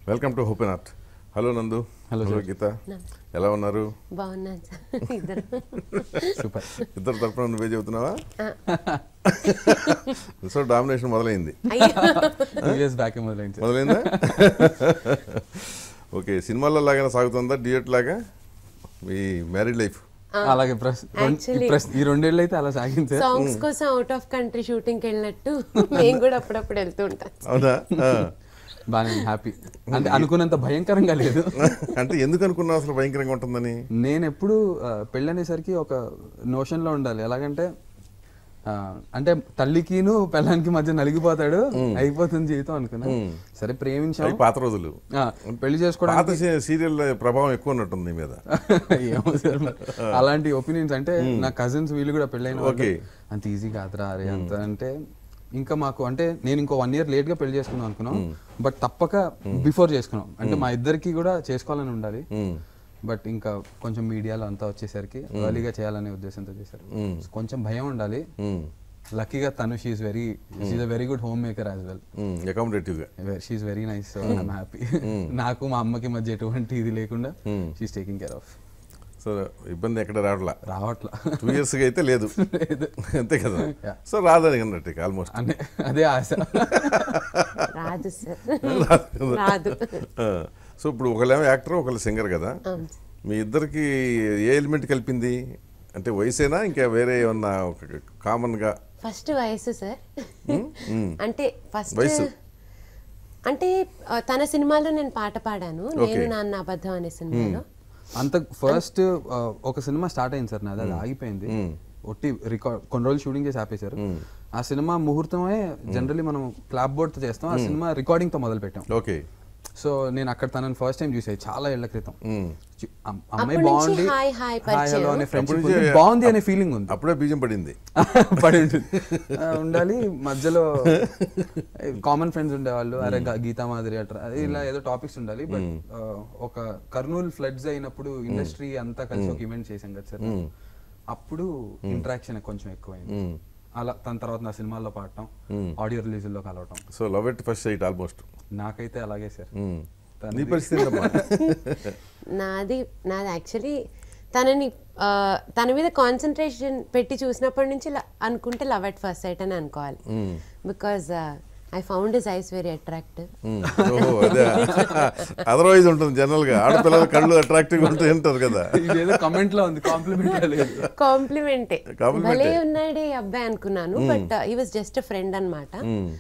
Welcome to open heart hello Nandu Hello, hello sir. Geetha ఎలా ఉన్నారు బాగున్నాను సార్ ఇద్దరు సూపర్ ఇద్దరు తరపున నువ్వే చెబుతున్నావా సో డామినేషన్ మొదలైంది అయ్యో టూ ఇయర్స్ బ్యాక్ మొదలైంది మొదలైందా ఓకే సినిమాల్లో లాగానే సాగుతుందా డియట్ లాగా మీ మ్యారీడ్ లైఫ్ అలాగే ప్రస్ రెండు- ఈ Actually- ప్రస్- ఈ రెండేళ్ళు అయితే అలా సాగింది సార్ సాంగ్స్ కోసం అవుట్ ఆఫ్ కంట్రీ షూటింగ్ వెళ్ళినట్టు మేము కూడా అప్పుడప్పుడు వెళ్తూ ఉంటాం అవునా ఆ. బాగా హ్యాపీ అంటే అనుకున్నంత భయంకరంగా లేదు అంటే ఎందుకు అనుకున్నావు అసలు భయంకరంగా ఉంటుందని నేను ఎప్పుడు పెళ్ళి అనేసరికి ఒక notion లో ఉండాలి ఎలాగంటే ఆ, అంటే తల్లికిను పెళ్ళానికి మధ్య నలిగిపోతాడు అయిపోతుంది జీవితం అనుకున్నా సరే ప్రేమించాం అవి పాత రోజులు ఆ, పెళ్లి పాత చేసుకోవడానికి సీ- సీరియల్ ప్రభావం ఎక్కువ ఉన్నట్టుంది నీ మీద ఏమో సార్ మరి. అలాంటి ఒపీనియన్స్ అంటే నా కజిన్స్ వీళ్ళు కూడా పెళ్ళైన వాళ్ళు, Okay. అంత ఈజీ కాదురా అరే అంత అంటే ఇంకా మాకు అంటే నేను ఇంకో వన్ ఇయర్ లేట్ గా పెళ్లి చేసుకుందాం అనుకున్నాం బట్ తప్పక బిఫోర్ చేసుకున్నాం అంటే మా ఇద్దరికి కూడా చేసుకోవాలని ఉండాలి బట్ ఇంకా కొంచెం మీడియాలో అంతా వచ్చేసరికి ఎర్లీగా చేయాలనే ఉద్దేశంతో చేశారు So, కొంచెం భయం ఉండాలి లక్కీగా తను she's very she's a very good home maker as well అకామిడేటివ్గా she's very nice so I'm happy నాకు మా అమ్మకి మధ్య ఎటువంటి ఇది లేకుండా she's taking care of so ఇబ్బంది ఎక్కడ రావట్లా రావట్లా టూ ఇయర్స్గా అయితే లేదు లేదు అంతే కదా Yeah. సో రాదని అన్నట్టు ఆల్మోస్ట్ అనే అదే ఆశ రాదు సార్ రాదు సో ఇప్పుడు ఒకళ్ళేమో యాక్టర్ ఒకళ్ళు సింగర్ కదా అవును. మీ ఇద్దరికి ఏ ఎలిమెంట్ కలిపింది అంటే వయసేనా ఇంకా వేరే ఏమన్నా ఒక కామన్గా ఫస్ట్ వయసు సార్ అంటే ఫస్ట్ వయసు. అంటే ఆ, తన సినిమాలో నేను పాట పాడాను Okay. నేను నాన్న అబద్ధం అనే సినిమాలో అంత ఫస్ట్ ఒక సినిమా స్టార్ట్ అయింది సార్ నాది అది ఆగిపోయింది ఒట్టి రికార్డ్ కొన్ని రోజులు షూటింగ్ చేసి ఆపేశారు ఆ సినిమా ముహూర్తమే జనరల్లీ మనం క్లాప్ బోర్డ్ తో చేస్తాం ఆ సినిమా రికార్డింగ్ తో మొదలు పెట్టాం ఓకే సో నేను అక్కడ తనని ఫస్ట్ టైం చూసాను చాలా ఏళ్ల క్రితం చు- అమ్- అమ్మాయి అప్పటి నుంచి బాగుంది హాయ్ హాయ్ హాయ్ పరిచయం. హలో అనే ఫ్రెండ్షిప్ అప్పటి నుంచి బాగుంది అనే ఫీలింగ్ ఉంది అప్పుడే బీజం పడింది పడి ఉంటుంది ఆ, ఉండాలి మధ్యలో కామన్ ఫ్రెండ్స్ ఉండేవాళ్ళు అరే గ- గీతా మాదిరి అట్రా అది ఇలా ఏదో టాపిక్స్ ఉండాలి బట్ ఒక కర్నూలు ఫ్లడ్స్ అయినప్పుడు ఇండస్ట్రీ అంతా కలిసి ఒక ఈవెంట్ చేసాం కదా సార్ అప్పుడు ఇంటరాక్షన్ కొంచెం ఎక్కువైంది అలా తన తర్వాత నా సినిమాల్లో పాడటం ఆడియో రిలీజుల్లో కలవటం so love at first sight almost నాకైతే అలాగే సార్ నీ పరిస్థితి ఏంటమ్మా? నాది నాది యాక్చువల్లీ తనని ఆ, తన మీద కాన్సన్ట్రేషన్ పెట్టి చూసినప్పటి నుంచి ల- అనుకుంటే లవ్ ఎట్ ఫస్ట్ సైట్ అని అనుకోవాలి because I found is eyes very attractive hmm. ఓహో అదే అదర్వైజ్ ఉంటుంది జనరల్ గా ఆడపిల్లల కళ్ళు అట్రాక్టివ్ ఉంటాయి అంటారు కదా ఇదేదో కమెంట్ లో ఉంది కాంప్లిమెంట్ లేదు కాంప్లిమెంటే Compliment భలే ఏ. ఉన్నాడే ఈ అబ్బాయి అనుకున్నాను but he was just friend అనమాట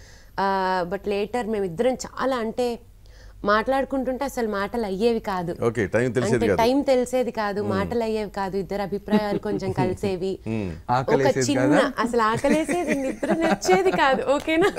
బట్ లేటర్ మేమిద్దరం చాలా అంటే మాట్లాడుకుంటుంటే అసలు మాటలు అయ్యేవి కాదు ఓకే టైం తెలిసేది అంటే కాదు టైం తెలిసేది కాదు మాటలు అయ్యేవి కాదు ఇద్దరు అభిప్రాయాలు కొంచెం కలిసేవి ఒక ఆకలేసేది చిన్న కదా? అసలు ఆకలేసేది నిద్ర నచ్చేది కాదు ఓకేనా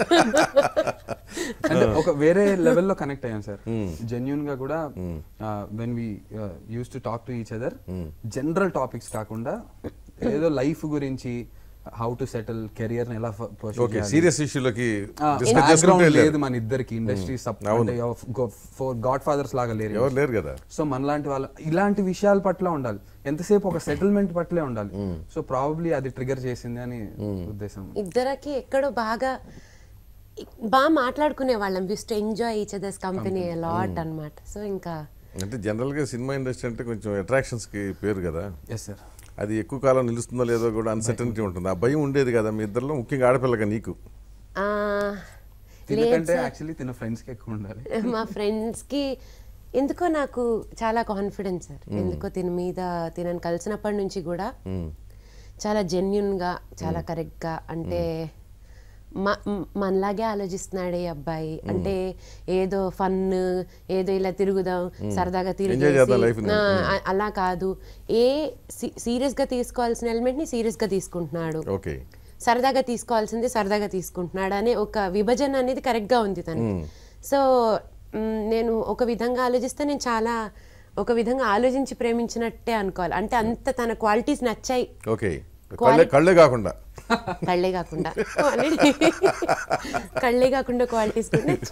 అంటే ఒక వేరే లెవెల్లో కనెక్ట్ అయ్యాం సార్ జెన్యున్ గా కూడా when we use to talk to each other general topics కాకుండా ఏదో లైఫ్ గురించి హౌ టు సెటిల్ కెరియర్ ఎలా ఓకే సీరియస్ ఇష్యూలకి డిస్కస్ బ్యాక్గ్రౌండ్ చేసుకుంటే లేదు లేదు మన ఇద్దరికి ఇండస్ట్రీ అవును. ఫోర్ గాడ్ ఫాదర్స్ లాగా లేరు ఎవరు లేరు కదా సో మనలాంటి వాళ్ళు ఇలాంటి విషయాల పట్ల ఉండాలి ఎంతసేపు ఒక సెటిల్మెంట్ పట్లే ఉండాలి సో ప్రాబబ్లీ అది ట్రిగర్ చేసింది అని ఉద్దేశం ఇద్దరికి ఎక్కడో బాగా బాగా మాట్లాడుకునే వాళ్ళం use to enjoy each others company lot అన్నమాట సో ఇంకా అంటే జనరల్ గా సినిమా ఇండస్ట్రీ అంటే కొంచెం అట్రాక్షన్స్ కి పేరు కదా ఎస్ సార్ అది ఎక్కువ కాలం నిలుస్తుందో లేదో కూడా అన్సర్టనిటీ ఉంటుంది ఆ భయం ఉండేది కదా మీ ఇద్దరిలో ముఖ్యంగా ఆడపిల్లగా నీకు ఆ, లేదు తినకంటే సార్. యాక్చువల్లీ తిన ఫ్రెండ్స్ కి ఎక్కువ ఉండాలి మా ఫ్రెండ్స్ కి ఎందుకో నాకు చాలా కాన్ఫిడెన్స్ సార్ ఎందుకో తిన మీద తినని కలిసినప్పటి నుంచి కూడా చాలా జెన్యున్ గా చాలా కరెక్ట్ గా అంటే మ- మ్- మనలాగే ఆలోచిస్తున్నాడు ఈ అబ్బాయి అంటే ఏదో ఫన్ ఏదో ఇలా తిరుగుదాం సరదాగా Enjoy చేద్దాం life ని. ఆ, అ- అలా కాదు ఏ సీరియస్ గా తీసుకోవాల్సిన ఎలిమెంట్ ని సీరియస్ గా తీసుకుంటున్నాడు ఓకే సరదాగా తీసుకోవాల్సింది సరదాగా తీసుకుంటున్నాడు అనే ఒక విభజన అనేది correct గా ఉంది తనకి సో మ్, నేను ఒక విధంగా ఆలోచిస్తే నేను చాలా ఒక విధంగా ఆలోచించి ప్రేమించినట్టే అనుకోవాలి అంటే అంత తన క్వాలిటీస్ నచ్చాయి ఓకే కళ్ళే కళ్ళే కాకుండా కళ్ళే కాకుండా quality- కళ్ళే కాకుండా క్వాలిటీస్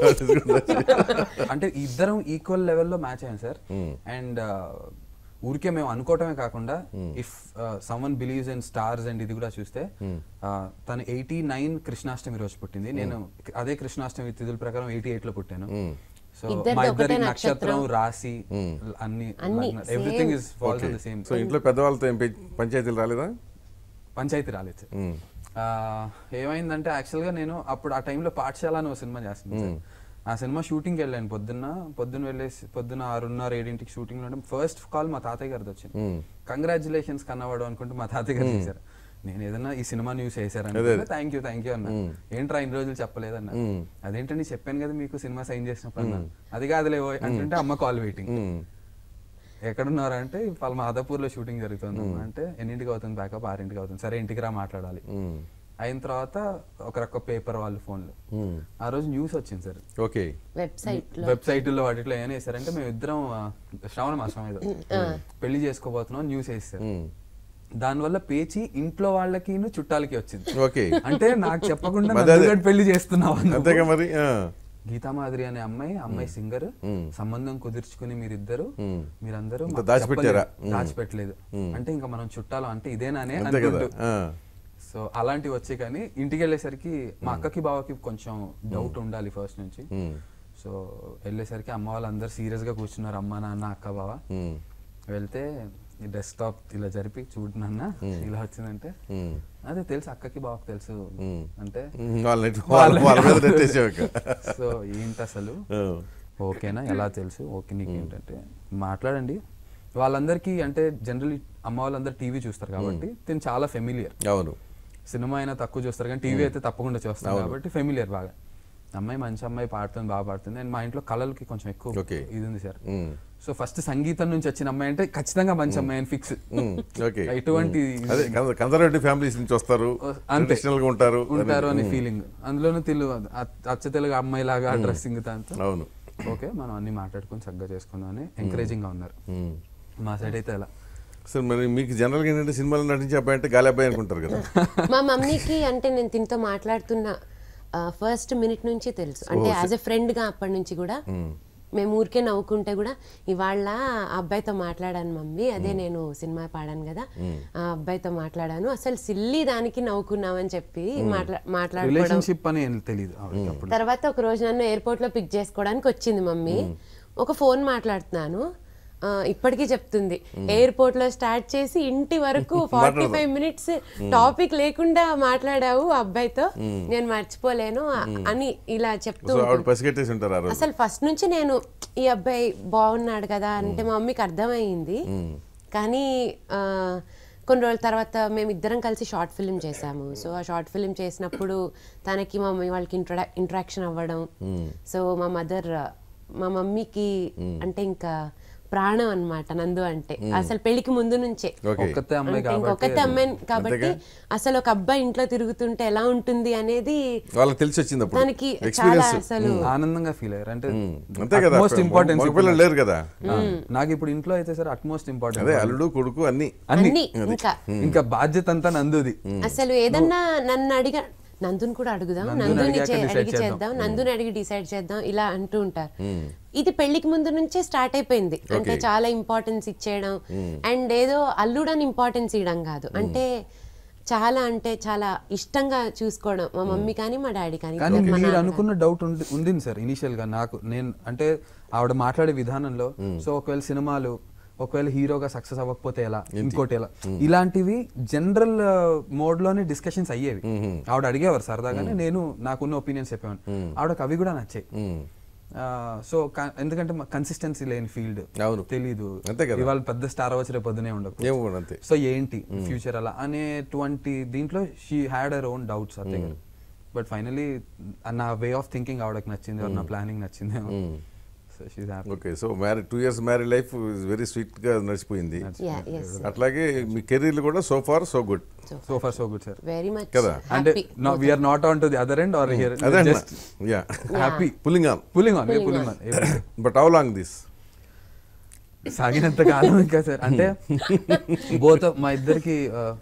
అంటే ఇద్దరం ఈక్వల్ లెవెల్లో మ్యాచ్ అయ్యాం సార్ అండ్ ఊరికే మేము అనుకోవటమే కాకుండా if someone believes in stars and ఇది కూడా చూస్తే uh, తను ఎయిటీ నైన్ కృష్ణాష్టమి రోజు పుట్టింది నేను అదే కృష్ణాష్టమి తిథుల ప్రకారం ఎయిటీ ఎయిట్ లో పుట్టాను సో ఇద్దరిది మా ఒకటే ఇద్దరి నక్షత్రం. నక్షత్రం రాసి అన్ని అన్ని everything same. Is falls in the same so ఇంట్లో పెద్దవాళ్ళతో ఏం పె- పంచాయతీలు రాలేదా పంచాయతీ రాలేదు సార్ మ్మ్. ఆ, ఏమైందంటే యాక్చువల్గా నేను అప్పుడు ఆ టైంలో పాఠశాల అని ఒక సినిమా చేస్తున్నాను సార్. ఆ సినిమా షూటింగ్కి వెళ్ళాను పొద్దున్న పొద్దున్న వెళ్ళేసి పొద్దున్న ఆరున్నర ఏడింటికి షూటింగ్ లో ఫస్ట్ కాల్ మా తాతయ్య గారిది వచ్చింది మ్మ్. కంగ్రాచులేషన్స్ కన్నవాడు అనుకుంటే మా తాతయ్య గారు చేశారు నేను ఏదైనా ఈ సినిమా న్యూస్ వేసారని థ్యాంక్ యూ థ్యాంక్ యూ అన్న ఏంట్రా ఇన్ని రోజులు చెప్పలేదన్న అదేంటండి చెప్పాను కదా మీకు సినిమా సైన్ చేసినప్పుడు అన్న అది కాదులే ఓయ్ అంటుంటే అమ్మ కాల్ వెయిటింగ్ మ్మ్. ఎక్కడున్నారా అంటే వాళ్ళ మాదాపూర్ లో షూటింగ్ జరుగుతుంది అమ్మా. అంటే ఎన్నింటికి అవుతుంది బ్యాకప్ ఆరింటికి అవుతుంది సరే ఇంటికి రా మాట్లాడాలి మ్మ్. అయిన తర్వాత ఒక రక పేపర్ వాళ్ళు ఫోన్లో మ్మ్. ఆ రోజు న్యూస్ వచ్చింది సార్ ఓకే వెబ్సైట్ లో వెబ్సైట్లో వాటిలో ఏం వేసారంటే మేము ఇద్దరం ఆ, శ్రావణ మాసం ఏదో పెళ్లి చేసుకోబోతున్నాం న్యూస్ వేస్తారు మ్మ్. దానివల్ల పేచి ఇంట్లో వాళ్ళకి చుట్టాలకి వచ్చింది ఓకే అంటే నాకు చెప్పకుండా మరి అదే. నన్ను కూడా పెళ్లి చేస్తున్నావు అన్నావు. అంతేగా మరి ఆ. గీతామాధురి అనే అమ్మాయి అమ్మాయి సింగర్ మ్మ్. సంబంధం కుదుర్చుకుని మీరిద్దరు మ్మ్. మీరందరూ ఇంత మాకు దాచిపెట్టారా? చెప్పలేదు. దాచిపెట్టలేదు అంటే ఇంకా మనం చుట్టాలు అంటే ఇదేనానే అంతే కదా అనుకుంటూ ఆ. సో అలాంటివి వచ్చాయి కానీ ఇంటికి వెళ్ళేసరికి మా అక్కకి బావకి కొంచెం డౌట్ ఉండాలి ఫస్ట్ నుంచి మ్మ్. సో వెళ్ళేసరికి అమ్మ వాళ్ళందరూ సీరియస్ గా కూర్చున్నారు అమ్మ నాన్న అక్క బావ మ్మ్. వెళ్తే ఈ డెస్క్టాప్ ఇలా జరిపి చూడు నాన్న ఇలా వచ్చిందంటే మ్మ్. అదే తెలుసు అక్కకి బావకి తెలుసు మ్మ్. అంటే మ్మ్. వాళ్ళ నెట్ వాళ్ళ వాళ్ళ మీద నెట్టేసావు ఇక. సో ఏంటి అసలు ఆ. ఓకేనా ఎలా తెలుసు ఓకే నీకు ఏంటంటే మాట్లాడండి వాళ్ళందరికీ అంటే జనరల్లీ అమ్మ వాళ్ళందరూ టీవీ చూస్తారు కాబట్టి తిని చాలా ఫెమిలియర్ అవును సినిమా అయినా తక్కువ చూస్తారు కానీ టీవీ అయితే తప్పకుండా చూస్తారు కాబట్టి ఫెమిలియర్ బాగా అమ్మాయి మంచి అమ్మాయి పాడుతుంది బాగా పాడుతుంది అండ్ మా ఇంట్లో కళలకి కొంచెం ఎక్కువ Okay. ఇది ఉంది సార్ మ్మ్. సో ఫస్ట్ సంగీతం నుంచి వచ్చిన అమ్మాయి అంటే ఖచ్చితంగా మంచి అమ్మాయి అని ఫిక్స్ మ్మ్. ఓకే ఎటువంటి అదే కన్సర్వేటివ్ ఫ్యామిలీస్ నుంచి వస్తారు అంతే. ట్రెడిషనల్ గా ఉంటారు ఉంటారు అనే ఫీలింగ్ అందులోనూ తెలుగు అచ్చ తెలుగు అమ్మాయి లాగా డ్రెస్సింగ్ దాంతో అవును ఓకే మనం అన్ని మాట్లాడుకొని చక్కగా చేసుకుందాం అని ఎంకరేజింగ్ గా ఉన్నారు మ్మ్. మా సైడ్ అయితే అలా సార్ మరి మీకు జనరల్గా ఏంటంటే సినిమాలో నటించే అబ్బాయి అంటే గాలి అబ్బాయి అనుకుంటారు కదా మా మమ్మీకి అంటే నేను తినతో మాట్లాడుతున్న ఫస్ట్ మినిట్ నుంచి తెలుసు అంటే యాజ్ ఎ ఫ్రెండ్ గా అప్పటి నుంచి కూడా మేము ఊరికే నవ్వుకుంటే కూడా ఇవాళ ఆ అబ్బాయితో మాట్లాడాను మమ్మీ అదే నేను సినిమా పాడాను కదా ఆ అబ్బాయితో మాట్లాడాను అసలు సిల్లి దానికి నవ్వుకున్నామని చెప్పి మాట్లా మాట్లాడుకోవడం రిలేషన్షిప్ అని ఏం తెలియదు ఆవిడకి అప్పుడు తర్వాత ఒక రోజు నన్ను ఎయిర్పోర్ట్ లో పిక్ చేసుకోవడానికి వచ్చింది మమ్మీ ఒక ఫోన్ మాట్లాడుతున్నాను ఆ, ఇప్పటికీ చెప్తుంది ఎయిర్పోర్ట్ లో స్టార్ట్ చేసి ఇంటి వరకు ఫార్టీ ఫైవ్ మినిట్స్ టాపిక్ లేకుండా మాట్లాడావు ఆ అబ్బాయితో నేను మర్చిపోలేను ఆ- అని ఇలా చెప్తూ సో ఆవిడ ఉంటుంది. పసిగట్టేసి ఉంటారు ఆ రోజు అసలు ఫస్ట్ నుంచి నేను ఈ అబ్బాయి బాగున్నాడు కదా అంటే మా మమ్మీకి అర్థమైంది కానీ ఆ, కొన్ని రోజుల తర్వాత మేము ఇద్దరం కలిసి షార్ట్ ఫిల్మ్ చేసాము సో ఆ షార్ట్ ఫిల్మ్ చేసినప్పుడు తనకి మా మమ్మీ వాళ్ళకి ఇంట్రడా ఇంట్రాక్షన్ అవ్వడం సో మా మదర్ మా మమ్మీకి అంటే ఇంకా ప్రాణం అన్నమాట నందు అంటే అసలు పెళ్లికి ముందు నుంచే ఓకే ఒక్కతే అమ్మాయి అంటే కాబట్టి ఇంకొకతే అమ్మాయి కాబట్టి అసలు ఒక అబ్బాయి ఇంట్లో తిరుగుతుంటే ఎలా ఉంటుంది అనేది వాళ్ళకి తెలిసి వచ్చింది అప్పుడు తనకి చాలా ఎక్స్పీరియన్స్ అసలు ఆనందంగా ఫీల్ అయ్యారు అంటే అంతే కదా మోస్ట్ ఇంపార్టెన్స్ మగపిల్లలు లేరు కదా నాకు ఇప్పుడు ఇంట్లో అయితే సార్ అట్మోస్ట్ అదే ఇంపార్టెంట్ అల్లుడు కొడుకు అన్ని అన్ని అన్ని ఇంకా ఇంకా బాధ్యత అంతా నందుది అసలు ఏదన్నా నన్ను అడిగా నందుని కూడా అడుగుదాం నందుని నందుని అడిగాక చే- decide అడిగి చేద్దాం. చేద్దాం నందుని అడిగి డిసైడ్ చేద్దాం ఇలా అంటూ ఉంటారు ఇది పెళ్లికి ముందు నుంచే స్టార్ట్ అయిపోయింది అంటే Okay. చాలా ఇంపార్టెన్స్ ఇచ్చేయడం అండ్ ఏదో అల్లుడని ఇంపార్టెన్స్ ఇవ్వడం కాదు అంటే చాలా అంటే చాలా ఇష్టంగా చూసుకోవడం మా మమ్మీ కానీ మా డాడీ కానీ కానీ ఇద్దరు మా మీరు నాన్న అనుకున్న డౌట్ ఉంది సార్ ఇనిషియల్ గా నాకు నేను అంటే ఆవిడ మాట్లాడే విధానంలో సో ఒకవేళ సినిమాలు ఒకవేళ హీరోగా సక్సెస్ అవ్వకపోతే ఎలా ఇంకోటి ఎలా ఇలాంటివి జనరల్ మోడ్ లోనే డిస్కషన్స్ అయ్యేవి ఆవిడ అడిగేవారు సరదాగానే నేను నాకున్న ఒపీనియన్స్ చెప్పేవాను ఆవిడకి అవి కూడా నచ్చాయి మ్మ్. సో ఎందుకంటే కన్సిస్టెన్సీ లేని ఫీల్డ్ అవును. తెలీదు అంతే కదా. ఇవాళ పెద్ద స్టార్ అవ్వచ్చు రేపు పొద్దునే ఉండకు ఏమో కూడా అంతే సో ఏంటి ఫ్యూచర్ అలా అనేటువంటి దీంట్లో she had her own doubts అత్తే బట్ ఫైనలీ నా వే ఆఫ్ థింకింగ్ ఆవిడకి నచ్చింది or నా ప్లానింగ్ నచ్చింది so she's happy okay so married two years married life very sweet గా నడిచిపోయింది Yeah, yes. అట్లాగే మీ కెరీర్లు కూడా so far so good so far so good sir very much కదా? అంటే happy we're not on to the other end or here అదే just ya happy pulling on pulling on pulling on but how long this సాగినంత కాలం ఇంకా sir అంటే both మా ఇద్దరికి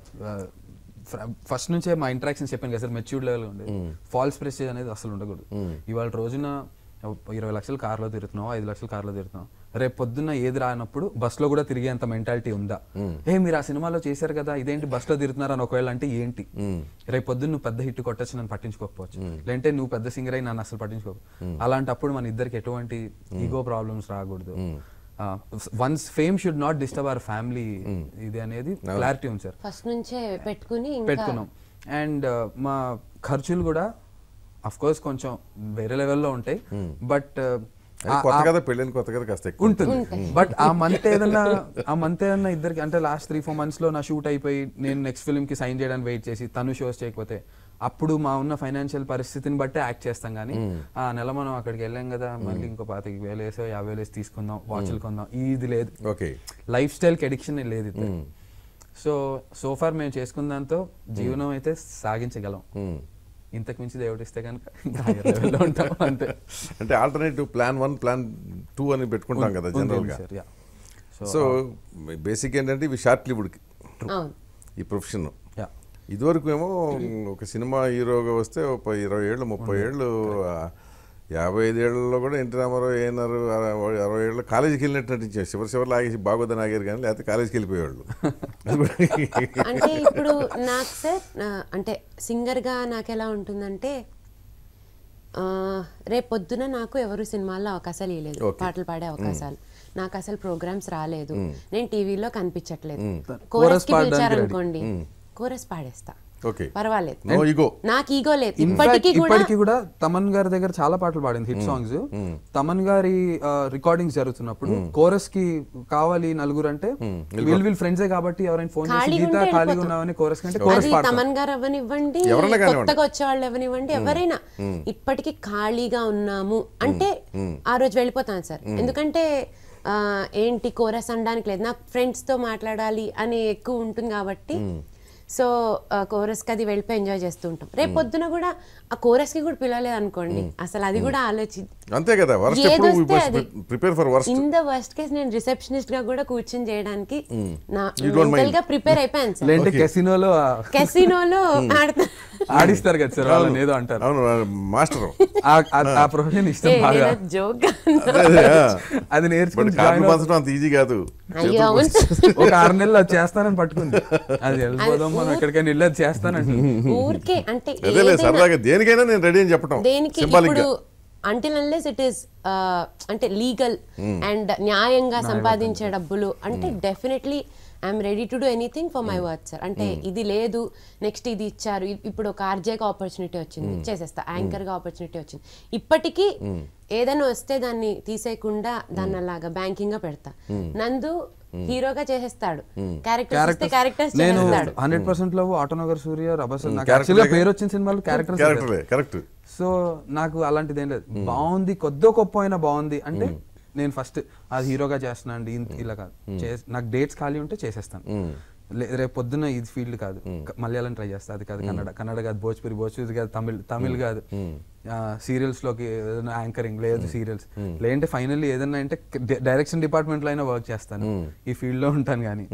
first నుంచే మా ఇంటరాక్షన్ చెప్పాను కదా సార్ మెచ్యూర్డ్ లెవెల్ ఉండేది ఫాల్స్ ప్రెస్టేజ్ అనేది అసలు ఉండకూడదు ఇవాళ రోజున ఇరవై లక్షలు కార్లో తిరుగుతున్నావు ఐదు లక్షలు కార్లో తిరుగుతున్నావు రేపు పొద్దున్న ఏది రానప్పుడు బస్సులో కూడా తిరిగేంత మెంటాలిటీ ఉందా ఏ మీరు ఆ సినిమాలో చేశారు కదా ఇదేంటి బస్సులో తిరుగుతున్నారు అని ఒకవేళ అంటే ఏంటి రేపు పొద్దున్న నువ్వు పెద్ద హిట్ కొట్టచ్చు నన్ను పట్టించుకోకపోవచ్చు లేదంటే నువ్వు పెద్ద సింగర్ అయి నన్ను అసలు పట్టించుకో అలాంటప్పుడు మన ఇద్దరికి ఎటువంటి ఈగో ప్రాబ్లమ్స్ రాకూడదు once fame should not disturb our family ఇది అనేది క్లారిటీ ఉంది సార్ ఫస్ట్ నుంచే పెట్టుకుని ఇంకా పెట్టుకున్నాం అండ్ మా ఖర్చులు కూడా అఫ్ కోర్స్ కొంచెం వేరే లెవెల్లో ఉంటాయి బట్ అది కొత్త కదా పెళ్ళైన కొత్త కదా కాస్త ఎక్కువ ఉంటుంది బట్ ఆ మంత్ ఏదన్నా ఆ మంత్ ఏదన్నా ఇద్దరికి అంటే లాస్ట్ త్రీ ఫోర్ మంత్స్ లో నా షూట్ అయిపోయి నేను నెక్స్ట్ ఫిల్మ్ కి సైన్ చేయడానికి వెయిట్ చేసి తను షోస్ చేయకపోతే అప్పుడు మా ఉన్న ఫైనాన్షియల్ పరిస్థితిని బట్టే యాక్ట్ చేస్తాం కానీ ఆ నెల మనం అక్కడికి వెళ్ళాం కదా మళ్ళీ ఇంకో పాతికి వేలు వేసో యాభై వేలు వేసి తీసుకుందాం వాచ్లు కొందాం ఇది లేదు ఓకే లైఫ్ స్టైల్కి అడిక్షన్ లేదు ఇది సో సో ఫార్ మేము చేసుకున్న దాంతో జీవనం అయితే సాగించగలం ఇంతకు మించి దేవుడు ఇస్తే కనుక ఇంకా higher level లో ఉంటాం అంతే అంటే alternative plan one plan two అని పెట్టుకుంటాం కదా ఉంది, జనరల్ ఉంది గా sir, yeah. So so basic ఏంటంటే ఇవి షార్ట్ లివ్డ్కి అవును ఈ ప్రొఫెషన్ యా ఇదివరకు ఏమో ఒక సినిమా హీరోగా వస్తే ఒక ఇరవై ఏళ్ళు ముప్పై ఏళ్ళు ఆ, యాభై ఐదు ఏళ్ళలో కూడా ఎన్టీ రామారావు ఏనారు అరవై అరవై ఏళ్ళు కాలేజీకి వెళ్ళినట్టు నటించారు చివరి చివరిలో ఆగేసి బాగోదని ఆగారు కానీ లేకపోతే కాలేజీకి వెళ్ళిపోయేవాళ్ళు అంటే ఇప్పుడు నాకు సార్ ఆ, అంటే సింగర్గా నాకు ఎలా ఉంటుందంటే ఆ, రేపు పొద్దున నాకు ఎవరు సినిమాల్లో అవకాశాలు ఇవ్వలేదు Okay. పాటలు పాడే అవకాశాలు నాకు అసలు ప్రోగ్రామ్స్ రాలేదు నేను టీవీలో కనిపించట్లేదు Chorus కోరస్ కి పాడడానికి పిలిచారనుకోండి కోరస్ పాడేస్తా ఓకే పర్వాలేదు నో ఈగో నాకు ఈగో లేదు ఇన్ఫాక్ట్ ఇప్పటికీ కూడా ఇప్పటికీ కూడా తమన్ గారి దగ్గర చాలా పాటలు పాడింది హిట్ సాంగ్స్ తమన్ గారి రికార్డింగ్స్ జరుగుతున్నప్పుడు కోరస్ కి కావాలి నలుగురు అంటే వీళ్ళు వీళ్ళు ఫ్రెండ్సే కాబట్టి ఎవరైనా ఫోన్ చేసి ఖాళీగా గీత ఉంటే ఖాళీగా వెళ్ళిపోతాం. ఉన్నామని కోరస్ కంటే కోరస్ అది పాడతాం తమన్ గారు అవ్వనివ్వండి ఎవరైనా కానివ్వండి. కొత్తగా వచ్చే వాళ్ళు ఎవరినివ్వండి ఎవరైనా ఇప్పటికీ ఖాళీగా ఉన్నాము అంటే ఆ రోజు వెళ్ళిపోతాను సార్ ఎందుకంటే ఆ, ఏంటి కోరస్ అనడానికి లేదు నాకు ఫ్రెండ్స్ తో మాట్లాడాలి అని ఎక్కువ ఉంటుంది కాబట్టి సో కోరస్ కి అది వెళ్ళిపోయి ఎంజాయ్ చేస్తూ ఉంటాం రేపు పొద్దున కూడా ఆ కోరస్ కి కూడా పిలవలేదు అనుకోండి అసలు అది కూడా ఆలోచి అంతే కదా వర్స్ట్ ఏదొస్తే ఎప్పుడు అది. Prepare for worst in the worst case నేను రిసెప్షనిస్ట్ గా కూడా కూర్చొని చేయడానికి నా You don't మెంటల్ mind. గా ప్రిపేర్ అయిపోయాను సార్ లేదంటే కెసినోలో కెసినోలో ఆడతా ఆడిస్తారు కదా సార్ వాళ్ళని ఏదో అంటారు అవును మాస్టర్ ఆ- ఆ- ఆ ప్రొఫెషన్ ఇష్టం బాగా జోక్ అది బట్ నేర్చుకుని కార్డు join అవ్వ- పంచడం అంత ఈజీ కాదు అయ్యో అవును ఒక ఆరు నెలలు అది చేస్తానని పట్టుకుంది అది వెళ్ళిపోదాం మనం ఎక్కడికైనా వెళ్ళి అది చేస్తానంటే ఊరికే అంటే అదేలే ఏదైనా సరదాగా దేనికైనా నేను రెడీ అని చెప్పడం దేనికి సింబాలిక్ ఇప్పుడు అంటిల్ అన్లెస్ ఇట్ ఈస్ అంటే లీగల్ అండ్ న్యాయంగా సంపాదించే డబ్బులు అంటే definitely I'm ready to do anything for my work sir అంటే ఇది లేదు నెక్స్ట్ ఇది ఇచ్చారు ఇ- ఇప్పుడు ఒక ఆర్జేగా ఆపర్చునిటీ వచ్చింది చేసేస్తా యాంకర్ గా ఆపర్చునిటీ వచ్చింది ఇప్పటికీ ఏదైనా వస్తే దాన్ని తీసేయకుండా దాన్ని అలాగా బ్యాంకింగ్ గా పెడతా నందు హీరోగా చేసేస్తాడు క్యారెక్టర్స్ ఇస్తే క్యారెక్టర్స్ నేను చేసేస్తాడు హండ్రెడ్ పర్సెంట్ లో ఆటోనగర్ సూర్య రబస్ నాకు Character యాక్చువల్గా లేక- పేరు వచ్చిన సినిమాలు క్యారెక్టర్స్ క్యారెక్టరే కరెక్ట్ సో నాకు అలాంటిది ఏం లేదు బాగుంది కొద్దో గొప్ప అయినా బాగుంది అంటే నేను ఫస్ట్ అది హీరోగా చేస్తున్నా అండి ఇంత- ఇలా కాదు చేస్- నాకు డేట్స్ ఖాళీ ఉంటే చేసేస్తాను లే- రేపు పొద్దున్న ఇది ఫీల్డ్ కాదు క- మలయాళం ట్రై చేస్తా అది కాదు కన్నడ కన్నడ కాదు భోజ్పురి భోజ్పురి కాదు తమిళ్ తమిళ్ కాదు సీరియల్స్ లోకి ఏదైనా యాంకరింగ్ లేదు సీరియల్స్ లేదంటే ఫైనల్లీ ఏదైనా అంటే డైరెక్షన్ డిపార్ట్మెంట్ లో అయినా వర్క్ చేస్తాను ఈ ఫీల్డ్ లో ఉంటాను కానీ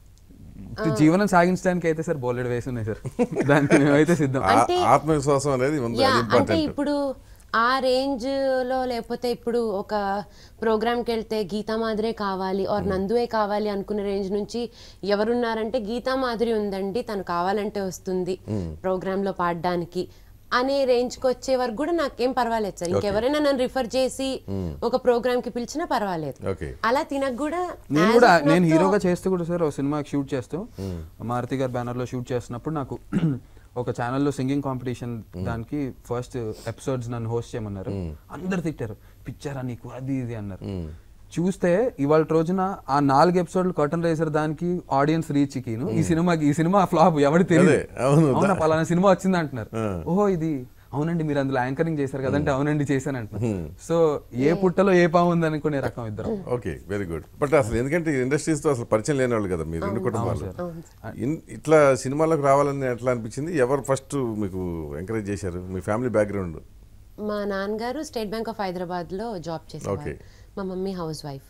జీవనం సాగించడానికి అయితే సార్ బోలెడ్ వేసి ఉన్నాయి సార్ దానికి మేమైతే సిద్ధం అంటే- ఆత్మవిశ్వాసం అనేది ఉంది యా అది అంటే ఇంపార్టెంట్ ఇప్పుడు ఆ రేంజ్ లో లేకపోతే ఇప్పుడు ఒక ప్రోగ్రామ్ కి వెళ్తే గీతా మాధురే కావాలి ఆర్ నందువే కావాలి అనుకునే రేంజ్ నుంచి ఎవరున్నారంటే గీతా మాధురి ఉందండి తను కావాలంటే వస్తుంది ప్రోగ్రామ్ లో పాడడానికి అనే రేంజ్ కి వచ్చే వరకు కూడా నాకేం పర్వాలేదు సార్ ఇంకెవరైనా నన్ను రిఫర్ చేసి ఒక ప్రోగ్రామ్ కి పిలిచినా పర్వాలేదు ఓకే అలా తినకు కూడా నేను as కూడా of now నేను తో- హీరోగా చేస్తూ కూడా సార్ ఒక సినిమాకి షూట్ చేస్తూ మారుతి గారి బ్యానర్ లో షూట్ చేస్తున్నప్పుడు నాకు ఒక ఛానల్లో సింగింగ్ కాంపిటీషన్ దానికి ఫస్ట్ ఎపిసోడ్స్ నన్ను హోస్ట్ చేయమన్నారు అందరు తిట్టారు పిచ్చారా నీకు అది ఇది అన్నారు చూస్తే ఇవాళ రోజున ఆ నాలుగు ఎపిసోడ్లు కర్టన్ రేసర్ దానికి ఆడియన్స్ రీచ్ కి ఈ సినిమాకి ఈ సినిమా ఫ్లాప్ ఎవరికి తెలియదు అదే, అవును. అవునా పలానా సినిమా వచ్చింది అంటున్నారు ఓహో ఇది అవునండి మీరు అందులో యాంకరింగ్ చేశారు కదంటే అవునండి చేశాను అంటున్నారు సో ఏ పుట్టలో ఏ పాము ఉంది అనుకునే రకం ఇద్దరు ఓకే వెరీ గుడ్ బట్ అసలు ఎందుకంటే ఇండస్ట్రీస్ తో అసలు పరిచయం లేని వాళ్ళు కదా మీరు రెండు కుటుంబాలు ఇన్- ఇట్లా సినిమాలకు రావాలని ఎట్లా అనిపించింది ఎవరు ఫస్ట్ మీకు ఎంకరేజ్ చేశారు మీ ఫ్యామిలీ బ్యాక్గ్రౌండ్ మా నాన్నగారు స్టేట్ బ్యాంక్ ఆఫ్ హైదరాబాద్ లో జాబ్ చేసేవారు Okay. మా మమ్మీ హౌస్ వైఫ్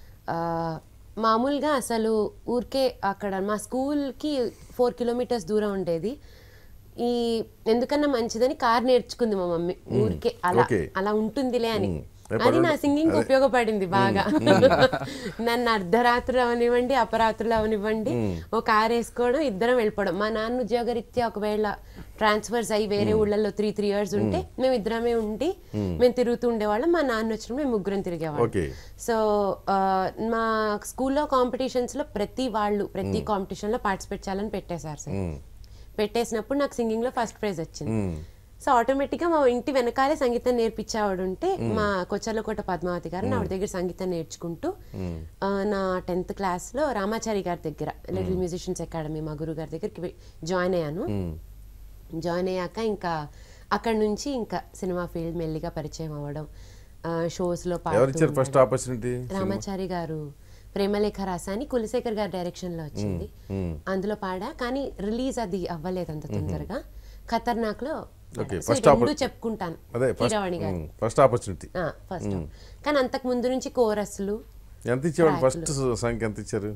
మామూలుగా అసలు ఊరికే అక్కడ మా స్కూల్కి ఫోర్ కిలోమీటర్స్ దూరం ఉండేది ఈ ఎందుకన్నా మంచిదని కార్ నేర్చుకుంది మా మమ్మీ ఊరికే అలా Okay. అలా ఉంటుందిలే అని మ్మ్. అది నా రేపటి- సింగింగ్ అదే. ఉపయోగపడింది బాగా నన్ను అర్ధరాత్రులు అవనివ్వండి అపరాత్రులు అవనివ్వండి ఓ కార్ వేసుకోవడం ఇద్దరం వెళ్ళిపోవడం మా నాన్న ఉద్యోగరీత్యా ఒకవేళ ట్రాన్స్ఫర్స్ అయ్యి వేరే ఊళ్ళల్లో త్రీ త్రీ ఇయర్స్ ఉంటే మేము ఇద్దరమే ఉండి మేము తిరుగుతూ ఉండేవాళ్ళం మా నాన్న వచ్చినప్పుడు మేము ముగ్గురం తిరిగేవాళ్ళం Okay. సో ఆ, మా స్కూల్లో కాంపిటీషన్స్ లో ప్రతి వాళ్ళు ప్రతి కాంపిటీషన్ లో పార్టిసిపేట్ చేయాలని పెట్టేశారు సార్ పెట్టేసినప్పుడు నాకు సింగింగ్ లో ఫస్ట్ ప్రైజ్ వచ్చింది సో ఆటోమేటిక్ గా మా ఇంటి వెనకాలే సంగీతం నేర్పించేవాడు ఉంటే మా కొచ్చర్లకోట పద్మావతి గారు ఆవిడ దగ్గర సంగీతం నేర్చుకుంటూ ఆ, నా టెన్త్ క్లాస్ లో రామాచారి గారి దగ్గర లిటిల్ మ్యూజిషియన్స్ అకాడమీ మా గురువు గారి దగ్గరికి జాయిన్ అయ్యాను జాయిన్ అయ్యాక ఇంకా అక్కడ నుంచి ఇంకా సినిమా ఫీల్డ్ మెల్లిగా పరిచయం అవ్వడం షోస్ లో పాడుతూ ఎవరిచ్చారు ఫస్ట్ ఉండడం. ఆపర్చునిటీ రామాచారి గారు ప్రేమలేఖ రాసాని కులశేఖర్ గారి డైరెక్షన్ లో వచ్చింది అందులో పాడా కానీ రిలీజ్ అది అవ్వలేదు అంత తొందరగా ఖతర్నాక్ లో Okay, సో first రెండు oppor- చెప్పుకుంటాను అదే ఫస్ట్ కీరవాణి గారు ఫస్ట్ ఆపర్చునిటీ ఫస్ట్ కానీ అంతకు ముందు నుంచి కోరస్లు ఎంత ఇచ్చేవాడు Track ఫస్ట్ సంఖ్య ఎంత ఇచ్చారు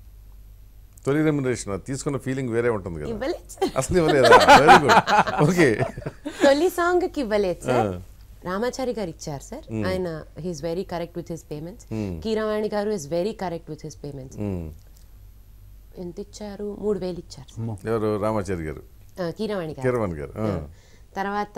తొలి రెమ్యునరేషన్ తీసుకున్న ఫీలింగ్ వేరే ఉంటుంది కదా ఇవ్వలేదు అసలు ఇవ్వలేదా వెరీ గుడ్ ఓకే తొలి సాంగ్ కి ఇవ్వలేదు సార్ రామాచారి గారు ఇచ్చారు సార్ ఆయన he's very correct with his payments Keeravani గారు is very correct with his payments ఎంత ఇచ్చారు మూడు వేలు ఇచ్చారు ఎవరు రామాచారి గారు ఆ, కీరవాణి గారు కీరవాణి గారు ఆ. తర్వాత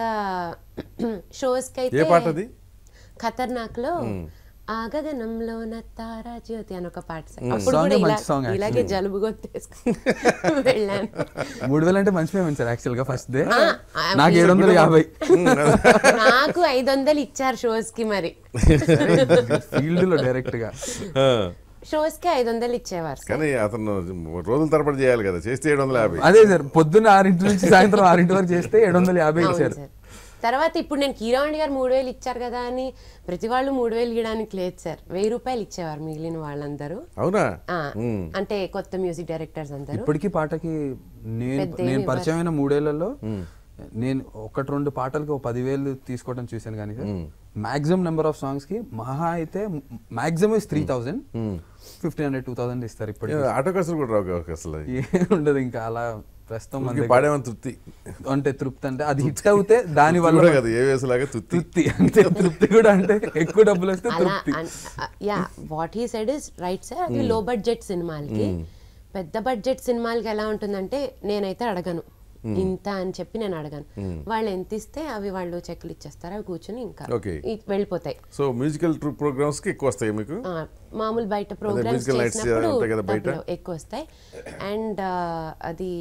షోస్ కి ఏ అయితే పాట అది ఖతర్నాక్ లో ఆగగనంలో తారా జ్యోతి అని ఒక పాట సార్ ఆ అప్పుడు song కూడా ఏ ఇలా- మంచి song actually. ఇలాగే జలుబు కొట్టేసుకుని వెళ్ళాను మూడు వేలు అంటే మంచి పేమెంట్ సార్ యాక్చువల్ గా ఫస్ట్ డే ఆ, నాకు ఏడు వందల యాభై నాకు ఐదు వందలు ఇచ్చారు షోస్ కి మరి ఫీల్డ్ లో డైరెక్ట్ గా ఆ. షోస్ కి ఐదు వందలు ఇచ్చేవారు సార్ కానీ అతను రోజుల తరబడి చేయాలి కదా చేస్తే ఏడు వందల యాభై అదే సార్ పొద్దున్న ఆరింటి నుంచి సాయంత్రం ఆరింటి వరకు చేస్తే ఏడు వందల యాభై అవును ఇచ్చారు సార్ తర్వాత ఇప్పుడు నేను కీరవాణి గారు మూడు వేలు ఇచ్చారు కదా అని ప్రతి వాళ్ళు మూడు వేలు ఇవ్వడానికి లేదు సార్ వెయ్యి రూపాయలు ఇచ్చేవారు మిగిలిన వాళ్ళందరూ అవునా ఆ, అంటే కొత్త మ్యూజిక్ డైరెక్టర్స్ అందరూ ఇప్పటికీ పాటకి నేను పెద్ద ఏమీ నేను పరిచయం అయిన మూడేళ్లలో నేను ఒకటి రెండు పాటలకి ఒక పదివేలు తీసుకోవడం చూశాను కానీ సార్ మాక్సిమం నెంబర్ ఆఫ్ సాంగ్స్ కి మహా అయితే maximum is three thousand fifteen hundred two thousand ఇస్తారు ఇప్పటికి ఆటో ఖర్చులు కూడా రావు కదా అసలు ఏం ఉండదు ఇంకా అలా ప్రస్తుతం మన ఊరికే దగ్గర- పాడేమని తృప్తి అంటే తృప్తి అంటే అది హిట్ అవుతే దాని వల్ల కూడా కదా ఏ వేసులాగా తృప్తి తృప్తి అంటే తృప్తి కూడా అంటే ఎక్కువ డబ్బులు వస్తే అలా తృప్తి yeah what he said is right sir అది లో బడ్జెట్ సినిమాలకి పెద్ద బడ్జెట్ సినిమాలకి ఎలా ఉంటుందంటే నేనైతే అడగను ఇంత అని చెప్పి నేను అడగను వాళ్ళు ఎంత ఇస్తే అవి వాళ్ళు చెక్కులు ఇచ్చేస్తారు అవి కూర్చుని ఇంకా Okay. ఇ- వెళ్ళిపోతాయి సో మ్యూజికల్ ట్రూప్ ప్రోగ్రామ్స్ కి ఎక్కువ వస్తాయి మీకు ఆ, మామూలు బయట ప్రోగ్రామ్స్ musical nights చేసినప్పుడు ఉంటాయి కదా బయట? డబ్బులు ఎక్కువ వస్తాయి అండ్ అది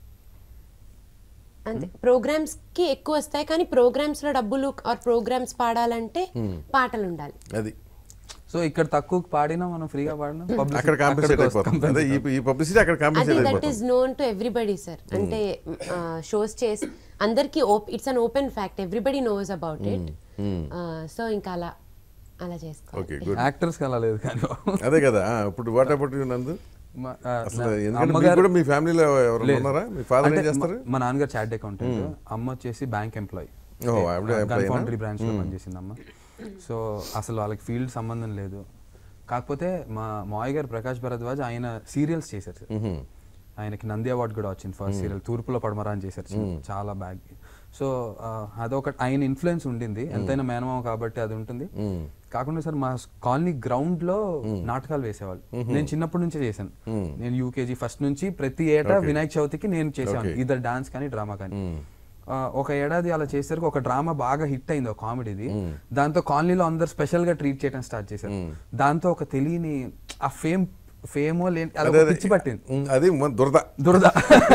అంతే ప్రోగ్రామ్స్ కి ఎక్కువ వస్తాయి కానీ ప్రోగ్రామ్స్ లో డబ్బులు ఆర్ ప్రోగ్రామ్స్ పాడాలంటే పాటలు ఉండాలి అది సో ఇక్కడ తక్కువ పాడినా మనం ఫ్రీగా పాడినా publicity అక్కడ కాంపెన్సేట్ అక్కడికి వస్తుంది. అయిపోతుంది అదే ఈ- ఈ పబ్లిసిటీ అక్కడ అది కాంపెన్సేట్ దట్ అయిపోతుంది is known to everybody sir అంటే షోస్ చేసి అందరికి it's an open fact everybody knows about it so ఇంకా అలా అలా చేసుకో ఓకే గుడ్ యాక్టర్స్ కి అలా లేదు కానీ అదే కదా ఆ, ఇప్పుడు వాట్ అబౌట్ యూ నందు మా- ఆ, అసలు నా- ఎందుకంటే మీకు అమ్మగారు- కూడా మీ ఫ్యామిలీలో ఎవరు లేదు. ఉన్నారా మీ ఫాదర్ అంటే ఏం చేస్తారు మా- మా నాన్నగారు చార్ట్ అకౌంటెంట్ అమ్మ వచ్చేసి బ్యాంక్ ఎంప్లాయ్ ఓ, ఆవిడ employee నా? ఫౌండరీ బ్రాంచ్ లో పనిచేసింది అమ్మ సో అసలు వాళ్ళకి ఫీల్డ్ సంబంధం లేదు కాకపోతే మా మావయ్య గారు ప్రకాష్ భరద్వాజ్ ఆయన సీరియల్స్ చేశారు సార్ ఆయనకి నంది అవార్డు కూడా వచ్చింది ఫస్ట్ సీరియల్ తూర్పులో పడమరా అని చేశారు చిన్న- చాలా బ్యాగ్ సో ఆ, అదొక ఆయన ఇన్ఫ్లుయెన్స్ ఉండింది ఎంతైనా మేనమామ కాబట్టి అది ఉంటుంది కాకుండా సార్ మా కాలనీ గ్రౌండ్ లో నాటకాలు వేసేవాళ్ళు నేను చిన్నప్పటి నుంచే చేశాను నేను యూకేజీ ఫస్ట్ నుంచి ప్రతి ఏటా వినాయక చవితికి నేను చేసేవాడిని Okay. ఇద్దరు డాన్స్ కానీ డ్రామా కానీ ఆ, ఒక ఏడాది అలా చేసేసరికి ఒక డ్రామా బాగా హిట్ అయింది ఒక కామెడీది దాంతో కాలనీలో అందరు స్పెషల్ గా ట్రీట్ చేయడం స్టార్ట్ చేశారు దాంతో ఒక తెలియని ఆ ఫేమ్ ఫేమో లేని అది అదే ఒక అదే. పిచ్చి పట్టింది ఉమ్, అది మన దురద దురద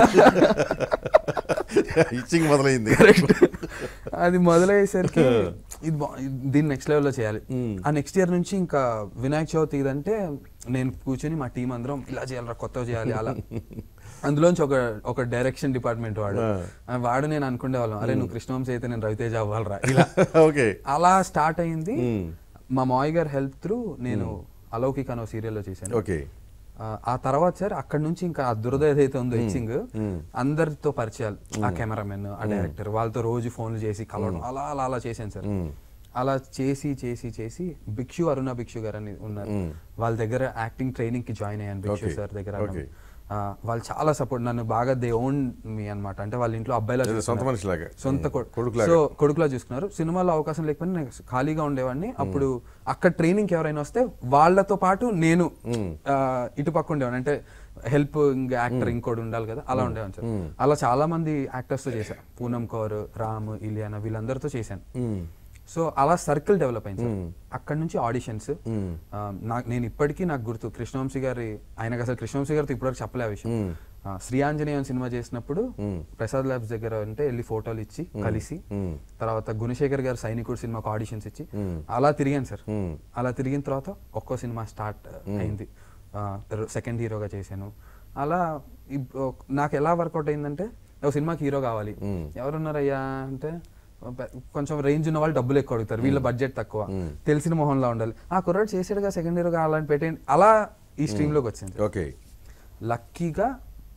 ఇచ్చింగ్ మొదలైంది అది మొదలయ్యేసరికి ఇది బా- ఇది- దీన్ని నెక్స్ట్ లెవెల్లో చేయాలి ఆ నెక్స్ట్ ఇయర్ నుంచి ఇంకా వినాయక చవితి ఇదంటే నేను కూర్చొని మా టీం అందరం ఇలా చేయాలి కొత్తగా చేయాలి అలా అందులోంచి ఒక ఒక డైరెక్షన్ డిపార్ట్మెంట్ వాడు ఆ, వాడు నేను అనుకునే వాళ్ళం అరే నువ్వు కృష్ణవంశీ అయితే నేను రవితేజ అవ్వాలరా ఇలా ఓకే అలా స్టార్ట్ అయింది మా మావయ్య గారి హెల్ప్ త్రూ నేను అలౌకిక్ అనే సీరియల్లో చేశాను ఓకే ఆ, ఆ తర్వాత సార్ అక్కడ నుంచి ఇంకా ఆ దురద ఏదైతే ఉందో ఇచ్చింగ్ అందరితో పరిచయాలు ఆ కెమెరామెన్ ఆ డైరెక్టర్ వాళ్ళతో రోజు ఫోన్లు చేసి కలవడం అలా అలా అలా చేశాను సార్ అలా చేసి చేసి చేసి భిక్షు అరుణ భిక్షు గారు అని ఉన్నారు వాళ్ళ దగ్గర యాక్టింగ్ ట్రైనింగ్ కి జాయిన్ అయ్యాను భిక్షు Okay. సార్ దగ్గర Okay. ఆ, వాళ్ళు చాలా సపోర్ట్ నన్ను బాగా దే ఓన్ మీ అన్నమాట అంటే వాళ్ళ ఇంట్లో అబ్బాయిలా ఏదో సొంత చూసుకున్నారు. మనిషిలాగా. సొంత ఉమ్, కొడుకు కొడుకులాగా. సో కొడుకులా చూసుకున్నారు సినిమాలో అవకాశం లేకపోయినా నేను ఖాళీగా ఉండేవాడిని అప్పుడు అక్కడ ట్రైనింగ్ ఎవరైనా వస్తే వాళ్ళతో పాటు నేను ఆ, ఇటు పక్క ఉండేవాడిని అంటే హెల్ప్ యాక్టర్ ఇంకోటి ఉండాలి కదా అలా ఉండేవాడిని సార్ అలా చాలా మంది యాక్టర్స్ తో చేశాను పూనం కౌర్ రామ్ ఇలియానా వీళ్ళందరితో చేశాను సో అలా సర్కిల్ డెవలప్ అయింది సార్ అక్కడ నుంచి ఆడిషన్స్ నాకు నేను ఇప్పటికీ నాకు గుర్తు కృష్ణవంశీ గారి ఆయనకు అసలు కృష్ణవంశీ గారితో ఇప్పటివరకు చెప్పలే ఆ విషయం ఆ, శ్రీ ఆంజనేయం సినిమా చేసినప్పుడు ప్రసాద్ ల్యాబ్స్ దగ్గర అంటే వెళ్ళి ఫోటోలు ఇచ్చి కలిసి తర్వాత గుణశేఖర్ గారు సైనికుడు సినిమాకు ఆడిషన్స్ ఇచ్చి అలా తిరిగాను సార్ అలా తిరిగిన తర్వాత ఒక్కో సినిమా స్టార్ట్ అయింది సెకండ్ హీరోగా చేశాను అలా ఇప్- ఒక- నాకు ఎలా వర్కౌట్ అయిందంటే ఒక సినిమాకి హీరో కావాలి ఎవరున్నారయ్యా అంటే పె- కొంచెం రేంజ్ ఉన్న వాళ్ళు డబ్బులు ఎక్కువ అడుగుతారు వీళ్ళ బడ్జెట్ తక్కువ తెలిసిన మొహంలో ఉండాలి ఆ కుర్రాడు చేసాడుగా సెకండ్ హీరో కావాలని పెట్టేయండి అలా ఈ స్ట్రీమ్ లోకి వచ్చింది ఓకే లక్కీగా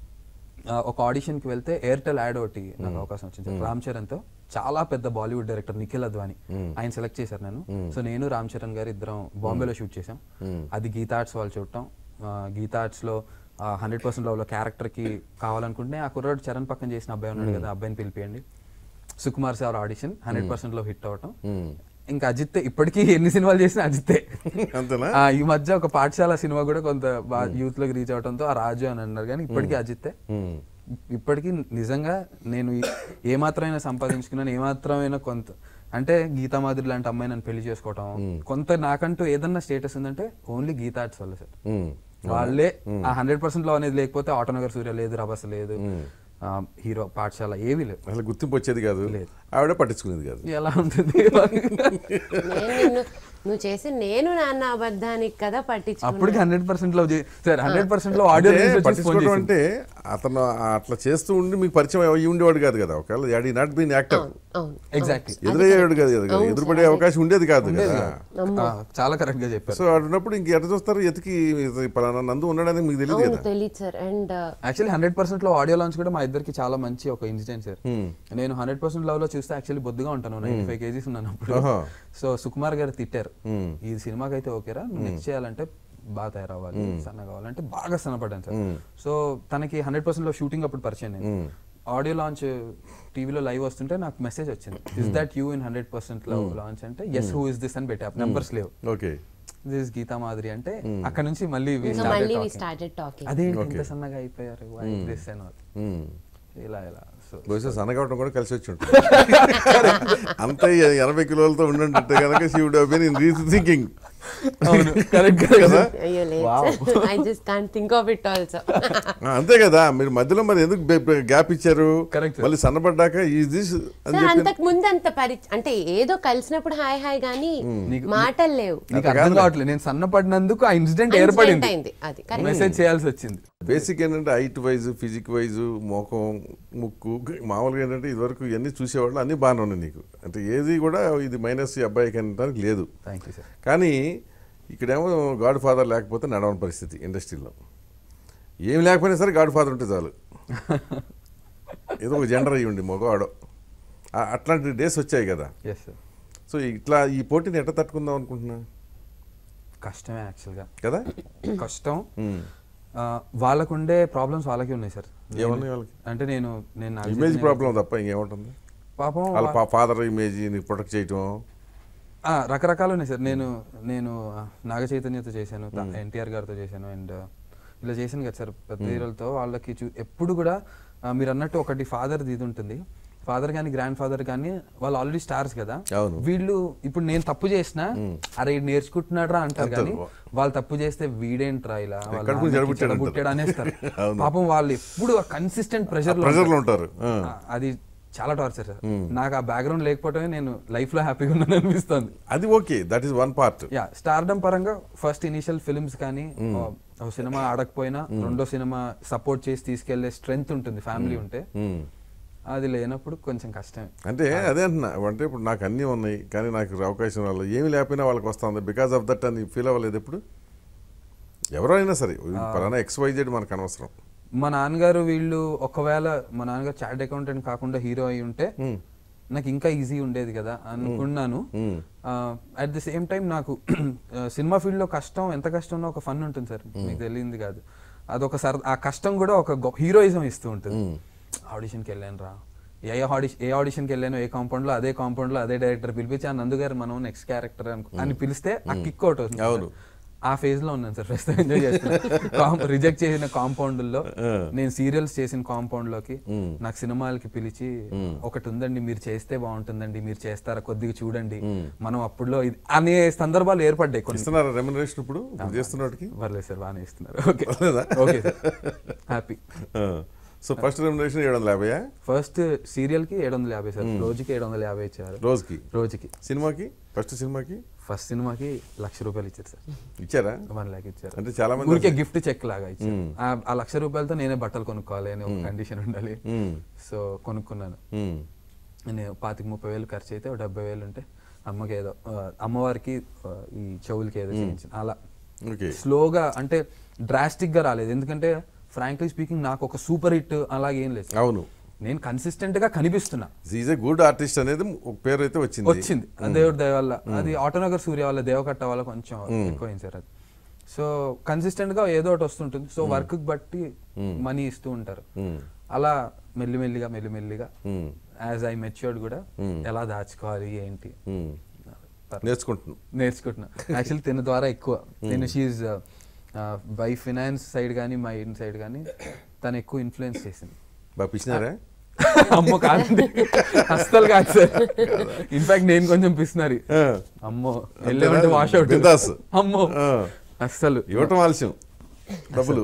ఆ, ఒక ఆడిషన్కి వెళ్తే ఎయిర్టెల్ యాడ్ ఒకటి నాకు అవకాశం వచ్చింది రామ్ చరణ్తో చాలా పెద్ద బాలీవుడ్ డైరెక్టర్ నిఖిల్ అద్వాని ఆయన సెలెక్ట్ చేశారు నేను సో నేను రామ్ చరణ్ గారు ఇద్దరం బాంబేలో షూట్ చేసాం అది గీతా ఆర్ట్స్ వాళ్ళు చూడటం ఆ, గీతా ఆర్ట్స్ లో హండ్రెడ్ పర్సెంట్ లో క్యారెక్టర్ కి కావాలనుకుంటే ఆ కుర్రాడు చరణ్ పక్కన చేసిన అబ్బాయి ఉన్నాడు కదా ఆ అబ్బాయిని పిలిపియండి Sukumar sir audition hundred percent లో హిట్ అవటం ఇంకా అజిత్ ఇప్పటికీ ఎన్ని సినిమాలు చేసినా అజిత్తే అంతేనా ఆ, ఈ మధ్య ఒక పాఠశాల సినిమా కూడా కొంత యూత్ లోకి రీచ్ అవడంతో ఆ రాజు అని అన్నారు కానీ ఇప్పటికీ అజిత్తే ఉమ్. ఇప్పటికీ నిజంగా నేను ఈ- ఏమాత్రమైనా సంపాదించుకున్నాను ఏమాత్రమైనా కొంత అంటే గీతా మాదిరి లాంటి అమ్మాయి నన్ను పెళ్లి చేసుకోవటం కొంత నాకంటూ ఏదన్నా స్టేటస్ ఉందంటే ఓన్లీ గీతా ఆర్ట్స్ వల్ల సార్ ఉమ్. వాళ్ళే ఆ హండ్రెడ్ పర్సెంట్ లో అనేది లేకపోతే ఆటోనగర్ సూర్య లేదు రభస లేదు ఆ, హీరో పాఠశాల ఏవి లేవు అసలు గుర్తింపు వచ్చేది కాదు ఆవిడ పట్టించుకునేది కాదు ఎలా ఉంటుంది నేను నిన్ను నువ్వు చేసి నేను నాన్న అబద్ధానికి కదా పట్టించుకున్నా అప్పటికి హండ్రెడ్ పర్సెంట్ లో చే- సార్ హండ్రెడ్ పర్సెంట్ లో ఆడియో అంటే ఫోన్ పట్టించుకోవడం చేసి అంటే అతను అట్లా చేస్తూ ఉండి మీకు పరిచయం అయ్యి ఉండేవాడు కాదు కదా ఒకవేళ యాడ్ నాట్ బీన్ యాక్టర్ అవును ఎగ్జాక్ట్లీ ఎదురయ్యాడు కాదు కదా ఎదురుపడే అవకాశం ఉండేది కాదు కదా చాలా కరెక్ట్ గా చెప్పారు సో అటున్నప్పుడు ఇంక ఎట్లా చూస్తారు ఎతికి ఇది పలానా నందు ఉండడానికి మీకు తెలియదు అవును కదా తెలియదు sir and actually hundred percent లో ఆడియో లాంచ్ కూడా మా ఇద్దరికి చాలా మంచి ఒక ఇన్సిడెంట్ సార్ నేను హండ్రెడ్ పర్సెంట్ లవ్ లో చూస్తే యాక్చువల్లీ బొద్దుగా ఉంటాను నైన్టీ ఫైవ్ కేజీస్ ఉన్నాను అప్పుడు ఆహా. సో సుకుమార్ గారు తిట్టారు ఈ సినిమాకి అయితే ఓకేరా నువ్వు నెక్స్ట్ చేయాలంటే బాగా తయారవ్వాలి సన్న కావాలంటే బాగా సన్నపడ్డాను సార్ సో తనకి హండ్రెడ్ పర్సెంట్ లో షూటింగ్ అప్పుడు పరిచయం నేను ఆడియో లాంచ్ టీవీలో లైవ్ వస్తుంటే నాకు మెసేజ్ వచ్చింది is that you in hundred percent love launch అంటే ఎస్ హూ ఇస్ దిస్ అని పెట్టా నెంబర్స్ లేవు ఓకే దిస్ గీతా మాదిరి అంటే అక్కడ నుంచి మళ్ళీ we ఇంకా started మళ్ళీ వి talking. స్టార్టెడ్ టాకింగ్ అదేంటి ఇంత సన్నగా అయిపోయారు Why this and all? ఉమ్. ఇలా ఇలా సో బహుశా సన్నగవటం కూడా కలిసి వచ్చి ఉంటుంది అంత ఎనభై కిలోలతో ఉండంటే కనుక శివుడు అబ్బాయి నేను రీతి థింకింగ్ అవును కరెక్ట్ కదా అయ్యో లేదు I just can't think of it also అంతే కదా మీరు మధ్యలో మరి ఎందుకు గ్యాప్ ఇచ్చారు Correct, sir. మళ్ళీ సన్నపడ్డాక ఈజ్ దిస్ అని సార్ చెప్పి అంతకు ముందు అంత పరి అంటే ఏదో కలిసినప్పుడు హాయ్ హాయ్ గానీ మాటలు లేవు నీకు అర్థం కావట్లేదు నేను సన్నపడినందుకు ఆ ఇన్సిడెంట్ Incident ఏర్పడింది అయింది అది కరెక్ట్ మెసేజ్ చేయాల్సి వచ్చింది బేసిక్ ఏంటంటే హైట్ వైజ్ ఫిజిక్ వైజ్ ముఖం ముక్కు మామూలుగా ఏంటంటే ఇదివరకు ఇవన్నీ చూసేవాళ్ళు అన్నీ బాగానే ఉన్నాయి నీకు అంటే ఏది కూడా ఇది మైనస్ ఈ అబ్బాయికి అనడానికి లేదు థ్యాంక్ యూ సార్ కానీ ఇక్కడేమో గాడ్ ఫాదర్ లేకపోతే నడవని పరిస్థితి ఇండస్ట్రీలో ఏం లేకపోయినా సరే గాడ్ ఫాదర్ ఉంటే చాలు ఏదో ఒక జెండర్ అయ్యి ఉండి మగవాడో ఆ- అట్లాంటి డేస్ వచ్చాయి కదా ఎస్ సార్ సో ఇట్లా ఈ పోటీని ఎట్లా తట్టుకుందాం అనుకుంటున్నా కష్టమే యాక్చువల్గా కదా కష్టం ఆ, వాళ్ళకుండే ప్రాబ్లమ్స్ వాళ్ళకి ఉన్నాయి సార్ ఏమన్నాయి వాళ్ళకి అంటే నేను నేను నాకు ఇమేజ్ తెలిసిన- ప్రాబ్లం తప్ప ఇంకేముంటుంది పాపం వాళ్ళ ఫాదర్ ఇమేజ్ ప్రొటెక్ట్ చేయటం ఆ, రకరకాలు ఉన్నాయి సార్ నేను నేను ఆ, నాగ చైతన్యతో చేశాను ఎన్టీఆర్ గారితో చేశాను అండ్ ఇలా చేశాను కదా సార్ పెద్ద హీరోలతో వాళ్ళకి చూ ఎప్పుడు కూడా ఆ, మీరు అన్నట్టు ఒకటి ఫాదర్ ఇది ఉంటుంది ఫాదర్ కానీ గ్రాండ్ ఫాదర్ కానీ వాళ్ళు ఆల్రెడీ స్టార్స్ కదా అవును. వీళ్ళు ఇప్పుడు నేను తప్పు చేసినా అరే ఈడు నేర్చుకుంటున్నాడు రా అంటారు అంటారు. కానీ వాళ్ళు తప్పు చేస్తే వీడేంట్రా ఇలా వాళ్ళ ఎక్కడికి నాన్నకి జడబుట్టాడు అంటారు. జడబుట్టాడు అనేస్తారు అవును. పాపం వాళ్ళు ఎప్పుడు కన్సిస్టెంట్ ప్రెషర్ ప్రెషర్లో ఉంటారు ఆ. అది చాలా టార్చర్ సార్ నాకు ఆ బ్యాక్గ్రౌండ్ లేకపోవడమే నేను లైఫ్ లో హ్యాపీగా ఉన్నాను అనిపిస్తుంది అది okay that is one part yeah stardom పరంగా ఫస్ట్ ఇనిషియల్ ఫిల్మ్స్ కానీ ఓ- ఒక సినిమా ఆడకపోయినా రెండో సినిమా సపోర్ట్ చేసి తీసుకెళ్లే స్ట్రెంగ్త్ ఉంటుంది ఫ్యామిలీ ఉంటే అది లేనప్పుడు కొంచెం కష్టమే అంటే అదే అంటున్నా అంటే ఇప్పుడు నాకు అన్నీ ఉన్నాయి కానీ నాకు అవకాశం రాలేదు ఏమి లేకపోయినా వాళ్ళకి వస్తుంది బికాస్ ఆఫ్ దట్ అని ఫీల్ అవ్వలేదు ఎప్పుడు ఎవరైనా సరే పలానా ఎక్స్ వైజెడ్ మనకు అనవసరం మా నాన్నగారు వీళ్ళు ఒకవేళ మా నాన్నగారు చార్ట్ అకౌంటెంట్ కాకుండా హీరో అయి ఉంటే నాకు ఇంకా ఈజీ ఉండేది కదా అనుకున్నాను అట్ ది సేమ్ టైం నాకు సినిమా ఫీల్డ్ లో కష్టం ఎంత కష్టం ఉన్నా ఒక ఫన్ ఉంటుంది సార్ మీకు తెలియంది కాదు అదొక సర ఆ కష్టం కూడా ఒక హీరోయిజం ఇస్తూ ఉంటుంది ఆడిషన్కి వెళ్ళాను రా ఏ ఆడిషన్ ఏ ఆడిషన్కి వెళ్ళాను ఏ కాంపౌండ్ లో అదే కాంపౌండ్ లో అదే డైరెక్టర్ పిలిపించి ఆ నందు గారు మనం నెక్స్ట్ క్యారెక్టర్ అని పిలిస్తే ఆ కిక్ అవుట్ అవుతుంది అవును. ఆ ఫేజ్ లో ఉన్నాను సార్ ప్రస్తుతం ఎంజాయ్ చేస్తున్నాను రిజెక్ట్ చేసిన కాంపౌండ్ లో నేను సీరియల్స్ చేసిన కాంపౌండ్ లోకి నాకు సినిమాలకి పిలిచి ఒకటి ఉందండి మీరు చేస్తే బాగుంటుందండి మీరు చేస్తారా కొద్దిగా చూడండి మనం అప్పుడులో ఇది అనే సందర్భాలు ఏర్పడ్డాయి కొన్ని ఇస్తున్నారా రెమ్యునరేషన్ ఇప్పుడు ఇప్పుడు చేస్తున్నవాడికి పర్లేదు సార్ బాగానే ఇస్తున్నారు ఓకే పర్లేదా? Okay sir happy so first remuneration ఏడు వందల యాభైయా ఫస్ట్ సీరియల్ కి ఏడు వందల యాభై సార్ రోజుకి ఏడు వందల యాభై ఇచ్చారు రోజుకి రోజుకి సినిమాకి ఫస్ట్ సినిమాకి ఫస్ట్ సినిమాకి లక్ష రూపాయలు ఇచ్చారు సార్ ఇచ్చారా వన్ ల్యాక్ ఇచ్చారు అంటే చాలా మంది ఊరికే గిఫ్ట్ చెక్ లాగా ఇచ్చారు ఆ- ఆ లక్ష రూపాయలతో నేనే బట్టలు కొనుక్కోవాలి అని ఒక కండిషన్ ఉండాలి మ్మ్. సో కొనుక్కున్నాను మ్మ్. నేను పాతిక ముప్పై వేలు ఖర్చు అయితే ఒక డెబ్బై వేలు ఉంటే అమ్మకి ఏదో ఆ, అమ్మవారికి ఆ, ఈ చెవులకి ఏదో చేయించింది అలా ఓకే స్లోగా అంటే డ్రాస్టిక్ గా రాలేదు ఎందుకంటే ఫ్రాంక్లీ స్పీకింగ్ నాకు ఒక సూపర్ హిట్ అలాగే ఏం లేదు అవును నేను కన్సిస్టెంట్ గా కనిపిస్తున్నా ఈజ్ ఏ గుడ్ ఆర్టిస్ట్ అనేది ఒక పేరు అయితే వచ్చింది వచ్చింది ఆ దేవుడి దయ వల్ల అది ఆటోనగర్ సూర్య వల్ల దేవకట్ట వల్ల కొంచెం ఎక్కువైంది సార్ అది సో కన్సిస్టెంట్ గా ఏదో ఒకటి వస్తుంటుంది సో వర్క్ బట్టి మనీ ఇస్తూ ఉంటారు అలా మెల్లిమెల్లిగా మెల్లిమెల్లిగా మ్మ్. యాజ్ ఐ మెచ్యూర్డ్ కూడా ఎలా దాచుకోవాలి ఏంటి మ్మ్. నేర్చుకుంటున్నాం నేర్చుకుంటున్నా యాక్చువల్లీ తిన ద్వారా ఎక్కువ నేను షీజ్ బై ఫినాన్స్ సైడ్ కానీ మై ఇన్ సైడ్ కానీ తను ఎక్కువ ఇన్ఫ్లుయెన్స్ చేసింది బాగా పిచ్చినారా అమ్మో కాదండి అస్సలు కాదు సార్ ఇన్ఫాక్ట్ నేను కొంచెం పిసినారి ఆ. అమ్మో వెళ్ళేమంటే వాష్ అవుట్ బిందాస్. అమ్మో ఆ. అస్సలు ఇవ్వటం ఆలస్యం డబ్బులు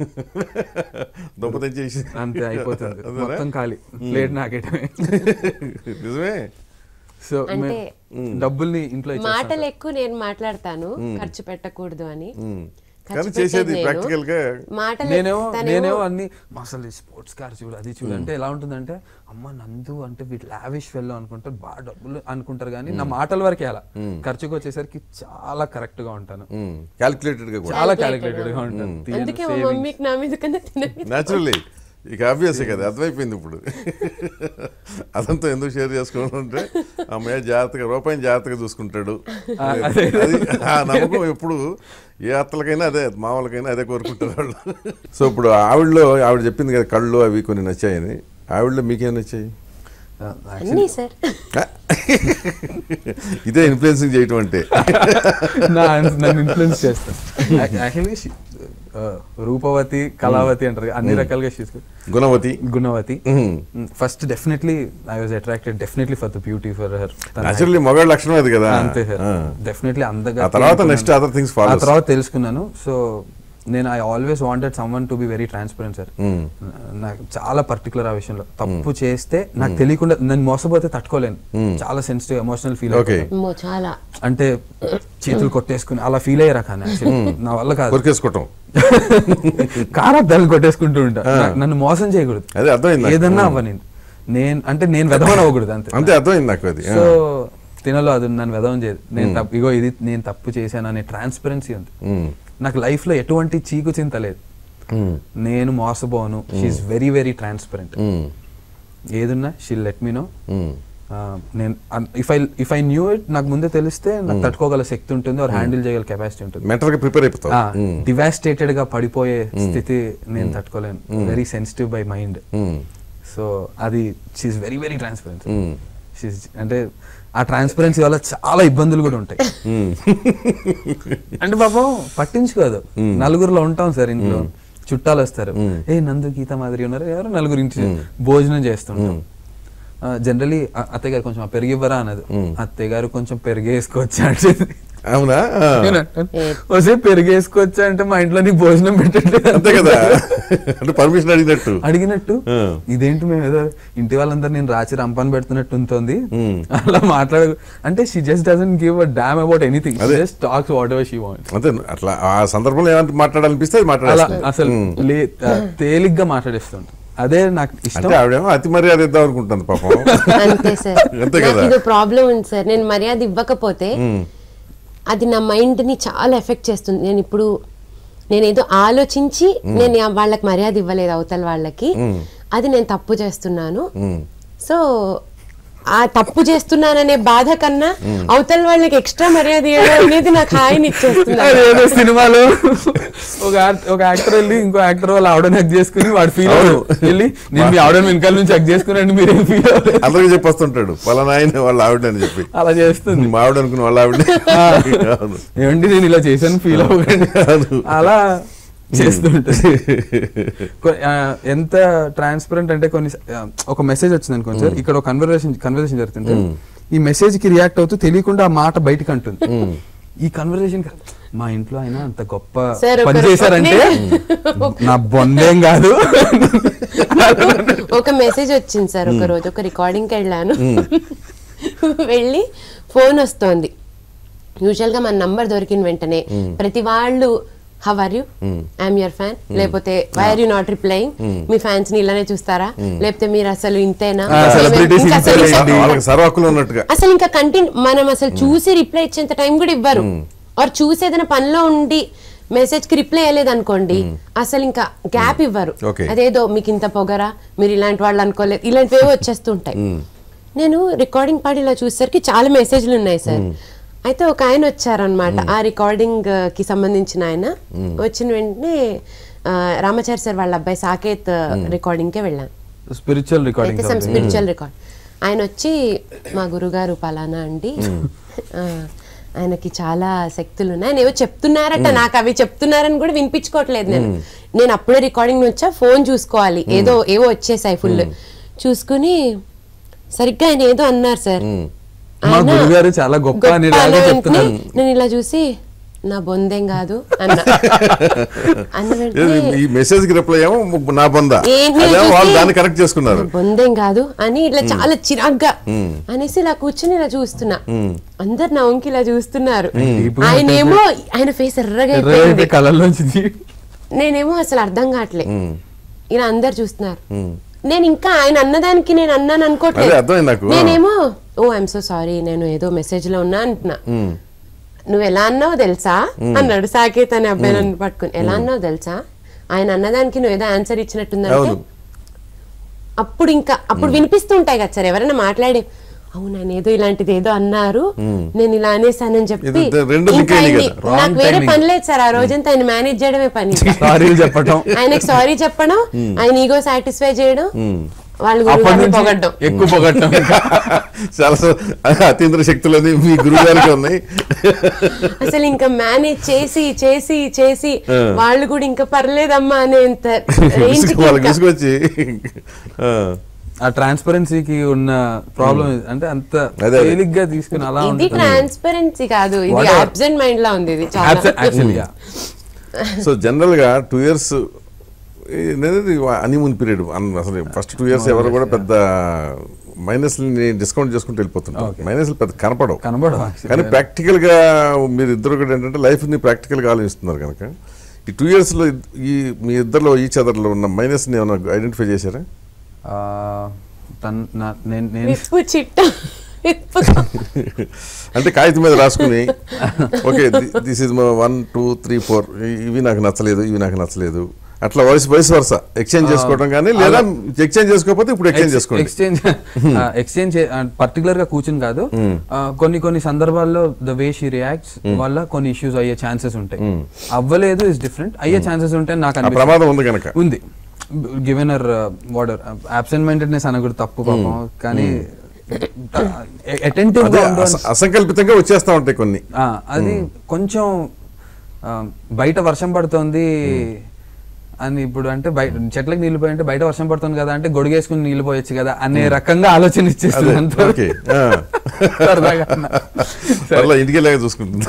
దుంప తెచ్చేసి అంతే అయిపోతుంది అదేనా? మొత్తం ఖాళీ ప్లేట్ నాకేయటమే నిజమే సో అంటే డబ్బుల్ని ఇంట్లో ఇచ్చేస్తాం మాటలు ఎక్కువ నేను మాట్లాడతాను ఖర్చు పెట్టకూడదు అని మ్మ్. ఖర్చు కానీ చేసేది పెట్టేది నేను. ప్రాక్టికల్ గా మాటలు నేనేమో తనేమో నేనేమో అన్ని అసలు స్పోర్ట్స్ కార్ చూడు అది చూడు అంటే ఎలా ఉంటుందంటే అమ్మ నందు అంటే వీటి లావిష్ వెళ్ళు అనుకుంటారు బాగా డబ్బులు అనుకుంటారు కానీ నా మాటల వరకే అలా ఖర్చుకు వచ్చేసరికి చాలా కరెక్ట్ గా ఉంటాను క్యాల్కులేటెడ్ గా కూడా చాలా క్యాలిక్యులేటెడ్ గా ఉంటాను తీయను, అందుకే మా savings. మమ్మీకి నా మీద కన్నా తిన మీద న్యాచురల్లీ ఇక ఆబ్వియస్ కదా అర్థమైపోయింది ఇప్పుడు అదంతా ఎందుకు షేర్ చేసుకోవడం అంటే అమ్మాయి జాగ్రత్తగా రూపాయిని జాగ్రత్తగా చూసుకుంటాడు అది ఆ నమ్మకం ఎప్పుడు ఏ అత్తలకైనా అదే మామూలకైనా అదే కోరుకుంటారు వాళ్ళు సో ఇప్పుడు ఆవిడలో ఆవిడ చెప్పింది కదా కళ్ళు అవి కొన్ని నచ్చాయని ఆవిడలో మీకేం నచ్చాయి ఆ, అన్నీ సార్ ఇదే ఇన్ఫ్లుయెన్సింగ్ చేయటం అంటే నా నన్ను ఇన్ఫ్లుయెన్స్ చేస్తాను యాక్చువల్లీ రూపవతి కళావతి అంటారు కదా, అన్ని రకాలుగా she's good. గుణవతి గుణవతి Mhm. First definitely I was attracted definitely for the beauty for her naturally మగవాళ్ళ లక్షణం అది కదా అంతే సార్ ఆ. డెఫినెట్లీ అందగా ఆ తర్వాత next other things ఆ follows. తర్వాత తెలుసుకున్నాను సో నేను I always wanted someone to be very transparent sir Mm. నాకు చాలా పర్టికులర్ ఆ విషయంలో తప్పు చేస్తే నాకు తెలియకుండా నేను మోసపోతే తట్టుకోలేను చాలా సెన్సిటివ్ ఎమోషనల్ ఫీల్ Okay. అమ్మో చాలా అంటే చేతులు కొట్టేసుకుని అలా ఫీల్ అయ్యారా కానీ actually. నా వల్ల కాదు కొరికేసుకోవటం కారాబ్దాలు కొట్టేసుకుంటూ ఉంటా నా- నన్ను మోసం చేయకూడదు అదే అర్థమైంది నాకు. ఏదన్నా అవ్వని నేను అంటే నేను వెధవన అవ్వకూడదు అంతే అంతే అర్థమైంది నాకు అది సో తినలో అది నన్ను వెధవం చేయదు నేను తప్పు ఇగో ఇది నేను తప్పు చేశాను అనే ట్రాన్స్పరెన్సీ ఉంది మ్మ్. నాకు లైఫ్ లో ఎటువంటి చీకు చింత లేదు మ్మ్. నేను మోసపోను షీఈ్ వెరీ వెరీ ట్రాన్స్పరెంట్ మ్మ్. ఏదున్నా షీ లెట్ మీ నో మ్మ్. నేను if I if I knew it నాకు ముందే తెలిస్తే నాకు తట్టుకోగల శక్తి ఉంటుంది ఆర్ హ్యాండిల్ చేయగల కెపాసిటీ ఉంటుంది మెంటల్ గా ప్రిపేర్ అయిపోతావు మ్మ్. డివాస్టేటెడ్ గా పడిపోయే స్థితి నేను తట్టుకోలేను వెరీ సెన్సిటివ్ బై మైండ్ మ్మ్. సో అది షీఈ్ వెరీ వెరీ ట్రాన్స్పరెన్స్ మ్మ్. అంటే ఆ ట్రాన్స్పరెన్సీ వల్ల చాలా ఇబ్బందులు కూడా ఉంటాయి మ్మ్. అంటే పాపం పట్టించుకోదు నలుగురులో ఉంటాం సార్ ఇంట్లో చుట్టాలు వస్తారు ఏ నందు గీత మాదిరి ఉన్నారు ఎవరు నలుగురు ఇంటి భోజనం చేస్తుంటాం జనరలీ అత్తయ్య గారు కొంచెం ఆ పెరిగి ఇవ్వరా అన్నది అత్తయ్య గారు కొంచెం పెరిగేసుకోవచ్చా అంటే అవునా ఆ. వస్తే పెరిగేసుకోవచ్చా అంటే మా ఇంట్లో నీకు భోజనం పెట్టట్లేదు అంతే కదా అంటే పర్మిషన్ అడిగినట్టు అడిగినట్టు ఆ. ఇదేంటి మేము ఏదో ఇంటి వాళ్ళందరూ నేను రాచి రంపాన్ని పెడుతున్నట్టు ఉంటుంది మ్మ్. అలా మాట్లాడ అంటే she just doesn't give a damn about anything just talks whatever she want అంతే అట్లా ఆ సందర్భంలో ఏమంటే మాట్లాడాలనిపిస్తే అది అలా మాట్లాడాలి అసలు లే ఆ, తేలిగ్గా మాట్లాడేస్తుంది అదే నాకు ఇష్టం అంటే ఆవిడేమో అతి మర్యాద ఇద్దాం అనుకుంటుంది పాపం అంతే సార్ అంతే నాకు కదా. ఇది ప్రాబ్లం ఉంది సార్ నేను మర్యాద ఇవ్వకపోతే అది నా మైండ్ ని చాలా ఎఫెక్ట్ చేస్తుంది నేను ఇప్పుడు నేను ఏదో ఆలోచించి నేను ఆ వాళ్ళకి మర్యాద ఇవ్వలేదు అవతల వాళ్ళకి అది నేను తప్పు చేస్తున్నాను మ్మ్. సో ఆ తప్పు చేస్తున్నాననే బాధ కన్నా అవతల వాళ్ళకి ఎక్స్ట్రా మర్యాద ఇవ్వడం అనేది నాకు హాయిని ఇచ్చేస్తుంది ఏదో సినిమాలో ఒక యాక్ట్- ఒక యాక్టర్ వెళ్ళి ఇంకో యాక్టర్ వాళ్ళు ఆవిడని హక్ చేసుకుని వాడు ఫీల్ అవును. వెళ్ళి నేను మీ ఆవిడని వెనకాల నుంచి హక్ చేసుకున్నాను మీరేం ఫీల్ అవ్వలేదు అందరికీ చెప్పొస్తుంటాడు పలానా ఆయన వాళ్ళ ఆవిడ అని చెప్పి అలా చేస్తుంది మా ఆవిడ అనుకున్న వాళ్ళ ఆవిడ అవును. ఏమండి నేను ఇలా చేశాను ఫీల్ అవ్వకండి అలా చేస్తుంటుంది కొ- ఆ, ఎంత ట్రాన్స్పరెంట్ అంటే కొన్ని స- ఆ, ఒక మెసేజ్ వచ్చింది అనుకోండి సార్ ఇక్కడ ఒక కన్వర్సేషన్ కన్వర్సేషన్ జరుగుతుంటే ఈ మెసేజ్ కి రియాక్ట్ అవుతూ తెలియకుండా ఆ మాట బయటకు అంటుంది ఈ కన్వర్సేషన్ మా ఇంట్లో అయినా అంత గొప్ప సార్, పని ఒకరు- చేశారంటే నా బొందేం కాదు ఒక మెసేజ్ వచ్చింది సార్ ఒక రోజు ఒక రికార్డింగ్కి వెళ్ళాను వెళ్ళి ఫోన్ వస్తోంది యూజువల్ గా మన నంబర్ దొరికిన వెంటనే ప్రతి వాళ్ళు how are you I'm your fan లేకపోతే why are you not replying me fans ని ఇలానే చూస్తారా లేకపోతే మీరు అసలు ఇంతేనా ఆ, celebrities ఇంకా అసలు ఇంతేనా? ఇంకా- వాళ్ళకి సర్వక్కులు ఉన్నట్టుగా అసలు ఇంకా కంటిన్యూ మనం అసలు చూసి రిప్లై ఇచ్చేంత టైం కూడా ఇవ్వరు ఆర్ చూసి ఏదైనా పనిలో ఉండి మెసేజ్ కి రిప్లై అయ్యలేదు అనుకోండి అసలు ఇంకా గ్యాప్ ఇవ్వరు Okay. అదేదో మీకు ఇంత పొగరా మీరు ఇలాంటి వాళ్ళు అనుకోలేదు ఇలాంటివి ఏవో వచ్చేస్తుంటాయి నేను రికార్డింగ్ పాడి ఇలా చూసేసరికి చాలా మెసేజ్లు ఉన్నాయి సార్ అయితే ఒక ఆయన వచ్చారనమాట ఆ రికార్డింగ్ కి సంబంధించిన ఆయన వచ్చిన వెంటనే ఆ, రామాచారి సార్ వాళ్ళ అబ్బాయి సాకేత్ రికార్డింగ్ కే వెళ్ళాను స్పిరిచువల్ రికార్డింగ్ అయితే సమ్ స్పిరిచువల్ రికార్డ్ ఆయన వచ్చి మా గురుగారు పలానా అండి ఆ, ఆయనకి చాలా శక్తులు ఉన్నాయి ఆయన ఏవో చెప్తున్నారట నాకు అవి చెప్తున్నారని కూడా వినిపించుకోవట్లేదు నేను నేను అప్పుడే రికార్డింగ్ వచ్చా ఫోన్ చూసుకోవాలి ఏదో ఏవో వచ్చేసాయి ఫుల్ చూసుకుని సరిగ్గా ఆయన ఏదో అన్నారు సార్ మా ఆయన గురుగారు చాలా గొప్ప అని గొప్ప ఇలాగే అన్న చెప్తున్నారు. వెంటనే నేను ఇలా చూసి నా బొందేం కాదు అన్న అన్న ఏది, వెంటనే ఈ మెసేజ్ కి రిప్లై ఏమో ము- నా బొంద ఏంటి అదేమో చూసి, వాళ్ళు దాన్ని కరెక్ట్ చేసుకున్నారు "నా బొందేం కాదు అని ఇట్లా చాలా చిరాగ్గా అనేసి ఇలా కూర్చొని ఇలా చూస్తున్నా అందరు నా వంకి ఇలా చూస్తున్నారు ఇప్పుడు ఆయన ఏమో ఆయన ఫేస్ ఎర్రగా ఎర్రగైతే అయిపోయింది కళ్ళల్లోంచి తీ- నేనేమో అసలు అర్థం కావట్లే ఇలా అందరు చూస్తున్నారు నేను ఇంకా ఆయన అన్నదానికి నేను అన్నాను అదే అనుకోవట్లేదు అర్థమైంది నాకు నేనేమో ఓ ఐఎమ్ సో సారీ నేను ఏదో మెసేజ్ లో ఉన్నా అంటున్నా నువ్వు ఎలా అన్నావు తెలుసా అన్నాడు సాకేత్ అనే అబ్బాయి నన్ను పట్టుకుని ఎలా అన్నావు తెలుసా ఆయన అన్నదానికి నువ్వు ఏదో ఆన్సర్ ఇచ్చినట్టుందంటే అవును. అప్పుడు ఇంకా అప్పుడు వినిపిస్తుంటాయి కదా సార్ ఎవరైనా మాట్లాడే అవును ఆయన ఏదో ఇలాంటిది ఏదో అన్నారు నేను ఇలా అనేసానని చెప్పి ఇది రెండు ఇంకా link అయింది ఆయన్ని- కదా. Wrong నాకు వేరే timing. పని లేదు సార్ ఆ రోజంతా ఆయన మేనేజ్ చేయడమే పని సారీలు చెప్పటం ఆయనకి సారీ చెప్పడం ఆయన ఈగో సాటిస్ఫై చేయడం వాళ్ళు అప్పటి గురువుగారిని నుంచి పొగడ్డం ఎక్కువ పొగట్టం చాలా స- అతీంద్ర శక్తులు అని మీ గురువు గారికి ఉన్నాయి అసలు ఇంకా మేనేజ్ చేసి చేసి చేసి వాళ్ళు కూడా ఇంకా పర్లేదమ్మా అనేంత రేంజ్ విసుగు- వాళ్ళకి విసుకొచ్చి ఆ, ఆ ట్రాన్స్పరెన్సీకి ఉన్న ప్రాబ్లం అంటే అంత అదే, అదే. తేలిగ్గా తీసుకుని అలా ఇది ఉంటుంది ట్రాన్స్పరెన్సీ కాదు ఇది Whatever. అబ్సెంట్ మైండ్ లా ఉంది ఇది చాలా యాక్చువల్లీ సో జనరల్ గా టూ ఇయర్స్ హనీమూన్ పీరియడ్ అసలు ఫస్ట్ టూ ఇయర్స్ ఎవరు కూడా పెద్ద మైనస్ డిస్కౌంట్ చేసుకుంటూ వెళ్ళిపోతుంటారు మైనస్ పెద్ద కనపడవు కనబడవు కానీ ప్రాక్టికల్ గా మీరు ఇద్దరు కూడా ఏంటంటే లైఫ్ ని ప్రాక్టికల్ గా ఆలోచిస్తున్నారు కనుక ఈ టూ ఇయర్స్ లో ఈ మీ ఇద్దరిలో ఈ చదర్లో ఉన్న మైనస్ ని ఏమైనా ఐడెంటిఫై చేశారా ఆ, తన్- నా- నేను- నేను విప్పు చిట్ట విప్పు అంటే కాగితం మీద రాసుకుని okay this is one two three four ఇవి నాకు నచ్చలేదు ఇవి నాకు నచ్చలేదు అట్లా వయసు వయసు వరుస ఎక్స్చేంజ్ చేసుకోవడం కానీ లేదా ఎక్స్చేంజ్ చేసుకోకపోతే ఇప్పుడు ఎక్స్చేంజ్ చేసుకోండి ఎక్స్చేంజ్ ఎక్స్చేంజ్ పర్టికులర్ గా కూర్చుని కాదు ఆ, కొన్ని కొన్ని సందర్భాల్లో ద వే షీ రియాక్ట్స్ వల్ల కొన్ని ఇష్యూస్ అయ్యే ఛాన్సెస్ ఉంటాయి అవ్వలేదు ఇస్ డిఫరెంట్ అయ్యే ఛాన్సెస్ ఉంటాయి నాకు ఆ అనిపిస్తుంది. ప్రమాదం ఉంది కనుక ఉంది given or water absent mindedness అనకూడదు తప్పు పాపం కానీ అటెంటివ్ అదే అస- అసంకల్పితంగా వచ్చేస్తా ఉంటాయి కొన్ని అది కొంచెం ఆ, బయట వర్షం పడుతోంది అని ఇప్పుడు అంటే బయట చెట్లకు నీళ్లు పోయి అంటే బయట వర్షం పడుతుంది కదా అంటే గొడుగేసుకుని నీళ్లు పోయొచ్చు కదా అనే రకంగా ఆలోచన అదే ఇచ్చేస్తుంది అంతే. ఓకే సరదాగా అన్నా. పర్లా ఇంటికి వెళ్ళాక చూసుకుంటుంది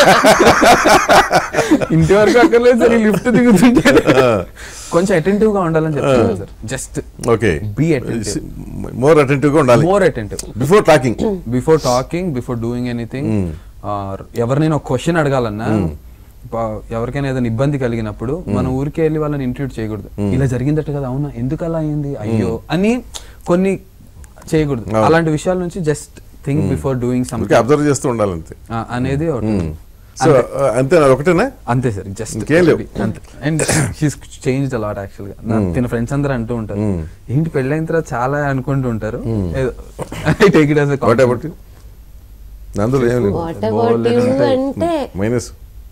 ఇంటి వరకు అక్కర్లేదు సార్ లిఫ్ట్ దిగుతుంటే కొంచెం అటెంటివ్ గా ఉండాలని చెప్తున్నాను sir just okay Be attentive. More attentive గా ఉండాలి more attentive before talking before talking before doing anything ఎవరినైనా ఒక క్వశ్చన్ అడగాలన్నా ప- ఎవరికైనా ఏదైనా ఇబ్బంది కలిగినప్పుడు మన ఊరికే వెళ్ళి వాళ్ళని ఇంట్రడ్యూట్ చేయకూడదు ఇలా జరిగిందట కదా అవునా ఎందుకు అలా అయింది అయ్యో అని కొన్ని చేయకూడదు అలాంటి విషయాల నుంచి జస్ట్ థింక్ బిఫోర్ డూయింగ్ ఊరికే సంథింగ్ అబ్జర్వ్ చేస్తూ ఉండాలంతే అనేది ఒకటి సో అంతేనా అది ఒకటేనా అంతే సార్ జస్ట్ ఇంకేం లేవు. And she's change a lot actual గా నా తిన ఫ్రెండ్స్ అందరూ అంటూ ఉంటారు ఏంటి పెళ్ళైన తర్వాత చాలా అనుకుంటూ ఉంటారు take it as what about అందులో ఏం లేదు వాట్ అబౌట్ యూ అంటే మైనస్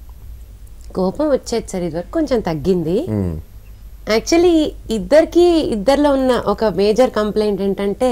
కోపం వచ్చేది సార్ ఇదివరకు కొంచెం తగ్గింది యాక్చువల్లీ ఇద్దరికి ఇద్దరిలో ఉన్న ఒక మేజర్ కంప్లైంట్ ఏంటంటే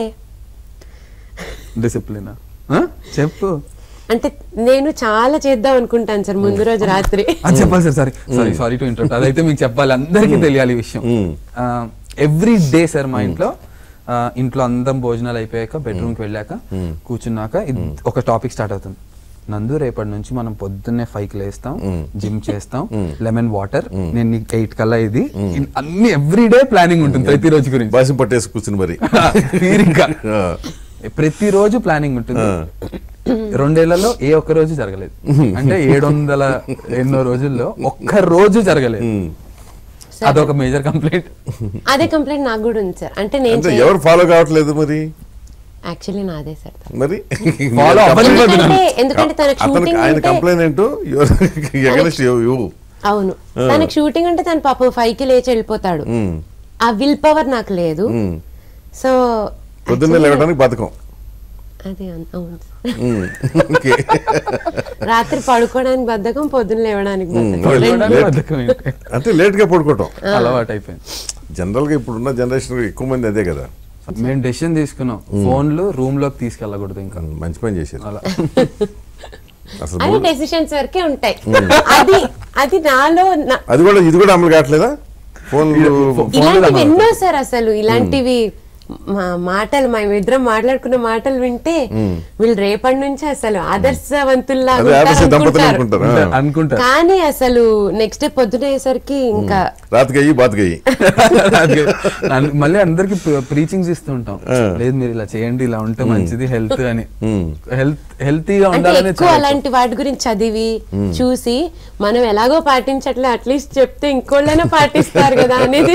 డిసిప్లిన్ చెప్పు అంటే నేను చాలా చేద్దాం అనుకుంటాను సార్ ముందు రోజు రాత్రి అది చెప్పాలి sir sorry sorry sorry to interrupt అదైతే మీకు చెప్పాలి అందరికీ తెలియాలి ఈ విషయం ఎవ్రీ డే సార్ మా ఇంట్లో ఆ, ఇంట్లో అందరం భోజనాలు అయిపోయాక బెడ్రూమ్ కి వెళ్ళాక కూర్చున్నాక ఇద్- ఒక టాపిక్ స్టార్ట్ అవుతుంది నందు రేపటి నుంచి మనం పొద్దున్నే ఫైవ్ కి లేస్తాం జిమ్ చేస్తాం లెమన్ వాటర్ నేను నీకు ఎయిట్ కల్లా ఇది ఇన్- అన్ని ఎవ్రీ డే ప్లానింగ్ ఉంటుంది ప్రతి రోజు గురించి బాసి పట్టేసి కూర్చుని మరి తీరిగ్గా ఆ. ప్రతిరోజు ప్లానింగ్ ఉంటుంది రెండేళ్లలో ఏ ఒక్క రోజు జరగలేదు అంటే ఏడు వందల ఎన్నో రోజుల్లో ఒక్క రోజు జరగలేదు అదొక మేజర్ కంప్లైంట్ అదే కంప్లైంట్ నాకు కూడా ఉంది సార్ అంటే నేను అంటే ఎవరు ఫాలో కావట్లేదు మరి యాక్చువల్లీ నాదే సార్ మరి Follow అవ్వలేదు. ఎందుకంటే ఎందుకంటే తనకు అతనికి షూటింగ్ ఆయన ఉంటే కంప్లైంట్ ఏంటో ఎగనెస్ట్ యూ అవును తనకు షూటింగ్ అంటే తన పాపం ఫైవ్ కి లేచి వెళ్ళిపోతాడు ఆ విల్ పవర్ నాకు లేదు సో పొద్దున్నే లేవడానికి బతకం అది అన్- అవును సార్. ఓకే రాత్రి పడుకోవడానికి బద్ధకం పొద్దున్న లేవడానికి బద్ధకం Hmm. రెండు- Late. బద్ధకం ఏంటి? అంటే లేట్ గా పడుకోవటం అలవాటు అయిపోయింది జనరల్ గా ఇప్పుడున్న జనరేషన్ ఎక్కువ మంది అదే కదా మేము డెసిషన్ తీసుకున్నాం ఫోన్లు రూమ్ లోకి తీసుకెళ్ళకూడదు ఇంకా మంచి పని చేశారు అలా అసలు అవి డెసిషన్స్ వరకే ఉంటాయి అది అది నాలో నా- అది కూడా ఇది కూడా అమలు కావట్లేదా ఫోన్లు ఇలాంటివి ఎన్నో సార్ అసలు ఇలాంటివి మా మాటలు మా ఇద్దరం మాట్లాడుకున్న మాటలు వింటే వీళ్ళు రేపటి నుంచి అసలు ఆదర్శవంతుల్లా అదే ఆదర్శ దంపతులు అనుకుంటారు ఆ. అనుకుంటా కానీ అసలు నెక్స్ట్ డే పొద్దున అయ్యేసరికి ఇంకా రాతికయ్యి బాతుకయ్యి అదే. అన్- మళ్ళీ అందరికి ప్రీచింగ్స్ ఇస్తూ ఉంటాం లేదు మీరు ఇలా చేయండి ఇలా ఉంటే మంచిది హెల్త్ అని హెల్త్ హెల్తీగా అంటే ఉండాలని ఎక్కువ అలాంటి వాటి గురించి చదివి చూసి మనం ఎలాగో పాటించట్లే అట్లీస్ట్ చెప్తే ఇంకోళ్ళైనా పాటిస్తారు కదా అనేది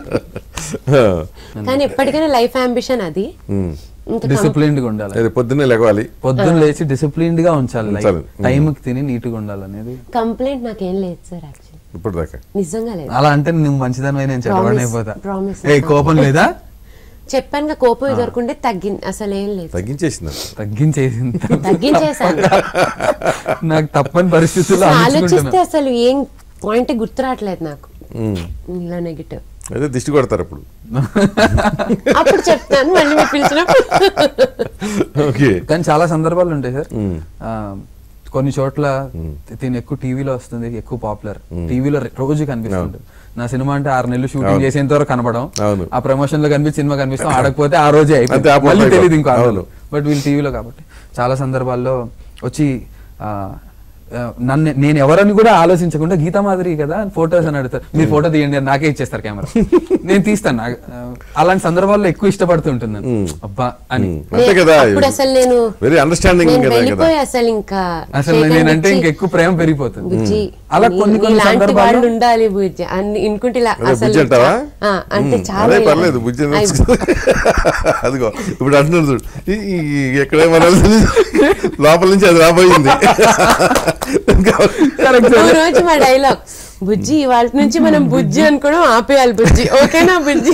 కానీ ఎప్పటికైనా లైఫ్ అంబిషన్ అది ఇంకా డిసిప్లిన్డ్ గా ఉండాలి అదే పొద్దున్నే లెగవాలి పొద్దున్న లేచి డిసిప్లిన్డ్ గా ఉంచాలి లైఫ్ ఉంచాలి. టైం కి తిని నీట్ గా ఉండాలనేది కంప్లైంట్ నాకేం లేదు సార్ యాక్చువల్లీ ఇప్పుడు దాకా నిజంగా లేదు అలా అంటే నువ్వు మంచిదానివై నేను చెప్పడం Promise. అయిపోతా Promise. ఏ కోపం లేదా చెప్పాను కోపం ఎదుర్కొంటే తగ్గింది అసలు ఏం లేదు తగ్గించేసింది తగ్గించేసింది తగ్గించేసాను నాకు తప్పని పరిస్థితుల్లో అసలు ఆలోచించుకుంటున్నా ఆలోచిస్తే అసలు ఏం పాయింట్ గుర్తు రావట్లేదు నాకు ఇలా నెగిటివ్ అదే దిష్టి కొడతారు అప్పుడు అప్పుడు చెప్తాను మళ్ళీ మీరు పిలిచినప్పుడు ఓకే కానీ చాలా సందర్భాలు ఉంటాయి సార్ ఆ, కొన్ని చోట్ల తిని ఎక్కువ టీవీలో వస్తుంది ఎక్కువ పాపులర్ టీవీలో రోజు కనిపిస్తుంటుంది నా సినిమా అంటే ఆరు నెలలు షూటింగ్ చేసేంత వరకు కనపడం అవును. ఆ ప్రమోషన్ లో కనిపించి సినిమా కనిపిస్తాం ఆడకపోతే ఆ రోజే అంతే, ఆ అయిపోయింది point మళ్ళీ తెలియదు అయిపోతుంది. ఇంకో అవును. బట్ వీళ్ళు టీవీలో కాబట్టి చాలా సందర్భాల్లో వచ్చి ఆ, ఆ, నన్ను నేను ఎవరని కూడా ఆలోచించకుండా గీతా మాదిరి కదా ఫోటోస్ అని అడుగుతారు మీరు ఫోటో తీయండి అని నాకే ఇచ్చేస్తారు కెమెరా నేను తీస్తాను నాకు, ఆ, అలాంటి సందర్భాల్లో ఎక్కువ ఇష్టపడుతుంటున్నాను అబ్బా అని అంతే కదా అప్పుడు అసలు నేను వెరీ అండర్స్టాండింగ్ నేను కదా కదా వెళ్ళిపోయి అసలు ఇంకా అసలు షేక్ హ్యాండ్ నేనంటే ఇచ్చి, ఇంకా ఎక్కువ ప్రేమ పెరిగిపోతుంది బుజ్జి అలా నీ- కొన్ని కొన్ని నీలాంటి సందర్భాల్లో వాళ్ళు ఉండాలి బుజ్జి అన్ని ఇన్కుంటే ఇలా అదే అసలు బుజ్జి అంటావా ఆ, అంటే ఉమ్, చాలా అదే ఇలా- పర్లేదు బుజ్జి అని అయ్ వచ్చి- అదిగో ఇప్పుడు అంటున్నాడు చూడు ఈ- ఈ- ఈ ఎక్కడే మన లోపల నుంచి అది రాబోయింది Correct, ఓ sir. రోజు మా డైలాగ్ బుజ్జి ఇవాళ నుంచి మనం బుజ్జి అనుకోవడం ఆపేయాలి బుజ్జి ఓకేనా బుజ్జి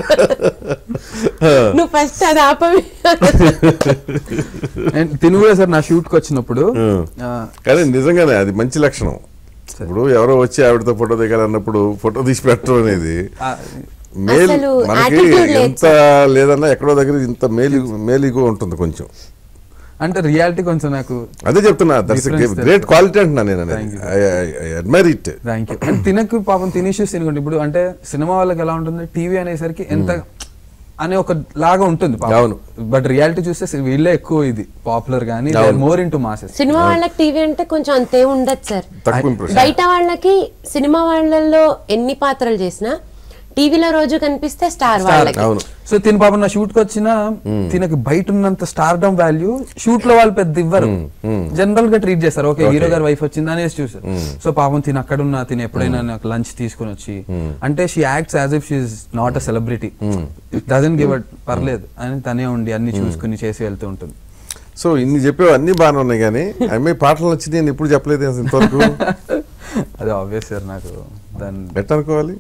నువ్వు ఫస్ట్ అది ఆపవి And తిను కూడా సార్ నా షూట్ కి వచ్చినప్పుడు ఆ, కానీ నిజంగానే అది మంచి లక్షణం ఇప్పుడు ఎవరో వచ్చి ఆవిడతో ఫోటో దిగాలన్నప్పుడు ఫోటో తీసి పెట్టడం అనేది ఆ, మేల్ అసలు మనకి attitude లేదు ఎంత లేదన్నా ఎక్కడో దగ్గర ఇంత మేలు మేలిగో ఉంటుంది కొంచెం అంటే రియాలిటీ కొంచెం నాకు అదే చెప్తున్నా దట్స్ Difference గ్రేట్ క్వాలిటీ అంటున్నా నేను Thank you. అనేది అడ్మైర్ ఇట్ థ్యాంక్ యూ తినకు పాపం తిని ఇష్యూస్ తినుకోండి ఇప్పుడు అంటే సినిమా వాళ్ళకి ఎలా ఉంటుంది టీవీ అనేసరికి ఎంత అనే ఒక లాగా ఉంటుంది అవును. బట్ రియాలిటీ చూస్తే సి- వీళ్ళే ఎక్కువ ఇది పాపులర్ గానీ అవును. మోర్ ఇంటూ మాసెస్ సినిమా వాళ్ళకి టీవీ అంటే కొంచెం అంతే ఉండదు సార్ తక్కువ ఇంప్రెషన్ బయట వాళ్ళకి సినిమా వాళ్ళల్లో ఎన్ని పాత్రలు చేసినా టీవీలో రోజు కనిపిస్తే స్టార్ వాళ్ళకి అవును సో తిని పాపం నా షూట్ కి వచ్చిన తినకి బయట ఉన్నంత స్టార్డమ్ వాల్యూ షూట్ లో వాళ్ళు పెద్ద ఇవ్వరు జనరల్ గా ట్రీట్ చేస్తారు ఓకే హీరో గారి వైఫ్ వచ్చింది అనేసి చూసారు సో పాపం తిని అక్కడ ఉన్న తిని ఎప్పుడైనా నాకు లంచ్ తీసుకొని వచ్చి అంటే she acts as if she's not a celebrity doesn't give at పర్లేదు అని తనే ఉండి అన్ని చూసుకుని చేసి వెళ్తూ ఉంటుంది సో ఇన్ని చెప్పేవి అన్ని బాగానే ఉన్నాయి కానీ అమ్మాయి పాటలు నచ్చి నేను ఎప్పుడు చెప్పలేదు అసలు ఇంతవరకు అది ఆబ్వియస్ సార్ నాకు దాని ఎట్ట అనుకోవాలి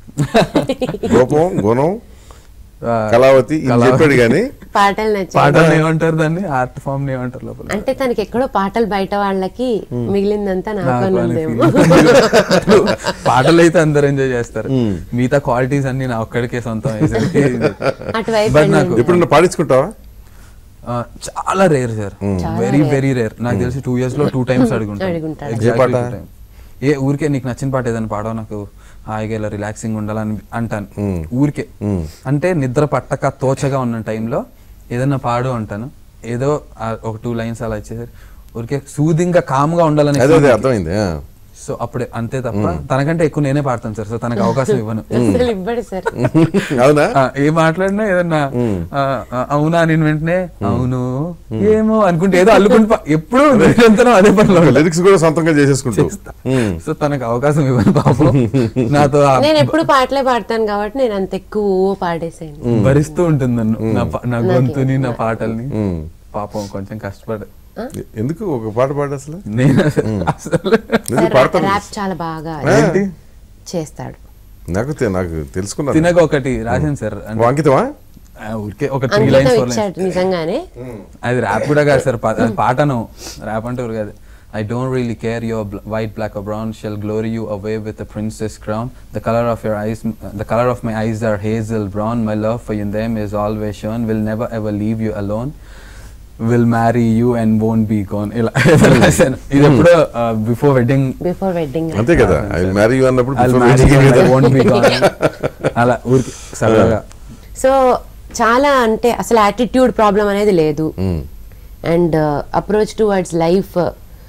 రూపం గుణం ఆ, కళావతి ఇది కళావతి. చెప్పాడు కానీ పాటలు నచ్చాయి పాటలు ఏమంటారు దాన్ని ఆర్ట్ ఫామ్ ఏమంటారు లోపల అంటే తనకి ఎక్కడో పాటలు బయట వాళ్ళకి మిగిలిందంతా నాకు నాకు అని అన్నదేమో feel. పాటలు అయితే అందరు ఎంజాయ్ చేస్తారు మిగతా క్వాలిటీస్ అన్ని నా ఒక్కడికే సొంతం అయ్యేసరికి అటువైపు But నాకు వెళ్ళండి. ఎప్పుడన్నా పాడించుకుంటావా ఆ, చాలా rare sir very very rare నాకు తెలిసి టూ ఇయర్స్ లో టూ టైమ్స్ అడుగుంటాను అడుగుంటాడు. Exactly ఏ పాట? two times. ఏ ఊరికే నీకు నచ్చిన పాట ఏదైనా పాడవ నాకు హాయిగా ఇలా రిలాక్సింగ్ ఉండాలని అంటాను ఊరికే అంటే నిద్ర పట్టక తోచగా ఉన్న టైంలో ఏదైనా పాడు అంటాను ఏదో ఆ ఒక టూ లైన్స్ అలా ఇచ్చేసారు ఊరికే సూదింగ్ గా కామ్ గా ఉండాలని అదే అదే అర్థమైంది ఆ. సో అప్పుడే అంతే తప్ప తనకంటే ఎక్కువ నేనే పాడతాను సార్ సో తనకు అవకాశం ఇవ్వను అసలు ఇవ్వడు సార్ అవునా ఆ, ఏం మాట్లాడినా ఏదన్నా ఆ, ఆ, అవునా నేను వెంటనే అవును ఏమో అనుకుంటే ఏదో అల్లుకుంటూ పా- ఎప్పుడు నిరంతరం అదే పనిలో ఉంటా. లిరిక్స్ కూడా సొంతంగా చేసేసుకుంటావు ఉమ్. సో తనకు అవకాశం ఇవ్వను పాపం నాతో ఆ నేను ఎప్పుడు పాటలే పాడతాను కాబట్టి నేను అంత ఎక్కువ పాడేసాను భరిస్తూ ఉంటుంది నన్ను నా పా- నా గొంతుని నా పాటల్ని ఉమ్. పాపం కొంచెం కష్టపడి ఎందుకు ఒక పాట పాడు అసలు నేను అసలు- అసలు ఎందుకు పాడతాను ర్యాప్ చాలా బాగా ఏంటి చేస్తాడు నాకు తె- నాకు తెలుసుకున్నాను తినక ఒకటి రాశాను సార్ అంటే, అంకితమా ఆ, ఊరికే ఒక త్రీ అంకితం లైన్స్ ఫోర్ లైన్స్ ఇచ్చాడు నిజంగానే అది ర్యాప్ కూడా కాదు సార్ పా- అది పాటను ర్యాప్ అంటే ఊరు కాదు I don't really care your bl- white, black or brown shall glory you away with a princess crown. The color of your eyes, uh, the color of my eyes are hazel brown. My love for you and them is always shown. Will never ever leave you alone. Will marry you and won't be gone. ఇలా ఏదో రాశాను. ఇది ఎప్పుడో before wedding before wedding అంతే కదా I marry you అన్నప్పుడు I'll before marry you wedding and I కదా. won't be gone. అలా ఊరికి సరదాగా సో చాలా అంటే అసలు యాటిట్యూడ్ ప్రాబ్లం అనేది లేదు um. And approach towards life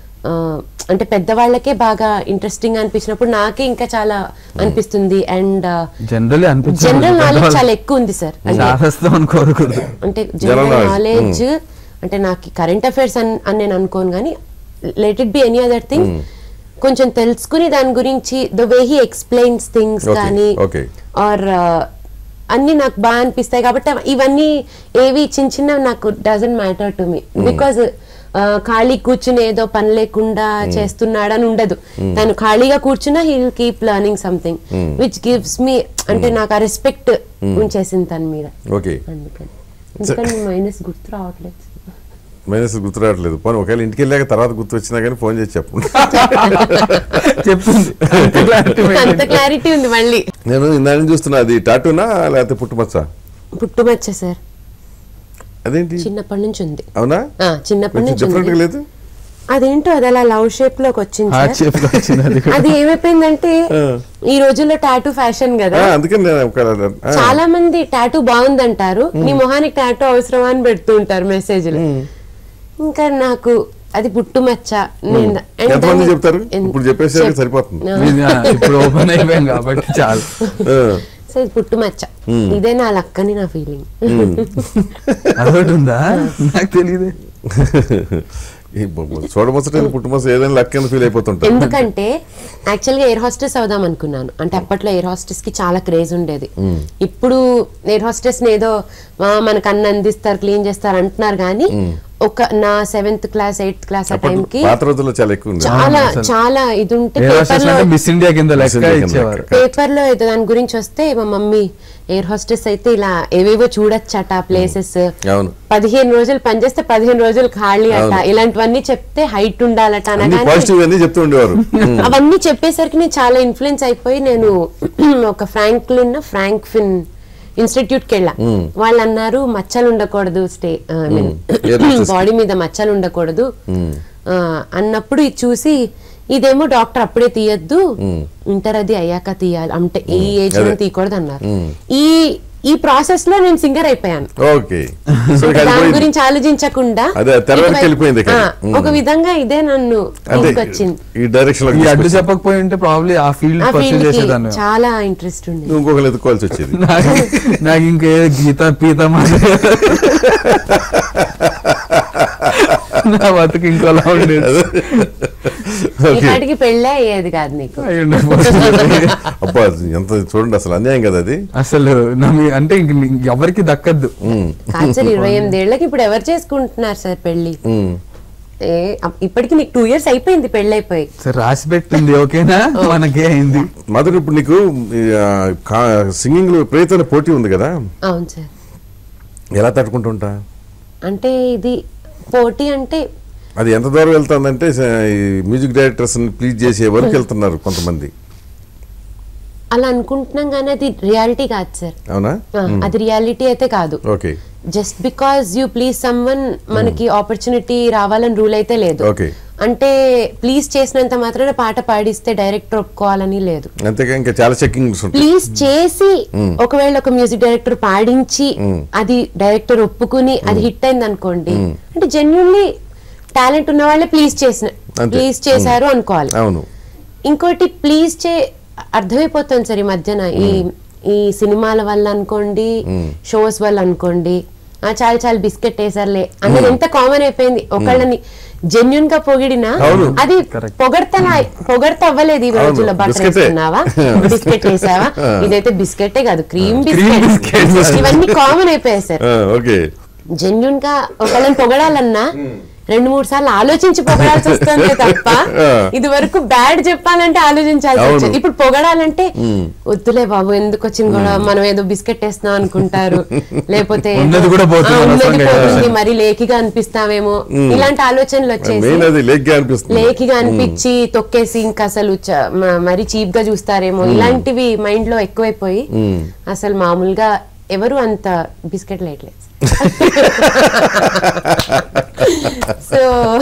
అంటే పెద్దవాళ్ళకే బాగా ఇంట్రెస్టింగ్ అనిపించినప్పుడు నాకే ఇంకా చాలా అనిపిస్తుంది అండ్ జనరల్లీ అనిపించింది జనరల్ నాలెడ్జ్ చాలా ఎక్కువ ఉంది సార్ అంటే శాస్త్రం అని కోరుకోదు అంటే General జనరల్ knowledge. నాలెడ్జ్ అంటే నాకు కరెంట్ అఫైర్స్ అని అని నేను అనుకోను కానీ let it be any other thing కొంచెం తెలుసుకుని దాని గురించి the way he explains things Okay, కానీ okay. ఆర్ అన్ని నాకు బాగా అనిపిస్తాయి కాబట్టి ఇవన్నీ ఏవి చిన్న చిన్న నాకు doesn't matter to me because ఖాళీ కూర్చుని ఏదో పని లేకుండా చేస్తున్నాడని ఉండదు తను ఖాళీగా కూర్చున్నా he will keep learning something which gives me అంటే నాకు ఆ రెస్పెక్ట్ ఉంచేసింది తన మీద ఓకే అందుకని ఎందుకని మైనస్ గుర్తు రావట్లేదు మైనస్ గుర్తు రావట్లేదు పోనీ ఒకవేళ ఇంటికి వెళ్ళాక తర్వాత గుర్తు వచ్చినా కానీ ఫోన్ చేసి చెప్పండి చెప్తుంది అంత clarity maintain అంత క్లారిటీ ఉంది మళ్ళీ నేను ఇందాక చూస్తున్నా అది టాటూనా లేకపోతే పుట్టుమచ్చ పుట్టుమచ్చ సార్ అదేంటి చిన్నప్పటి నుంచి ఉంది అవునా ఆ, చిన్నప్పటి కొంచెం నుంచి డిఫరెంట్ గా ఉంది. లేదు అదేంటో అది అలా లవ్ షేప్ లోకి వచ్చింది హార్ట్ సార్. షేప్ లో వచ్చింది అది కూడా. అది ఏమైపోయిందంటే ఈ రోజుల్లో టాటూ ఫ్యాషన్ కదా ఆ, అందుకని నేను ఒక ఆ, చాలా మంది టాటూ బాగుందంటారు నీ మొహానికి టాటూ అవసరమా అని పెడుతూ ఉంటారు మెసేజ్లు ఇంకా నాకు అది పుట్టుమచ్చ నేను and ఎంతమంది దాన్ని- చెప్తారు ఎన్- ఇప్పుడు చెప్పేసరికి చెప్- సరిపోతుంది ఆ. ఇది, ఆ, ఇప్పుడు ఓపెన్ అయిపోయాం కాబట్టి చాలు ఆ, సో ఇది పుట్టుమచ్చ ఇదే నా లక్కని నా ఫీలింగ్ అదొకటి ఉందా నాకు తెలియదు ఈ బొమ్మ చూడమొచ్చటైన పుట్టుమచ్చ ఏదైనా లక్కని ఫీల్ అయిపోతుంటారు ఎందుకంటే యాక్చువల్గా ఎయిర్ హాస్టెస్ అవుదాం అనుకున్నాను అంటే అప్పట్లో ఎయిర్ హాస్టెస్ కి చాలా క్రేజ్ ఉండేది ఇప్పుడు ఎయిర్ హాస్టెస్ ఏదో "ఆ, మనకు అన్న అందిస్తారు క్లీన్ చేస్తారు అంటున్నారు కానీ ఒక నా సెవెంత్ క్లాస్ ఎయిత్ క్లాస్ ఆ అప్పుడు టైంకి పాత రోజుల్లో చాలా ఎక్కువ ఉంది చాలా చాలా ఇది ఉంటే ఏ పేపర్ లో అంటే మిస్ ఇండియా కింద Miss లెక్క India కింద ఇచ్చేవారు లెక్క. పేపర్ లో ఏదో దాని గురించి వస్తే మా మమ్మీ ఎయిర్ హాస్టెస్ అయితే ఇలా ఏవేవో చూడొచ్చట ప్లేసెస్ అవును పదిహేను రోజులు పనిచేస్తే పదిహేను రోజులు ఖాళీ అట అవును. ఇలాంటివన్నీ చెప్తే హైట్ ఉండాలట అన్ని అనగానే పాజిటివ్ అన్ని చెప్తూ ఉండేవారు అవన్నీ చెప్పేసరికి నేను చాలా ఇన్ఫ్లుయెన్స్ అయిపోయి నేను ఒక ఫ్రాంక్లిన్ ఫ్రాంక్ఫిన్ ఇన్స్టిట్యూట్ కి వెళ్ళా వాళ్ళు అన్నారు మచ్చలు ఉండకూడదు stay I mean Air hostess కి. బాడీ మీద మచ్చలు ఉండకూడదు ఆ, అన్నప్పుడు ఇది చూసి ఇదేమో డాక్టర్ అప్పుడే తీయద్దు ఇంటర్ అది అయ్యాక తీయాలి అంటే ఈ ఏజ్ లో అదే. తీయకూడదు అన్నారు ఈ ఈ ప్రాసెస్ లో నేను సింగర్ అయిపోయాను ఓకే సో ఇక అది దాని పోయింది. గురించి ఆలోచించకుండా అదే, తెర వెనక్కి ఇటువైపు- వెళ్ళిపోయింది ఇక. ఆ, ఉమ్. ఒక విధంగా ఇదే నన్ను అంటే తీసుకొచ్చింది ఈ డైరెక్షన్ ఈ అడ్డు లో చెప్పకపోయి ఉంటే ప్రాబ్లీ ఆ ఫీల్డ్ ఆ పర్సూ ఫీల్డ్ కి చేసేదాన్ని చాలా ఇంట్రెస్ట్ ఉంది నువ్వు ఇంకొకరు ఎత్తుకోవాల్సి వచ్చేది నాకు నాకు ఇంకే గీత పీత మాట నా బతుకు ఇంకోలా ఉండేది Okay. ఇప్పటికి పెళ్ళే అయ్యేది కాదు నీకు అయి ఉండకపోవచ్చు. అబ్బా అది ఎంత చూడండి అసలు అన్యాయం కదా అది అసలు నా మీ- అంటే ఇంక నీ- ఎవరికి దక్కద్దు ఉమ్, కాదు సార్ ఇరవై ఎనిమిదేళ్లకి ఇప్పుడు ఎవరు చేసుకుంటున్నారు సార్ పెళ్లి ఉమ్. ఏ అప్- ఇప్పటికి నీకు టూ ఇయర్స్ అయిపోయింది పెళ్ళి అయిపోయి సరే రాసి పెట్టింది ఓకేనా మనకే అయింది మాధురి ఇప్పుడు నీకు సింగింగ్ లో ప్రేతన పోటీ ఉంది కదా అవును సార్ ఎలా తట్టుకుంటుంటా అంటే ఇది పోటీ అంటే అది ఎంత దూరం వెళ్తుందంటే స- ఈ మ్యూజిక్ డైరెక్టర్స్ ప్లీజ్ చేసే వరకు వెళ్తున్నారు కొంతమంది అలా అనుకుంటున్నాం కానీ అది రియాలిటీ కాదు సార్ అవునా ఆ, అది రియాలిటీ అయితే కాదు okay just because you please someone మనకి ఆపర్చునిటీ రావాలని రూల్ అయితే లేదు Okay. అంటే ప్లీజ్ చేసినంత మాత్రాన పాట పాడిస్తే డైరెక్టర్ ఒప్పుకోవాలని లేదు అంతేగా ఇంకా చాలా చెక్కింగ్స్ ఉంటాయి ప్లీజ్ చేసి ఒకవేళ ఒక మ్యూజిక్ డైరెక్టర్ పాడించి అది డైరెక్టర్ ఒప్పుకుని అది హిట్ అయింది అనుకోండి అంటే జెన్యున్లీ టాలెంట్ ఉన్న వాళ్ళే ప్లీజ్ చేసిన అంతే. ప్లీజ్ చేశారు అనుకోవాలి అవును ఇంకోటి ప్లీజ్ చే అర్థమైపోతుంది సార్ ఈ మధ్యన ఈ ఈ సినిమాల వల్ల అనుకోండి షోస్ వల్ల అనుకోండి ఆ చాలు చాలు బిస్కెట్ వేసారులే అనేది ఎంత కామన్ అయిపోయింది ఒకళ్ళని జెన్యున్ గా పొగిడినా అవును. అది పొగడతలా పొగడత అవ్వలేదు ఈ రోజుల్లో బటర్ బిస్కెటే. వేసుకున్నావా బిస్కెట్ వేసావా ఇదైతే బిస్కెటే కాదు క్రీమ్ Cream బిస్కెట్ biscuit. ఇవన్నీ కామన్ అయిపోయాయి సార్ ఆ, ఓకే జెన్యున్ గా ఒకళ్ళని పొగడాలన్నా రెండు మూడు సార్లు ఆలోచించి పొగడాల్సి వస్తుంది తప్ప ఇది వరకు బ్యాడ్ చెప్పాలంటే ఆలోచించాల్సి అవును. వచ్చేది ఇప్పుడు పొగడాలంటే వద్దులే బాబు ఎందుకు వచ్చింది కూడా మనం ఏదో బిస్కెట్ వేస్తున్నాం అనుకుంటారు లేకపోతే ఉన్నది కూడా పోతుంది, ఆ, ఉన్నది అనవసరంగా పోతుంది మరి లేకిగా అనిపిస్తామేమో ఇలాంటి ఆలోచనలు వచ్చేసి మెయిన్ అది లేక్గా అనిపిస్తుంది లేకిగా అనిపించి తొక్కేసి ఇంకా అసలు చ- మ- మరి చీప్ గా చూస్తారేమో ఇలాంటివి మైండ్ లో ఎక్కువైపోయి అసలు మామూలుగా ఎవరు అంత బిస్కెట్ లేట్లేదు సో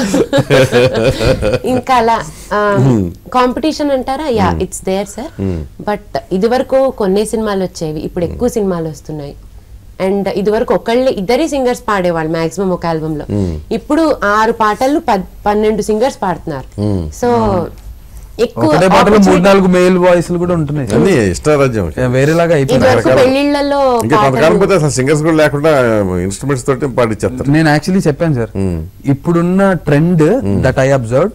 ఇంకా అలా కాంపిటీషన్ అంటారా yeah it's there sir but ఇది వరకు కొన్ని సినిమాలు వచ్చేవి ఇప్పుడు ఎక్కువ సినిమాలు వస్తున్నాయి అండ్ ఇది వరకు ఒకళ్ళే ఇద్దరి సింగర్స్ పాడేవాళ్ళు మాక్సిమం ఒక ఆల్బమ్ లో ఇప్పుడు ఆరు పాటలు పద్- పన్నెండు సింగర్స్ పాడుతున్నారు సో ఎక్కువ ఒకటే పాటలో మూడు opportunity- నాలుగు మెయిల్ వాయిస్లు కూడా ఉంటున్నాయి అన్ని ఇష్టారాజ్యం ఏ, వేరేలాగా ఇది అయిపోయింది వరకు పెళ్లిళ్లలో ఇంకా కొంతకాలం పోతే అసలు సింగర్స్ కూడా లేకుండా ఇన్స్ట్రుమెంట్స్ తోటి పాటించేస్తారు నేను యాక్చువల్లీ చెప్పాను సార్ ఇప్పుడున్న ట్రెండ్ దట్ ఐ అబ్జర్వ్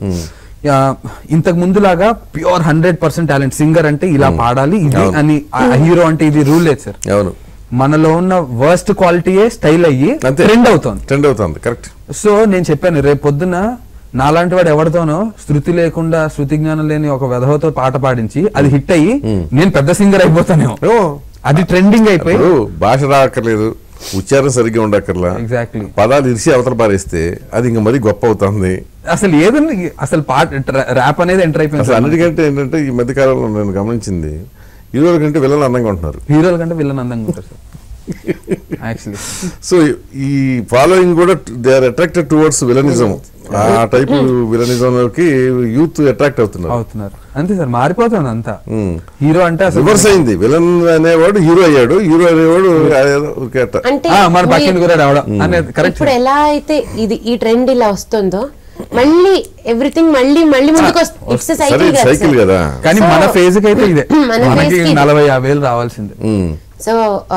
ఇంతకు ముందులాగా pure hundred percent talent singer అంటే ఇలా పాడాలి ఇది అని హీరో అంటే ఇది రూల్ లేదు సార్ అవును మనలో ఉన్న వర్స్ట్ క్వాలిటీయే స్టైల్ అయ్యి అంతే. ట్రెండ్ అవుతోంది ట్రెండ్ అవుతుంది కరెక్ట్ సో నేను చెప్పాను రేపు పొద్దున నాలాంటి వాడు ఎవరితోనో శృతి లేకుండా శృతి జ్ఞానం లేని ఒక వెధవతో పాట పాడించి అది హిట్ అయ్యి నేను పెద్ద సింగర్ అయిపోతానేమో ఓ అది ట్రెండింగ్ అయిపోయి ఇప్పుడు భాష రాక్కర్లేదు ఉచ్చారణ సరిగ్గా ఉండక్కర్లా ఎగ్జాక్ట్లీ పదాలు ఇరిసి అవతల పారేస్తే అది ఇంకా మరీ గొప్ప అవుతుంది అసలు ఏదన్నా అసలు పాట ర్యాప్ అనేది ఎంటర్ అయిపోయింది అసలు సార్. అన్నిటికంటే ఏంటంటే ఈ మధ్య కాలంలో నేను గమనించింది హీరోల కంటే విలన్లు అందంగా ఉంటున్నారు హీరోల కంటే విలన్ అందంగా ఉంటారు సార్ యాక్చువల్లీ సో ఈ ఫాలోయింగ్ కూడా they are attracted towards villainism ఆ టైప్ విలనిజం లోకి యూత్ అట్రాక్ట్ అవుతున్నారు అవుతున్నారు అంతే సార్ మారిపోతుంది అంతా హీరో అంటే అసలు రివర్స్ అయింది విలన్ అనేవాడు హీరో అయ్యాడు హీరో అనేవాడు అదేదో ఊరికే అట్ట. అంటే ఆ, మన మీ- పక్కింటి కూడా రావడం అనేది కరెక్ట్ ఇప్పుడు ఎలా అయితే ఇది ఈ ట్రెండ్ ఇలా వస్తుందో మళ్ళీ ఎవ్రీథింగ్ మళ్ళీ మళ్ళీ ముందుకు ఇట్స్ సరే సైకిల్ సైకిల్ కదా కానీ మన So- ఫేజ్ కి అయితే ఇదే మన మనకి phase కి- నలభై యాభై వేలు రావాల్సిందే ఉమ్. సో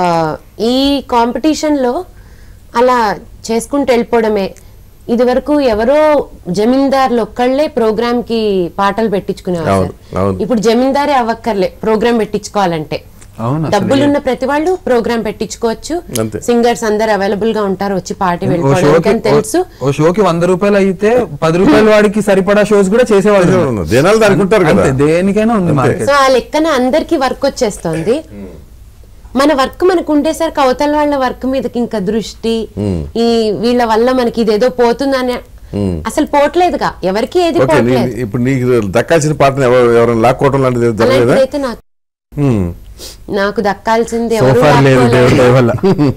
ఈ కాంపిటీషన్ లో అలా చేసుకుంటూ వెళ్ళిపోవడమే ఇది వరకు ఎవరో జమీందార్లు ఒక్కళ్ళే ప్రోగ్రామ్ కి పాటలు పెట్టించుకునేవారు అవును, సార్. అవును. ఇప్పుడు జమీందారే అవ్వక్కర్లే ప్రోగ్రామ్ పెట్టించుకోవాలంటే అవును అసలు డబ్బులున్న ప్రతి వాళ్ళు ప్రోగ్రామ్ పెట్టించుకోవచ్చు అంతే. సింగర్స్ అందరు అవైలబుల్ గా ఉంటారు వచ్చి పార్టీ ఓ వెళ్ళిపోవడానికి షోకి అని తెలుసు ఓ షోకి వంద రూపాయలు అయితే పది రూపాయల వాడికి సరిపడా షోస్ కూడా చేసేవాళ్ళు ఉన్నారు. దేనాలు దానికి ఉంటారు కదా అంతే దేనికైనా ఉంది మార్కెట్ సో ఆ లెక్కన అందరికి వర్క్ వచ్చేస్తుంది మన వర్క్ మనకు ఉండేసరికి అవతల వాళ్ళ వర్క్ మీదకి ఇంకా దృష్టి ఈ వీళ్ళ వల్ల మనకి ఇదేదో పోతుందని అసలు పోవట్లేదుగా ఎవరికి ఏది ఓకే నీ- పోవట్లేదు ఇప్పుడు నీకు దక్కాల్సిన పాటను ఎవరు ఎవరైనా లాక్కోవటం లాంటిది ఏదో జరగలేదా అలాంటిదైతే నాకు ఉమ్. నాకు దక్కాల్సింది సో ఎవరు ఫార్ లేదు లాక్కోలేరు. దేవుడి దయ వల్ల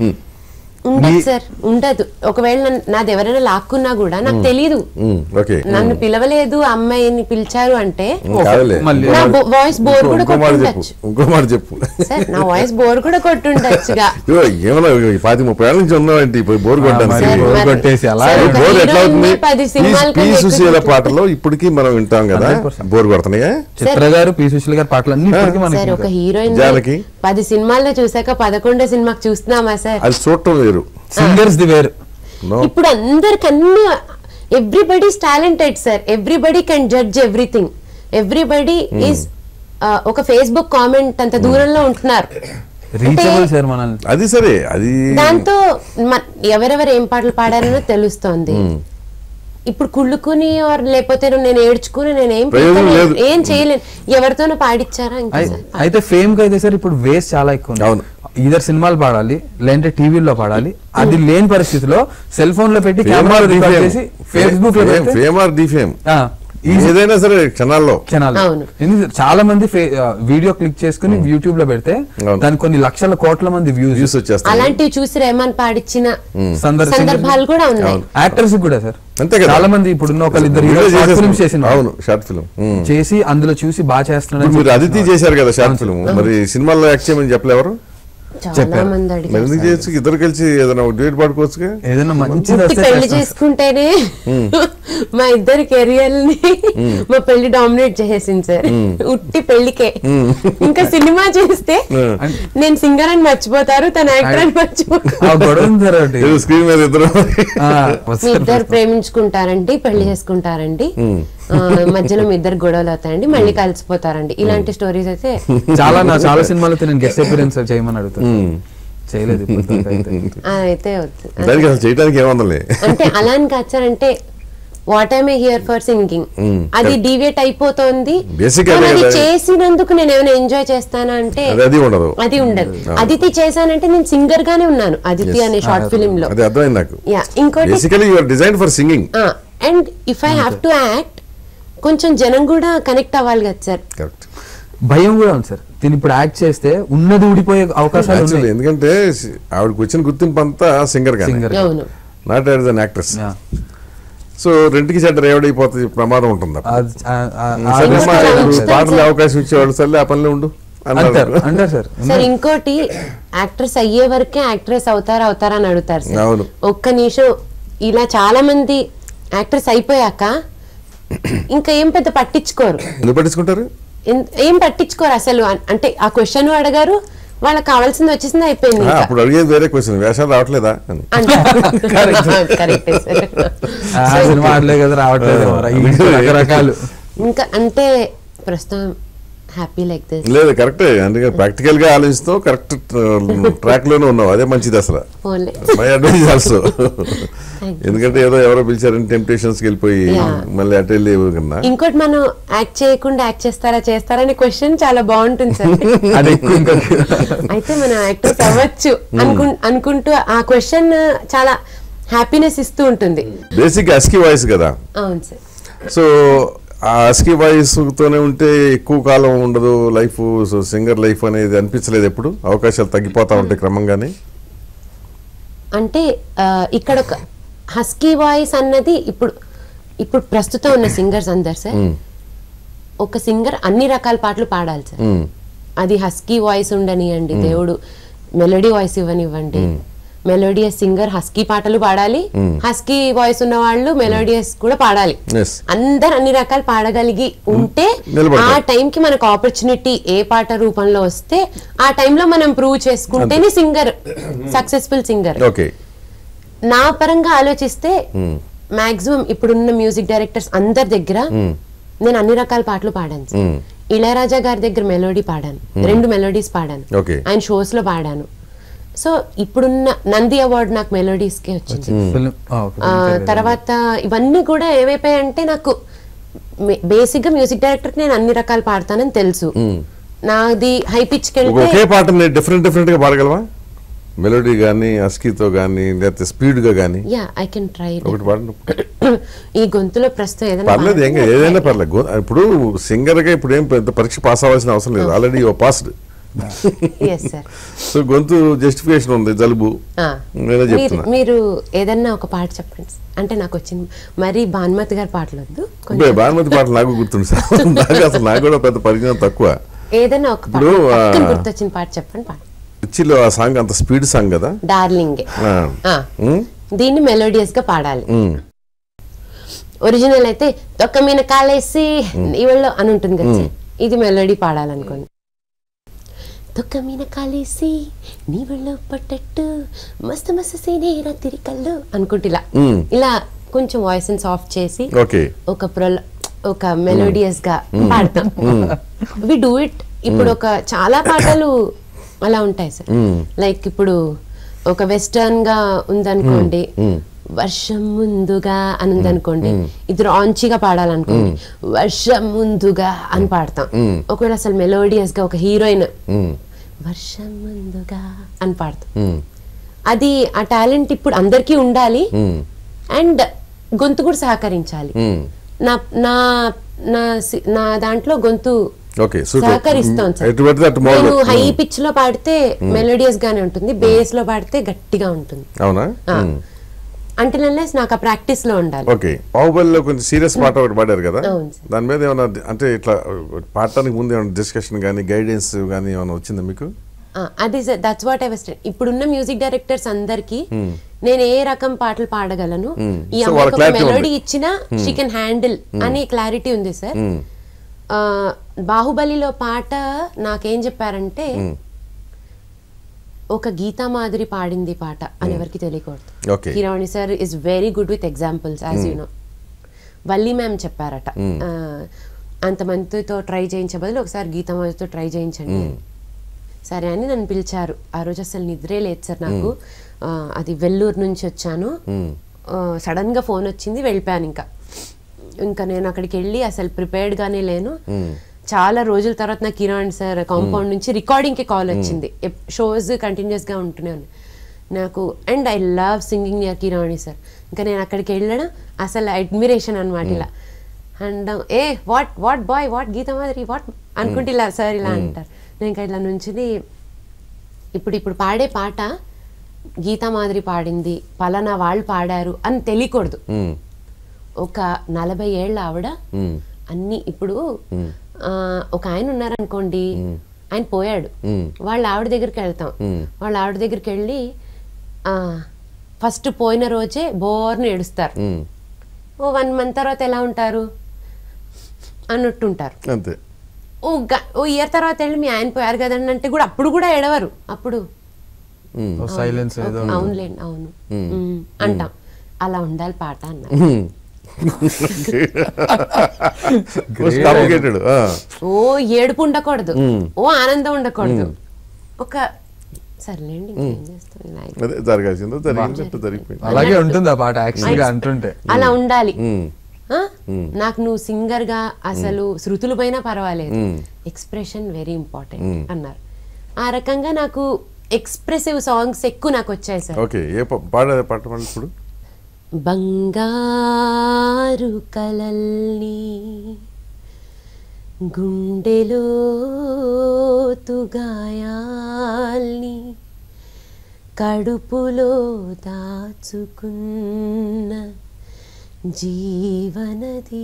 ఉండదు సార్ ఉండదు ఒకవేళ నన్ను- నాది ఎవరైనా లాక్కున్నా కూడా నాకు తెలియదు ఉమ్, ఓకే నన్ను పిలవలేదు ఆ అమ్మాయిని పిలిచారు అంటే ఉమ్, కాదులే మళ్ళీ నా వాయిస్ బోర్ ఇంకో- కూడా ఇంకో మాట చెప్పు కొట్టుండొచ్చు ఇంకో మాట చెప్పు సార్ నా వాయిస్ బోర్ కూడా కొట్టుండొచ్చుగా ఇదిగో, ఏమన్నా ఈ పాతి ముప్పై ఏళ్ళ నుంచి ఉన్నావేంటి ఇప్పుడు బోర్ మరి కొట్టడానికి సార్, బోర్ మరి- కొట్టేసి అలా సార్, ఈ ఒక బోర్ ఎట్లా హీరోయిన్ని అవుతుంది పది సినిమాల పీ కన్నా సుశీల ఎక్కువ పాటలో ఇప్పటికీ మనం వింటాం కదా 100%. బోర్ కొడుతున్నాయా చిత్ర గారు పి సుశీల్ గారి పాటలు అన్ని ఇప్పటికీ సార్ మనకి ఒక హీరోయిన్ జానకి? పది సినిమాల్లో చూసాక పదకొండో సినిమాకి చూస్తున్నామా సార్ అది చూడటం వేరు సింగర్స్ ది వేరు నో ఇప్పుడు అందరికి అన్ని everybody's talented sir everybody can judge everything everybody is ఒక ఫేస్బుక్ కామెంట్ అంత దూరంలో ఉంటున్నారు రీచబుల్ సార్ మనల్ని అది సరే అది దాంతో మ- ఎవరెవరు ఏం పాటలు పాడారనో తెలుస్తోంది ఇప్పుడు కుళ్ళుకుని ఆర్ లేకపోతే నేను ఏడ్చుకుని నేను ఏం ప్రయోజనం పీకలేను, లేదు. ఏం చేయలేను ఎవరితోనో పాడిచ్చారా ఇంకా అయి- సార్? అయితే ఫేమ్ కి అయితే సార్ ఇప్పుడు వేస్ట్ చాలా ఎక్కువ ఉంది అవును. ఇద్దరు సినిమాలు పాడాలి లేదంటే టీవీలో పాడాలి అది లేని పరిస్థితిలో సెల్ ఫోన్ లో పెట్టి కెమెరా రికార్డ్ చేసి ఫేస్బుక్ లో పెడితే ఫేమ్ ఆర్ డిఫేమ్ ఆ, easy ఏదైనా సరే క్షణాల్లో క్షణాలు అవును. ఎందుకు చాలా మంది ఫే- ఆ, వీడియో క్లిక్ చేసుకుని యూట్యూబ్ లో పెడితే అవును. దానికి కొన్ని లక్షల కోట్ల మంది వ్యూస్ వ్యూస్ వచ్చేస్తాయి అలాంటివి చూసి రెహమాన్ పాడిచ్చిన సందర్శ- సందర్భాలు కూడా ఉన్నాయి యాక్టర్స్ కూడా సార్ అంతే కదా. చాలా మంది ఇప్పుడున్న ఒకళ్ళు ఇద్దరు వీడియో షార్ట్ చేసేసి- ఫిల్మ్స్ చేసిన అవును షార్ట్ ఫిల్మ్ చేసి అందులో చూసి బాగా ఇప్పుడు చేస్తున్నాడు మీరు అదితి చేశారు కదా షార్ట్ ఫిల్మ్ మరి సినిమాల్లో యాక్ట్ చేయమని చెప్పలేవరు చాలా మంది మరి అడిగారు ఎందుకు చేయొచ్చు ఇద్దరు కలిసి ఏదైనా ఒక డేట్ పాడుకోవచ్చుగా ఏదైనా మంచి పుట్టి పెళ్లి చేసుకుంటేనే మా ఇద్దరి కెరియర్ ని మా పెళ్లి డామినేట్ చేసేసింది సార్ ఉట్టి పెళ్లికే ఇంకా సినిమా చేస్తే నేను సింగర్ అని మర్చిపోతారు తన యాక్టర్ అని మర్చిపోతారు ఆ గొడవ ఉంది సార్ ఒకటి. స్క్రీన్ మీద ఇద్దరు ఆ, మీ వస్తారు. ఇద్దరు ప్రేమించుకుంటారండి పెళ్లి చేసుకుంటారండి ఆ, మధ్యలో మీ ఇద్దరు గొడవలు అవుతాయండి మళ్ళీ కలిసిపోతారండి ఇలాంటి స్టోరీస్ అయితే చాలా నా చాలా సినిమాలతో నేను గెస్ట్ అపీరెన్స్ చేయమని అడుగుతాను చేయలేదు ఇప్పటిదాకా అయితే. ఆ, అయితే వద్దు దానికి అసలు చేయడానికి ఏమందలే అంటే అలా అని కాదు సార్ అంటే what I'm here for singing అది డివియేట్ అయిపోతుంది Basic కానీ అదే అది కదా. చేసినందుకు నేను ఏమైనా ఎంజాయ్ చేస్తానా అంటే అది అది ఉండదు అది ఉండదు అదితి చేశానంటే నేను సింగర్ గానే ఉన్నాను అదితి అనే షార్ట్ ఫిలిం లో అది అర్థమైంది నాకు యా ఇంకోటి basically you're design for singing and if I have to act కొంచెం జనం కూడా కనెక్ట్ అవ్వాలి కదా సార్ కరెక్ట్ భయం కూడా ఉంది సార్ దీని ఇప్పుడు యాక్ట్ చేస్తే ఉన్నది ఊడిపోయే అవకాశాలు యాక్చువల్లీ ఉన్నాయి ఎందుకంటే ఆవిడకి వచ్చిన గుర్తింపు అంతా సింగర్ గానే Singer. అవును not as an actress yeah. So రెంట్కి చెడ్డ రేవడైపోతుంది ప్రమాదం ఉంటుంది అప్పుడు. అది- ఆ- ఆ- ఆ సరే, Singer మా కూడా ఇప్పుడు ఉంచుతారు పాటలు సార్. అవకాశం ఇచ్చేవాళ్ళు సర్లే ఆ పనిలో ఉండు అంటారు అన్నారు అంటారు సార్ సార్ ఇంకోటి యాక్ట్రెస్ అయ్యే వరకే యాక్ట్రెస్ అవుతారా అవుతారా అని అడుగుతారు సార్ అవును. ఒక్క నిమిషం ఇలా చాలా మంది యాక్ట్రెస్ అయిపోయాక ఇంకా ఏం పెద్ద పట్టించుకోరు ఎందుకు పట్టించుకుంటారు ఎన్- ఏం పట్టించుకోరు అసలు అన్- అంటే ఆ క్వశ్చన్ అడగారు వాళ్ళకి కావాల్సింది వచ్చేసింది అయిపోయింది ఆ, ఇంకా. అప్పుడు అడిగేది వేరే క్వశ్చన్ వేషాలు రావట్లేదా అని అంటారు కరెక్ట్ సార్ ఆ సినిమా ఆడలే కదా రావట్లేదు మరి ఈ రకరకాలు ఇంకా అంటే ప్రస్తుతం హ్యాపీ లైక్ దిస్ లేదు కరెక్టే అందుకే ప్రాక్టికల్ గా ఆలోచిస్తావు కరెక్ట్ ట్రాక్ లోనే ఉన్నావు అదే మంచిది అసలు ఫోన్లే మై అడ్వైజ్ ఆల్సో ఎందుకంటే ఏదో ఎవరో పిలిచారని టెంప్టేషన్స్ కి వెళ్ళిపోయి Yeah. మళ్ళీ అటు వెళ్ళి కన్నా ఇంకోటి మనం యాక్ట్ చేయకుండా యాక్ట్ చేస్తారా చేస్తారా అనే క్వశ్చన్ చాలా బాగుంటుంది సార్ అది ఎక్కువ ఇంకా అయితే మనం యాక్టర్స్ అవ్వచ్చు అనుకు అనుకుంటూ ఆ క్వశ్చన్ చాలా హ్యాపీనెస్ ఇస్తూ ఉంటుంది బేసిక్ అస్కి వాయిస్ కదా అవును సార్ సో ఆ అస్కి వాయిస్ తోనే ఉంటే ఎక్కువ కాలం ఉండదు లైఫ్ సో సింగర్ లైఫ్ అనేది అనిపించలేదు ఎప్పుడు అవకాశాలు తగ్గిపోతా ఉంటాయి క్రమంగానే అంటే ఆ, ఇక్కడ ఒక హస్కీ వాయిస్ అన్నది ఇప్పుడు ఇప్పుడు ప్రస్తుతం ఉన్న సింగర్స్ అందరు సార్ ఒక సింగర్ అన్ని రకాల పాటలు పాడాలి సార్ మ్మ్. అది హస్కీ వాయిస్ ఉండనివ్వండి దేవుడు మెలోడీ వాయిస్ ఇవ్వనివ్వండి మెలోడియస్ సింగర్ హస్కీ పాటలు పాడాలి హస్కీ వాయిస్ ఉన్న వాళ్ళు మెలోడియస్ కూడా పాడాలి Yes. అందరు అన్ని రకాలు పాడగలిగి ఉంటే నిలబడతారు. ఆ టైం కి మనకు ఆపర్చునిటీ ఏ పాట రూపంలో వస్తే ఆ టైంలో మనం ప్రూవ్ చేసుకుంటేనే సింగర్ సక్సెస్ఫుల్ సింగర్ ఓకే నా పరంగా ఆలోచిస్తే మాక్సిమం ఇప్పుడున్న మ్యూజిక్ డైరెక్టర్స్ అందరి దగ్గర నేను అన్ని రకాల పాటలు పాడాను సార్. మ్మ్. ఇళయరాజా గారి దగ్గర మెలోడీ పాడాను రెండు మెలోడీస్ పాడాను Okay. ఆయన షోస్ లో పాడాను సో ఇప్పుడున్న నంది అవార్డు నాకు మెలోడీస్ కే వచ్చింది ఫిల్మ్ ఆ, ఓకే. ఆ, తర్వాత ఇవన్నీ కూడా ఏమైపోయాయంటే నాకు బేసిక్ గా మ్యూజిక్ డైరెక్టర్ నేను అన్ని రకాలు పాడతానని తెలుసు నాది హై పిచ్ కి ఒక వెళ్తే ఒకే పాటని డిఫరెంట్ డిఫరెంట్ గా పాడగలవా మెలోడీ కానీ అస్కీతో కానీ లేకపోతే స్పీడ్ గా కానీ యా ఐ కెన్ ట్రై ఒకటి పాడండి ఈ గొంతులో ప్రస్తుతం ఏదైనా పర్లేదు ఏం పాడితే కాదు, ఏదైనా పర్లేదు గో- ఇప్పుడు సింగర్ గా ఇప్పుడు ఏం పెద్ద పరీక్ష పాస్ అవ్వాల్సిన అవసరం లేదు ఆల్రెడీ ఓ పాస్డ్ ఎస్ సార్ సో గొంతు జస్టిఫికేషన్ ఉంది జలుబు నేనే మీరు చెప్తున్నా మీరు ఏదన్నా ఒక పాట చెప్పండి అంటే నాకు వచ్చింది మరి భానుమతి గారి పాటలు వద్దు బే, కొంచెం భానుమతి పాటలు నాకు గుర్తుంది సార్ నాకు అసలు నాకు కూడా పెద్ద పరిజ్ఞానం తక్కువ ఏదన్నా ఒక పాట ఇప్పుడు, ఆ, పక్కన గుర్తొచ్చిన పాట చెప్పండి పాట పిచ్చిలో ఆ సాంగ్ అంత స్పీడ్ సాంగ్ కదా డార్లింగ్ ఆ. ఉమ్, దీన్ని మెలోడియస్ గా పాడాలి ఉమ్, ఒరిజినల్ అయితే తొక్క మీద కాలేసి ఇవాళ్ళు అని ఉంటుంది కదా సార్. ఇది మెలోడీ పాడాలనుకోండి తొక్క మీద కాలేసి నీ ఒళ్ళో పట్టట్టు మస్తు మస్తు సీనే రాత్రి కళ్ళు అనుకుంటే ఇలా మ్మ్. ఇలా కొంచెం వాయిస్ సాఫ్ట్ చేసి ఓకే ఒక ప్రొల ఒక మెలోడియస్ గా పాడతాం వి డూ ఇట్ ఇప్పుడు ఒక చాలా పాటలు అలా ఉంటాయి సార్ లైక్ ఇప్పుడు ఒక వెస్టర్న్ గా ఉందనుకోండి వర్షం ముందుగా అని ఉందనుకోండి ఇద్దరు ఆంచిగా పాడాలనుకోండి వర్షం ముందుగా అని పాడతాం ఒకవేళ అసలు మెలోడియస్ గా ఒక హీరోయిన్ వర్షం ముందుగా అని పాడతాం అది ఆ టాలెంట్ ఇప్పుడు అందరికీ ఉండాలి అండ్ గొంతు కూడా సహకరించాలి నా నా నా సి- నా దాంట్లో గొంతు ఓకే సూపర్ సహకరిస్తాం సార్ ఎటు పడితే అటు నేను మోడల్ హై పిచ్ లో పాడితే మెలోడియస్ గానే ఉంటుంది బేస్ లో పాడితే గట్టిగా ఉంటుంది అవునా ఆ. అంటే నల్లెస్ నాకు ఆ ప్రాక్టీస్ లో ఉండాలి ఓకే బాహుబలిలో కొంచెం సీరియస్ పాట ఒకటి పాడారు కదా అవును సార్. దాని మీద ఏమైనా అంటే ఇట్లా పాడటానికి ముందు ఏమైనా డిస్కషన్ కానీ గైడెన్స్ కానీ ఏమైనా వచ్చిందా మీకు ఆ, అది దట్స్ వాట్ ఐ వెస్ట్ ఇప్పుడున్న మ్యూజిక్ డైరెక్టర్స్ అందరికి నేను ఏ రకం పాటలు పాడగలను ఈ So, అమ్మాయికి వాళ్ళ ఒక clarity మెలోడీ ఉంది. ఇచ్చినా షీ కెన్ హ్యాండిల్ అనే క్లారిటీ ఉంది సార్ ఆ, బాహుబలిలో పాట నాకేం చెప్పారంటే ఒక గీతా మాధురి పాడింది పాట అని ఎవరికి తెలియకూడదు Okay. Keeravani sir is very good with examples as you know Valli ma'am చెప్పారట ఆ, అంతమందితో ట్రై చేయించే బదులు ఒకసారి గీతా మాధురితో ట్రై చేయించండి అని. సరే అని నన్ను పిలిచారు ఆ రోజు అసలు నిద్రే లేదు సార్ నాకు ఆ, అది వెల్లూరు నుంచి వచ్చాను సడన్ గా ఫోన్ వచ్చింది వెళ్ళిపోయాను ఇంకా ఇంకా నేను అక్కడికి వెళ్ళి అసలు ప్రిపేర్డ్ గానే లేను చాలా రోజుల తర్వాత నాకు కిరణ్ సార్ కాంపౌండ్ నుంచి రికార్డింగ్ కి కాల్ వచ్చింది షోస్ కంటిన్యూస్ గా ఉంటూనే ఉన్నాయి నాకు and I love singing near Keeravani sir ఇంకా నేను అక్కడికి వెళ్ళడం అసలు అడ్మిరేషన్ అనమాట ఇలా and a what what boy what Geetha మాదిరి వాట్ అనుకుంటే ఇలా సార్ ఇలా అంటారు నేను ఇంకా ఇలా నుంచుని ఇప్పుడు ఇప్పుడు పాడే పాట గీతా మాదిరి పాడింది పలానా వాళ్ళు పాడారు అని తెలియకూడదు మ్మ్. ఒక నలభై ఏళ్ళ ఆవిడ అన్ని ఇప్పుడు ఆ, ఒక ఆయన ఉన్నారనుకోండి ఆయన పోయాడు వాళ్ళ ఆవిడ దగ్గరికి వెళ్తాం వాళ్ళ ఆవిడ దగ్గరికి వెళ్ళి ఫస్ట్ పోయిన రోజే బోర్ని ఏడుస్తారు మ్మ్. ఓ వన్ మంత్ తర్వాత ఎలా ఉంటారు అన్నట్టుంటారు అంతే ఓ గ- ఓ ఇయర్ తర్వాత వెళ్ళి మీ ఆయన పోయారు కదండి అంటే కూడా అప్పుడు కూడా ఎడవరు అప్పుడు సైలెన్స్ ఏదో ఉంటుంది. అవునులేండి అవును మ్మ్. అంటాం అలా ఉండాలి పాట అన్నారు కాంప్లికేటెడ్ ఓ ఏడుపు ఉండకూడదు ఓ ఆనందం ఉండకూడదు ఒక సర్లేండి ఇంకేం చేస్తాం ఇలా అయిపోయింది. అదే జరగాల్సిందో జరిగిందంటే జరిగిపోయింది అలాగే ఉంటుంది ఆ పాట యాక్చువల్ గా అంటుంటే అలా ఉండాలి మ్మ్. ఆ? నాకు నువ్వు సింగర్ గా అసలు శృతులు పైన పర్వాలేదు ఎక్స్ప్రెషన్ వెరీ ఇంపార్టెంట్ అన్నారు ఆ రకంగా నాకు ఎక్స్ప్రెసివ్ సాంగ్స్ ఎక్కువ నాకు వచ్చాయి సార్ ఓకే ఏ ప- పాడే పాట పాడు ఇప్పుడు బంగారు కలల్ని గుండెలో తుగాయాల్ని కడుపులో దాచుకున్న జీవనది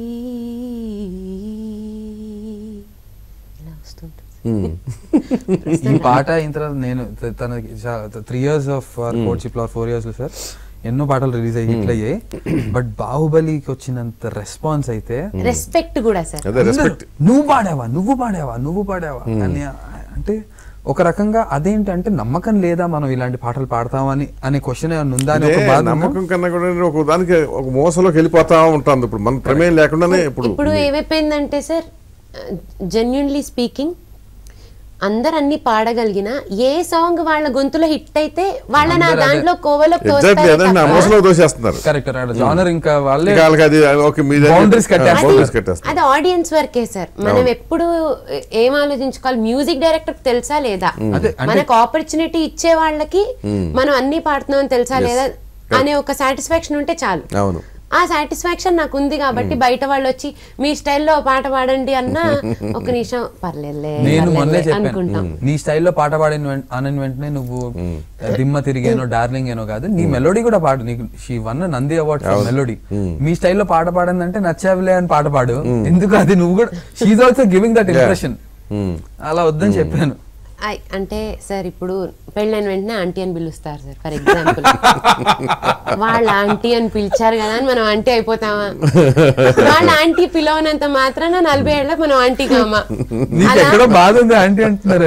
ఇలా వస్తుంటుంది మ్మ్. ఈ పాట అయిన తర్వాత నేను త- తనకి త్రీ ఇయర్స్ ఆఫ్ కోర్ట్షిప్ లో ఫోర్ ఇయర్స్ లో సార్ ఎన్నో పాటలు రిలీజ్ అయ్యి హిట్ అయ్యాయి బట్ బాహుబలికి వచ్చినంత రెస్పాన్స్ అయితే రెస్పెక్ట్ కూడా సార్ అదే రెస్పెక్ట్ అందరూ, నువ్వు పాడావా నువ్వు పాడావా నువ్వు పాడావా అని అంటే ఒక రకంగా అదేంటంటే నమ్మకం లేదా మనం ఇలాంటి పాటలు పాడతామని అనే క్వశ్చన్ ఏమైనా ఉందా అని ఒక అదే బాధ ఉందా? నమ్మకం కన్నా కూడా నేను ఒక దానికి ఒక మోసంలోకి వెళ్ళిపోతా ఉంటుంది ఇప్పుడు మన ప్రమేయం లేకుండానే ఇప్పుడు ఇప్పుడు ఏమైపోయిందంటే సార్ జెన్యున్లీ స్పీకింగ్ అందరు అన్ని పాడగలిగిన ఏ సాంగ్ వాళ్ళ గొంతులో హిట్ అయితే వాళ్ళ నా అందరూ అదే. దాంట్లో కోవలోకి ఎగ్జాక్ట్లీ తోస్తారే అదే నా తప్ప- మోసంలోకి దోసేస్తున్నారు కరెక్ట్ కరెక్ట్ జానర్ ఇంకా వాళ్ళే ఇంకా వాళ్ళకి అది ఓకే మీ Boundaries కట్టేస్తారు. బౌండరీస్ కట్టేస్తారు అది ఆడియన్స్ వర్కే సార్ మనం ఎప్పుడు ఏం ఆలోచించుకోవాలి మ్యూజిక్ డైరెక్టర్ తెలుసా లేదా అదే, అంటే- మనకు ఆపర్చునిటీ ఇచ్చే వాళ్ళకి మనం అన్ని పాడుతున్నాం తెలుసా లేదా అనే ఒక సాటిస్ఫాక్షన్ ఉంటే చాలు అవును ఆ సాటిస్ఫాక్షన్ నాకు ఉంది కాబట్టి బయట వాళ్ళు వచ్చి మీ స్టైల్లో పాట పాడండి అన్నా ఒక నిమిషం పర్లేదులే నేను మొన్నే పర్లేదులే చెప్పాను అనుకుంటాం నీ స్టైల్లో పాట పాడిన వెం- అనని వెంటనే నువ్వు దిమ్మ తిరిగేనో డార్లింగ్ ఏనో కాదు నీ మెలోడీ కూడా పాడు నీకు she won Nandi award for melody మీ స్టైల్లో పాట పాడిందంటే నచ్చావులే అని పాట పాడు ఎందుకు అది నువ్వు కూడా she also giving that impression అలా వద్దని చెప్పాను ఐ అంటే సార్ ఇప్పుడు పెళ్ళైన వెంటనే ఆంటీ అని పిలుస్తారు సార్ ఫర్ ఎగ్జాంపుల్ వాళ్ళ ఆంటీ అని పిలిచారు కదా అని మనం ఆంటీ అయిపోతామా వాళ్ళ ఆంటీ పిలవనంత మాత్రాన నలభై ఏళ్ళకి మనం ఆంటీ కామా నీకు అలా ఎక్కడో బాధ ఉంది ఆంటీ అంటున్నారని ఆహా,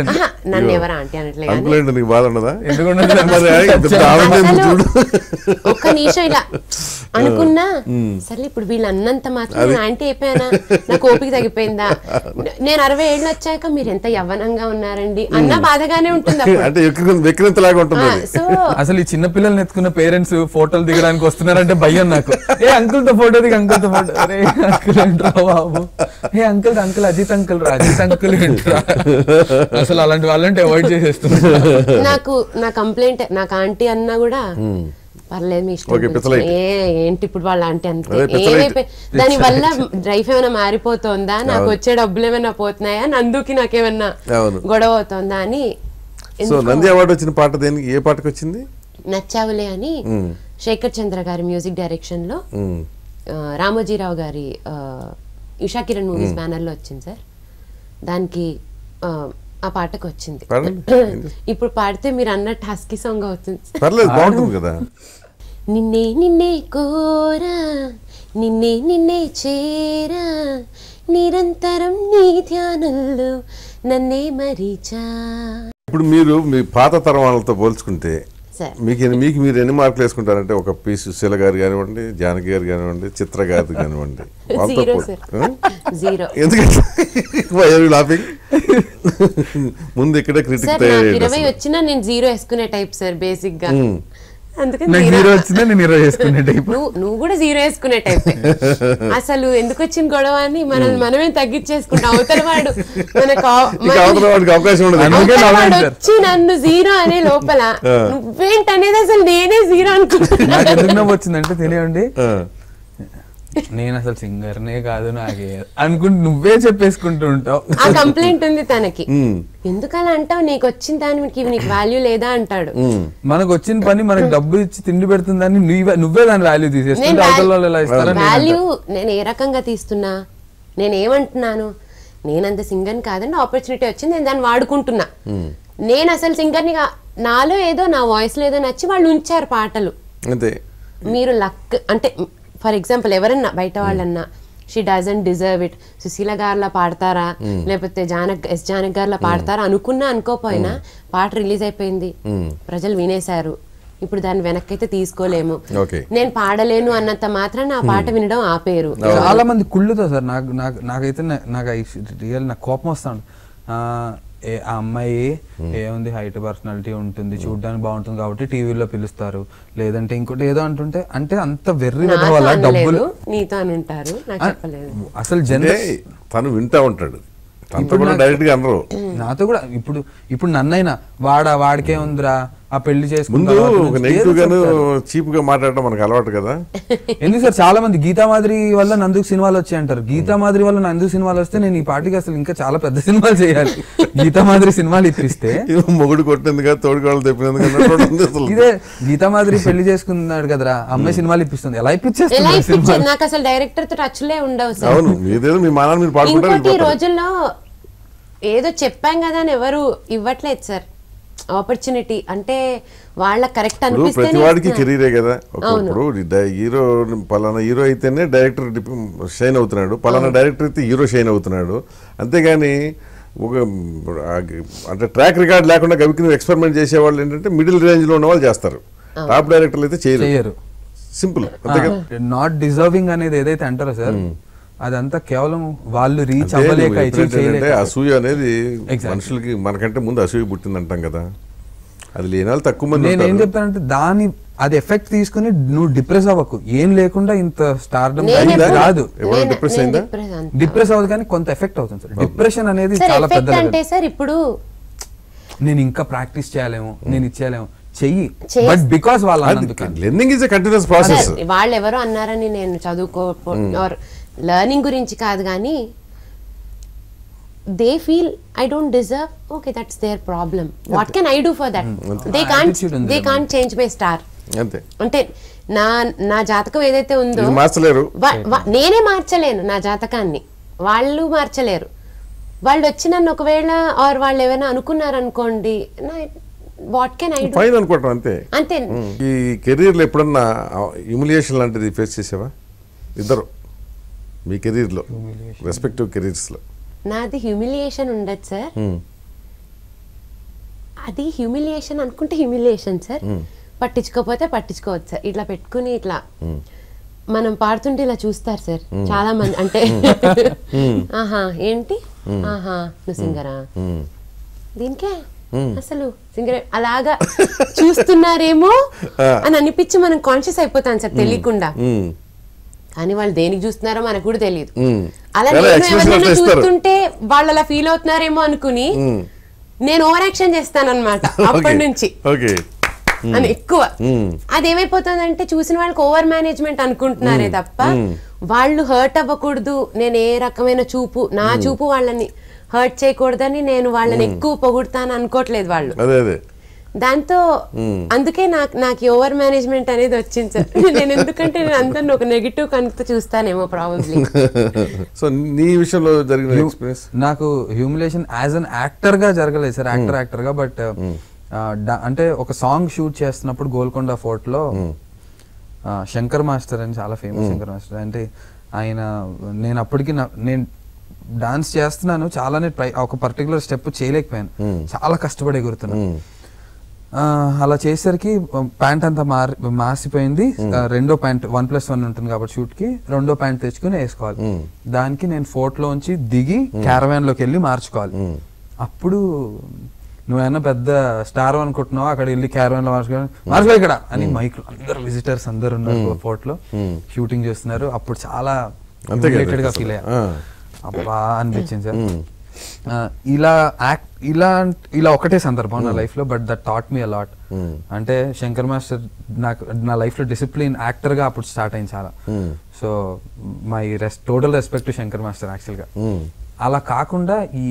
నన్ను ఎవరు ఆంటీ అనట్లే కానీ అంకుల్ ఏంటి నీకు బాధ ఉండదా ఎందుకంటే మరి ఇంత ఆనందం అసలు చూడు ఒక్క నిమిషం ఇలా అనుకున్నా సరే ఇప్పుడు వీళ్ళు అన్నంత మాత్రం నేను ఆంటీ అయిపోయానా నాకు ఓపిక తగ్గిపోయిందా నేను అరవై ఏళ్ళు వచ్చాక మీరు ఎంత యవ్వనంగా ఉన్నారండి అన్న బాధగానే ఉంటుంది అప్పుడు. అంటే ఎక్కిన వెక్కినంతలాగా ఉంటుంది ఆ, అది సో అసలు ఈ చిన్న పిల్లల్ని ఎత్తుకున్న పేరెంట్స్ ఫోటోలు దిగడానికి వస్తున్నారంటే భయం నాకు ఏ అంకుల్ తో ఫోటో దిగి అంకుల్ తో ఫోటో అరే అంకుల్ ఏంట్రా బాబు ఏ అంకుల్ అంకుల్ అజిత్ అంకుల్ రా అజిత్ అంకుల్ ఏంట్రా అసలు అలాంటి వాళ్ళంటే అవాయిడ్ చేసేస్తున్నా నాకు నా కంప్లైంట్ నాకు ఆంటీ అన్నా కూడా పర్లేదు మీ ఇష్టం Okay, పిలుచు. పిచ్చలైట్. ఏ ఏంటి ఇప్పుడు వాళ్ళ ఆంటీ అంతే అదే పిచ్చలైట్. ఏమైపోయి దాని వల్ల లైఫ్ ఏమైనా మారిపోతుందా నాకు వచ్చే డబ్బులు ఏమైనా పోతున్నాయా నందుకి నాకేమన్నా అవును. గొడవ అవుతుందా అని సో ఎందుకో నంది అవార్డు వచ్చిన పాట దేనికి ఏ పాటకు వచ్చింది నచ్చావులే అని శేఖర్ చంద్ర గారి మ్యూజిక్ డైరెక్షన్ లో ఉమ్. ఆ, రామోజీరావు గారి ఆ, ఉషా కిరణ్ మూవీస్ బ్యానర్ లో వచ్చింది సార్ దానికి ఆ, ఆ పాటకు వచ్చింది పాడండి. ఇప్పుడు పాడితే మీరు అన్నట్టు హస్కీ సాంగ్ అవుతుంది పర్లేదు బాగుంటుంది కదా నిన్నే నిన్నే కోరా నిన్నే నిన్నే చేరా నిరంతరం నీ ధ్యానంలో నన్నే మరీచా ఇప్పుడు మీరు మీ పాత తరం వాళ్ళతో పోల్చుకుంటే సార్ మీకు ఎన్ని- మీకు మీరు ఎన్ని మార్కులు వేసుకుంటారంటే ఒక పి సుశీల గారు కానివ్వండి జానకి గారు కానివ్వండి చిత్ర గారు కానివ్వండి వాళ్ళతో జీరో పోల్- సార్ ఆ? జీరో ఎందుకంటే లాఫింగ్ ముందు ఇక్కడే క్రిటిక్ సార్ నాకు ఇరవై వచ్చినా నేను జీరో వేసుకునే టైప్ సార్ బేసిక్ గా అందుకని నాకు zero. హీరో వచ్చిందా నేను హీరో చేసుకునే టైప్ నువ్వు నువ్వు కూడా జీరో వేసుకునే టైప్ అసలు ఎందుకు వచ్చిన గొడవ అని మనం మనమే తగ్గించేసుకుంటాం అవతల వాడు మనకు ఆ- ఇక మన- అవతల వాడికి అవకాశం ఉండదు అందుకే అవతల వాడు నవ్వాను సార్. వచ్చి నన్ను జీరో అనే లోపల నువ్వేంటనేది అసలు నేనే జీరో అనుకుంటున్నా నాకు ఎందుకు నవ్వు వచ్చిందంటే తెలియండి ఆ. నేను అసలు సింగర్నే కాదు నాకే అనుకుంటూ నువ్వే చెప్పేసుకుంటూ ఉంటావు ఆ కంప్లైంట్ ఉంది తనకి ఉమ్. ఎందుకు అలా అంటావు నీకు వచ్చిన దానికి నీకు వాల్యూ లేదా అంటాడు మనకు వచ్చిన పని మనకు డబ్బు ఇచ్చి తిండి పెడుతుందని నువ్వే నువ్వే దాని వాల్యూ నేను తీసేసుకుంటే అవతల వాళ్ళు ఎలా ఇస్తారని నేను వాల్యూ అంటా. నేను ఏ రకంగా తీస్తున్నా నేను ఏమంటున్నాను నేనంత సింగర్ కాదండి ఆపర్చునిటీ వచ్చింది నేను దాన్ని వాడుకుంటున్నా నేను అసలు సింగర్ని గా- నాలో ఏదో నా వాయిస్ లో ఏదో నచ్చి వాళ్ళు ఉంచారు పాటలు అంతే మీరు లక్ అంటే ఫర్ ఎగ్జాంపుల్ ఎవరన్నా బయట వాళ్ళన్నా she doesn't deserve it Susheela గారిలా పాడతారా లేకపోతే జానక్ ఎస్ జానక్ గారిలా పాడతారా అనుకున్నా అనుకోపోయినా పాట రిలీజ్ అయిపోయింది ప్రజలు వినేశారు ఇప్పుడు దాన్ని వెనక్కి అయితే తీసుకోలేము ఓకే నేను పాడలేను అన్నంత మాత్రం ఆ పాట వినడం ఆపేరు చాలా మంది కుళ్ళుతో సార్ నాకు నాకు నాకైతే నా- నాకు రియల్ నాకు కోపం వస్తాడు ఆ, ఏ ఆ అమ్మాయి ఏముంది హైట్ పర్సనాలిటీ ఉంటుంది చూడడానికి బాగుంటుంది కాబట్టి టీవీలో పిలుస్తారు లేదంటే ఇంకోటి ఏదో అంటుంటే అంటే అంత వెర్రి నాతో వల్ల డబ్బులు అనలేదు నీతో అని ఉంటారు నాకు చెప్పలేదు అసలు అంటే జనరల్ తను వింటా ఉంటాడు తనతో ఇప్పుడు కూడా నాకు- డైరెక్ట్ గా అనరు నాతో కూడా ఇప్పుడు ఇప్పుడు నన్నైనా వాడా వాడికే ఉందిరా ఆ పెళ్లి చేసుకున్న ముందు తర్వాత ఒక నుంచి నెగిటివ్ ఏదో గాను చెప్తారు. చీప్ గా మాట్లాడడం మనకు అలవాటు కదా ఎందుకు సార్ చాలా మంది గీతా మాదిరి వల్ల నందుకు సినిమాలు వచ్చాయి అంటారు గీతా మాదిరి వల్ల నందుకు సినిమాలు వస్తే నేను ఈ పాటికి అసలు ఇంకా చాలా పెద్ద సినిమాలు చేయాలి గీతా మాదిరి సినిమాలు ఇప్పిస్తే ఇది మొగుడు కొట్టినందుగా తోడుకోవాలి తెప్పినందుగా అన్నట్టు ఉంది అసలు. ఇదే గీతా మాదిరి పెళ్లి చేసుకున్నాడు కదరా అమ్మాయి సినిమాలు ఇప్పిస్తుంది ఎలా ఎలా ఇప్పించేస్తుంది ఇప్పించారు సినిమాలు నాకు అసలు డైరెక్టర్ తో టచ్ లే ఉండవు సార్ అవును మీదేదో మీ మానాన్ని మీరు పాడుకుంటారు ఇంకోటి ఈ వెళ్ళిపోతారు. రోజుల్లో ఏదో చెప్పాం కదా అని ఎవరు ఇవ్వట్లేదు సార్ ఆపర్చునిటీ అంటే వాళ్ళ కరెక్ట్ ఇప్పుడు ప్రతి అనిపిస్తే వాడికి కెరీరే కదా ఒకప్పుడు డి- హీరో పలానా హీరో అయితేనే డైరెక్టర్ షైన్ అవుతున్నాడు పలానా డైరెక్టర్ అయితే హీరో షైన్ అవుతున్నాడు అంతేగాని ఒక ఆ అంటే ట్రాక్ రికార్డ్ లేకుండా గవికి ఎక్స్పెరిమెంట్ చేసేవాళ్ళు ఏంటంటే మిడిల్ రేంజ్ లో ఉన్న వాళ్ళు చేస్తారు టాప్ డైరెక్టర్లు అయితే చేయరు చేయరు సింపుల్ అంతే కదా నాట్ డిజర్వింగ్ అనేది ఏదైతే అంటారో సార్ అదంతా కేవలం వాళ్ళు రీచ్ అంటే అవ్వలేక నువ్వు achieve ఎప్పుడైతే ఏంటంటే చేయలేక అసూయ అనేది Exactly. మనుషులకి మనకంటే ముందు అసూయ పుట్టింది అంటాం కదా అది లేని వాళ్ళు తక్కువ మంది నేను ఏం ఉంటారు. చెప్తానంటే దాని అది ఎఫెక్ట్ తీసుకుని నువ్వు డిప్రెస్ అవ్వకు ఏం లేకుండా ఇంత స్టార్డమ్ నేను అయిందా? ఎప్పుడు- రాదు ఎవరు నేను- depress నేను అయిందా? depress అంత. డిప్రెస్ అవ్వదు కానీ కొంత ఎఫెక్ట్ అవుతుంది సార్ డిప్రెషన్ అనేది సార్ చాలా పెద్ద ఎఫెక్ట్ level. అంటే సార్ ఇప్పుడు నేను ఇంకా ప్రాక్టీస్ చేయలేము నేను ఇచ్చేయలేము చెయ్యి చేస్- బట్ బికాస్ వాళ్ళ అది అన్నందుకు learning is a continuous process sir, వాళ్ళు ఎవరో అన్నారని నేను చదువుకో ఆర్ లెర్నింగ్ గురించి కాదు కానీ they feel I don't deserve okay that's their problem what can I do for that they can't Attitude ఉంది దే కదా. కాంట్ చేంజ్ మై స్టార్ అంతే అంటే నా నా జాతకం ఏదైతే ఉందో ఇది మార్చలేరు వా- వా- నేనే మార్చలేను నా జాతకాన్ని వాళ్ళు మార్చలేరు వాళ్ళు వచ్చి నన్ను ఒకవేళ ఆర్ వాళ్ళు ఏమైనా అనుకున్నారు అనుకోండి what can I do fine అనుకోవటం అంతే అంతే ఈ కెరీర్లో ఎప్పుడన్నా హ్యూమిలియేషన్ లాంటిది ఫేస్ చేసావా ఇద్దరు మీ కెరీర్లో రెస్పెక్టివ్ కెరీర్స్లో నాది హ్యూమిలియేషన్ ఉండదు సార్ అది హ్యూమిలియేషన్ అనుకుంటే హ్యూమిలియేషన్ సార్ పట్టించుకోకపోతే పట్టించుకోవచ్చు సార్ ఇట్లా పెట్టుకుని ఇట్లా మనం పాడుతుంటే ఇలా చూస్తారు సార్ చాలా మంది అంటే ఆహా ఏంటి ఆహా నువ్వు సింగరా దీనికే అసలు సింగర్ అలాగా చూస్తున్నారేమో అని అనిపించి మనం కాన్షియస్ అయిపోతాం సార్ తెలియకుండా ఉమ్, కానీ వాళ్ళు దేనికి చూస్తున్నారో మనకు కూడా తెలియదు ఉమ్. అలా చాలా నేను expression ఎవరినైనా అట్లా ఇస్తారు. చూస్తుంటే వాళ్ళు అలా ఫీల్ అవుతున్నారేమో అనుకుని నేను ఓవర్ యాక్షన్ చేస్తాను అనమాట అప్పటి నుంచి ఓకే అని ఎక్కువ మ్మ్. అది ఏమైపోతుందంటే చూసిన వాళ్ళకి ఓవర్ మేనేజ్మెంట్ అనుకుంటున్నారే తప్ప వాళ్ళు హర్ట్ అవ్వకూడదు నేను ఏ రకమైన చూపు నా చూపు వాళ్ళని హర్ట్ చేయకూడదని నేను వాళ్ళని ఎక్కువ పొగుడుతాను అనుకోవట్లేదు వాళ్ళు అదే అదే దాంతో అందుకే నాకు నాకు ఓవర్ మేనేజ్మెంట్ అనేది వచ్చింది సార్ నేను ఎందుకంటే నేను అందరిని ఒక నెగిటివ్ కనుక చూస్తానేమో ప్రాబబ్లీ సో నీ విషయంలో జరిగిన ఎక్స్పీరియన్స్ నాకు హ్యూమిలేషన్ యాజ్ అన్ యాక్టర్ గా జరగలేదు సార్ యాక్టర్ యాక్టర్ గా బట్ అంటే ఒక సాంగ్ షూట్ చేస్తున్నప్పుడు గోల్కొండ ఫోర్ట్ లో ఆ, శంకర్ మాస్టర్ అని చాలా ఫేమస్ శంకర్ మాస్టర్ అంటే ఆయన నేను అప్పటికి నా- నేను డాన్స్ చేస్తున్నాను చాలానే ట్రై ఒక పర్టికులర్ స్టెప్ చేయలేకపోయాను చాలా కష్టపడి ఎగురుతున్నాను ఆ, అలా చేసేసరికి ప్యాంట్ అంతా మారి మాసిపోయింది ఆ, రెండో ప్యాంట్ వన్ ప్లస్ వన్ ఉంటుంది కాబట్టి షూట్ కి రెండో ప్యాంట్ తెచ్చుకుని వేసుకోవాలి దానికి నేను ఫోర్ట్ లోంచి దిగి క్యారవాన్ లోకి వెళ్ళి మార్చుకోవాలి అప్పుడు నువ్వేమన్నా పెద్ద స్టార్ అనుకుంటున్నావు అక్కడ వెళ్ళి క్యారవాన్ లో మార్చుకోవాలి మార్చుకో ఇక్కడ అని మైక్ అందరు విజిటర్స్ అందరు ఉన్నారు ఫోర్ట్ లో షూటింగ్ చేస్తున్నారు అప్పుడు చాలా అంతే కదా. humiliated గా ఫీల్ అయ్యా ఆ. అబ్బా అనిపించింది సార్ ఆ, ఇలా యాక్ట్ ఇలా ఇలా ఒకటే సందర్భం నా లైఫ్ లో but that taught me a lot అంటే శంకర్ మాస్టర్ నాకు నా లైఫ్ లో డిసిప్లిన్ యాక్టర్ గా అప్పుడు స్టార్ట్ అయింది చాలా సో మై రెస్ total respect to Shankar master actual గా అలా కాకుండా ఈ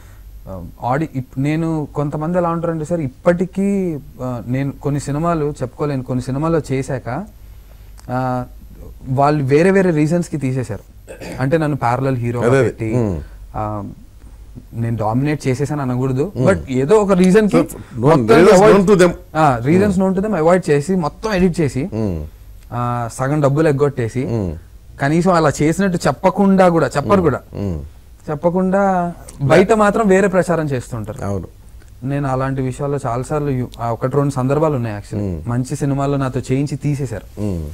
ఆడి నేను కొంతమంది ఎలా ఉంటారంటే సార్ ఇప్పటికీ ఆ, నేను కొన్ని సినిమాలు చెప్పుకోలేను కొన్ని సినిమాలు చేశాక ఆ, వాళ్ళు వేరే వేరే రీజన్స్ కి తీసేశారు అంటే నన్ను ప్యారలల్ హీరో అదే, అదే. పెట్టి మ్మ్. ఆ, నేను డామినేట్ చేసేసాను అనకూడదు బట్ ఏదో ఒక రీజన్ కి known- reasons known to them. Reasons known to them avoid చేసి మొత్తం ఎడిట్ చేసి ఆ, సగం డబ్బులు ఎగ్గొట్టేసి కనీసం అలా చేసినట్టు చెప్పకుండా కూడా చెప్పరు కూడా చెప్పకుండా బయట మాత్రం వేరే ప్రచారం చేస్తుంటారు అవును నేను అలాంటి విషయాల్లో చాలాసార్లు యు- ఆ ఒకటి రెండు సందర్భాలు ఉన్నాయి యాక్చువల్లీ మంచి సినిమాల్లో నాతో చేయించి తీసేశారు ఉమ్.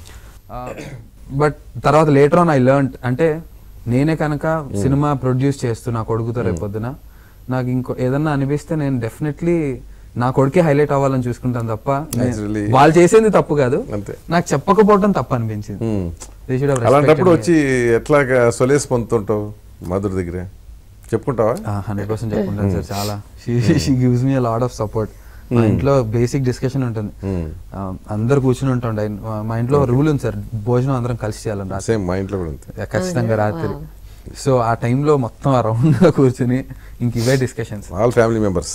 బట్ తర్వాత లేటర్ ఆన్ ఐ లెర్న్ అంటే నేనే కనుక సినిమా ప్రొడ్యూస్ చేస్తూ నా కొడుకుతో రేపొద్దున నాకు ఇంకో ఏదన్నా అనిపిస్తే నేను డెఫినెట్లీ నా కొడుకే హైలైట్ అవ్వాలని చూసుకుంటాను తప్ప నే- Naturally. వాళ్ళు చేసేది తప్పు కాదు అంతే. నాకు చెప్పకపోవడం తప్పు అనిపించింది ఉమ్. They should have అలాంటప్పుడు respected వచ్చి ఎట్లాగా సొలేస్ పొందుతుంటావు మధుర దగ్గర చెప్పుకుంటావా హండ్రెడ్ పర్సెంట్ చెప్పుకుంటాను సార్ చాలా she gives me lot of support మా ఇంట్లో బేసిక్ డిస్కషన్ ఉంటుంది ఆ, అందరు కూర్చుని ఉంటుండే మా ఇంట్లో రూల్ ఉంది సార్ భోజనం అందరం కలిసి చేయాలని రాత్రి సేమ్ మా ఇంట్లో కూడా అంతే ఖచ్చితంగా రాత్రి సో ఆ టైంలో మొత్తం అరౌండ్ గా కూర్చుని ఇంక ఇవే డిస్కషన్స్ ఆల్ ఫ్యామిలీ మెంబర్స్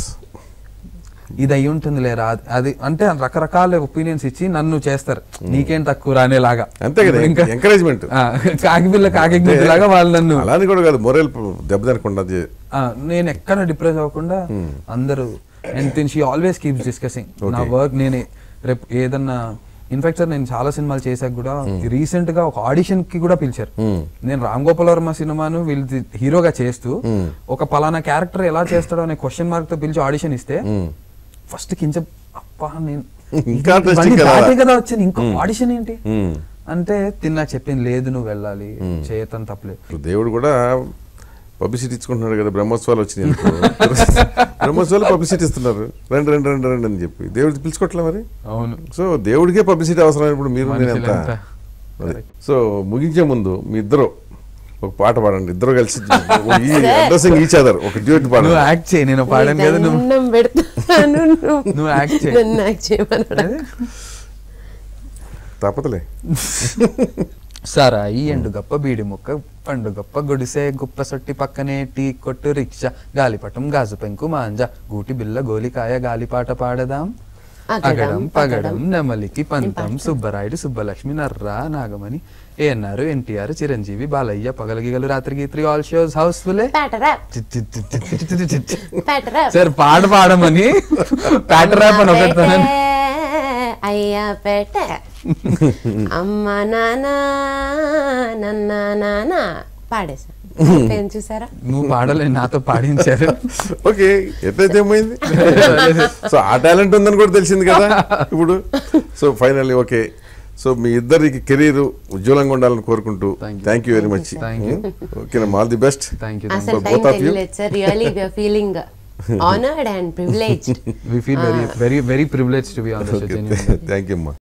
ఇది అయి ఉంటుంది లేరా అది- అది అంటే రకరకాల ఒపీనియన్స్ ఇచ్చి నన్ను చేస్తారు నీకేం తక్కువ రానేలాగా అంతే కదా ఇప్పుడు ఇంకా ఎంకరేజ్మెంట్ ఆ, కాకిపిల్ల కాకి లాగా వాళ్ళు నన్ను అలాని కూడా కాదు మొరల్ దెబ్బతినకుండా చే- ఆ, నేను ఎక్కడ డిప్రెస్ అవ్వకుండా అందరూ and she always keeps discussing నా వర్క్ నేను రేపు ఏదన్నా ఇన్ఫాక్ట్ సార్ నేను చాలా సినిమాలు చేశాక కూడా రీసెంట్ గా ఒక ఆడిషన్ కి కూడా పిలిచారు నేను రామ్ గోపాల్ వర్మ సినిమాను వీళ్ళు హీరోగా చేస్తూ ఒక పలానా క్యారెక్టర్ ఎలా చేస్తాడో అనే క్వశ్చన్ మార్క్ తో పిలిచి ఆడిషన్ ఇస్తే ఫస్ట్ కించ అప్పా నేను ఇంకా ఇవన్నీ interesting కదా. దాటే కదా వచ్చాను ఇంకో ఆడిషన్ ఏంటి ఉమ్. అంటే తిన్నా చెప్పింది లేదు నువ్వు వెళ్ళాలి చేయతని తప్పలేదు ఇప్పుడు దేవుడు కూడా పబ్లిసిటీ ఇచ్చుకుంటున్నాడు కదా బ్రహ్మోత్సవాలు వచ్చినాయి అనుకో. బ్రహ్మోత్సవాలు పబ్లిసిటీ ఇస్తున్నారు రండి రండి రండి రండి అని చెప్పి దేవుడు పిలుచుకోవట్లే మరి అవును సో దేవుడికే పబ్లిసిటీ అవసరమైనప్పుడు మీరు నేను ఎంత మనుషులంతా. అది. సో ముగించే ముందు మీ ఇద్దరు ఒక పాట పాడండి ఇద్దరు కలిసి ఈ అడ్రసింగ్ ఈచ్ అదర్ ఒక డ్యూట్ నువ్వు పాడండి యాక్ట్ చేయి నేను పాడాను కదా నువ్వు దండం పెడతాను నువ్వు నువ్వు యాక్ట్ చేయి నన్ను యాక్ట్ చేయమన్నాడు తప్పదులే సారాయి ఎండు గొప్ప బీడి ముక్క పండు గొప్ప గుడిసె గుప్ప సొట్టి పక్కనే టీ కొట్టు రిక్షా గాలిపటం గాజు పెంకు మాంజ గూటి బిల్ల గోలికాయ గాలిపాట పాడదాం అగడం, అగడం పగడం పగడం, నెమలికి పంతం సుబ్బరాయుడు సుబ్బలక్ష్మి నర్రా నాగమణి ఏఎన్ఆర్ ఎన్టీఆర్ చిరంజీవి బాలయ్య పగలగిగలు రాత్రికి త్రీ ఆల్ షోస్ హౌస్ఫుల్లే ప్యాటరా ప్యాటరా సార్ పాట పాడమని ప్యాటర్ ర్యాప్ అని ఒకటి తనని- అయ్యా పేట అమ్మ నాన్న నన్న నాన్న పాడేసా ఏం చూసారా నువ్వు పాడలే నాతో పాడించారు ఓకే ఎట్లయితే ఏమైంది సో ఆ టాలెంట్ ఉందని కూడా తెలిసింది కదా ఇప్పుడు సో ఫైనల్లీ ఓకే సో మీ ఇద్దరికి కెరీర్ ఉజ్వలంగా ఉండాలని కోరుకుంటూ Thank you. Thank you very much Thank you. Okay all the best thank you అసలు For time both of you? తెలియలేదు సార్ really we're feeling honoured and privileged we feel very very very privilege to be on the show okay genuine thank you అమ్మా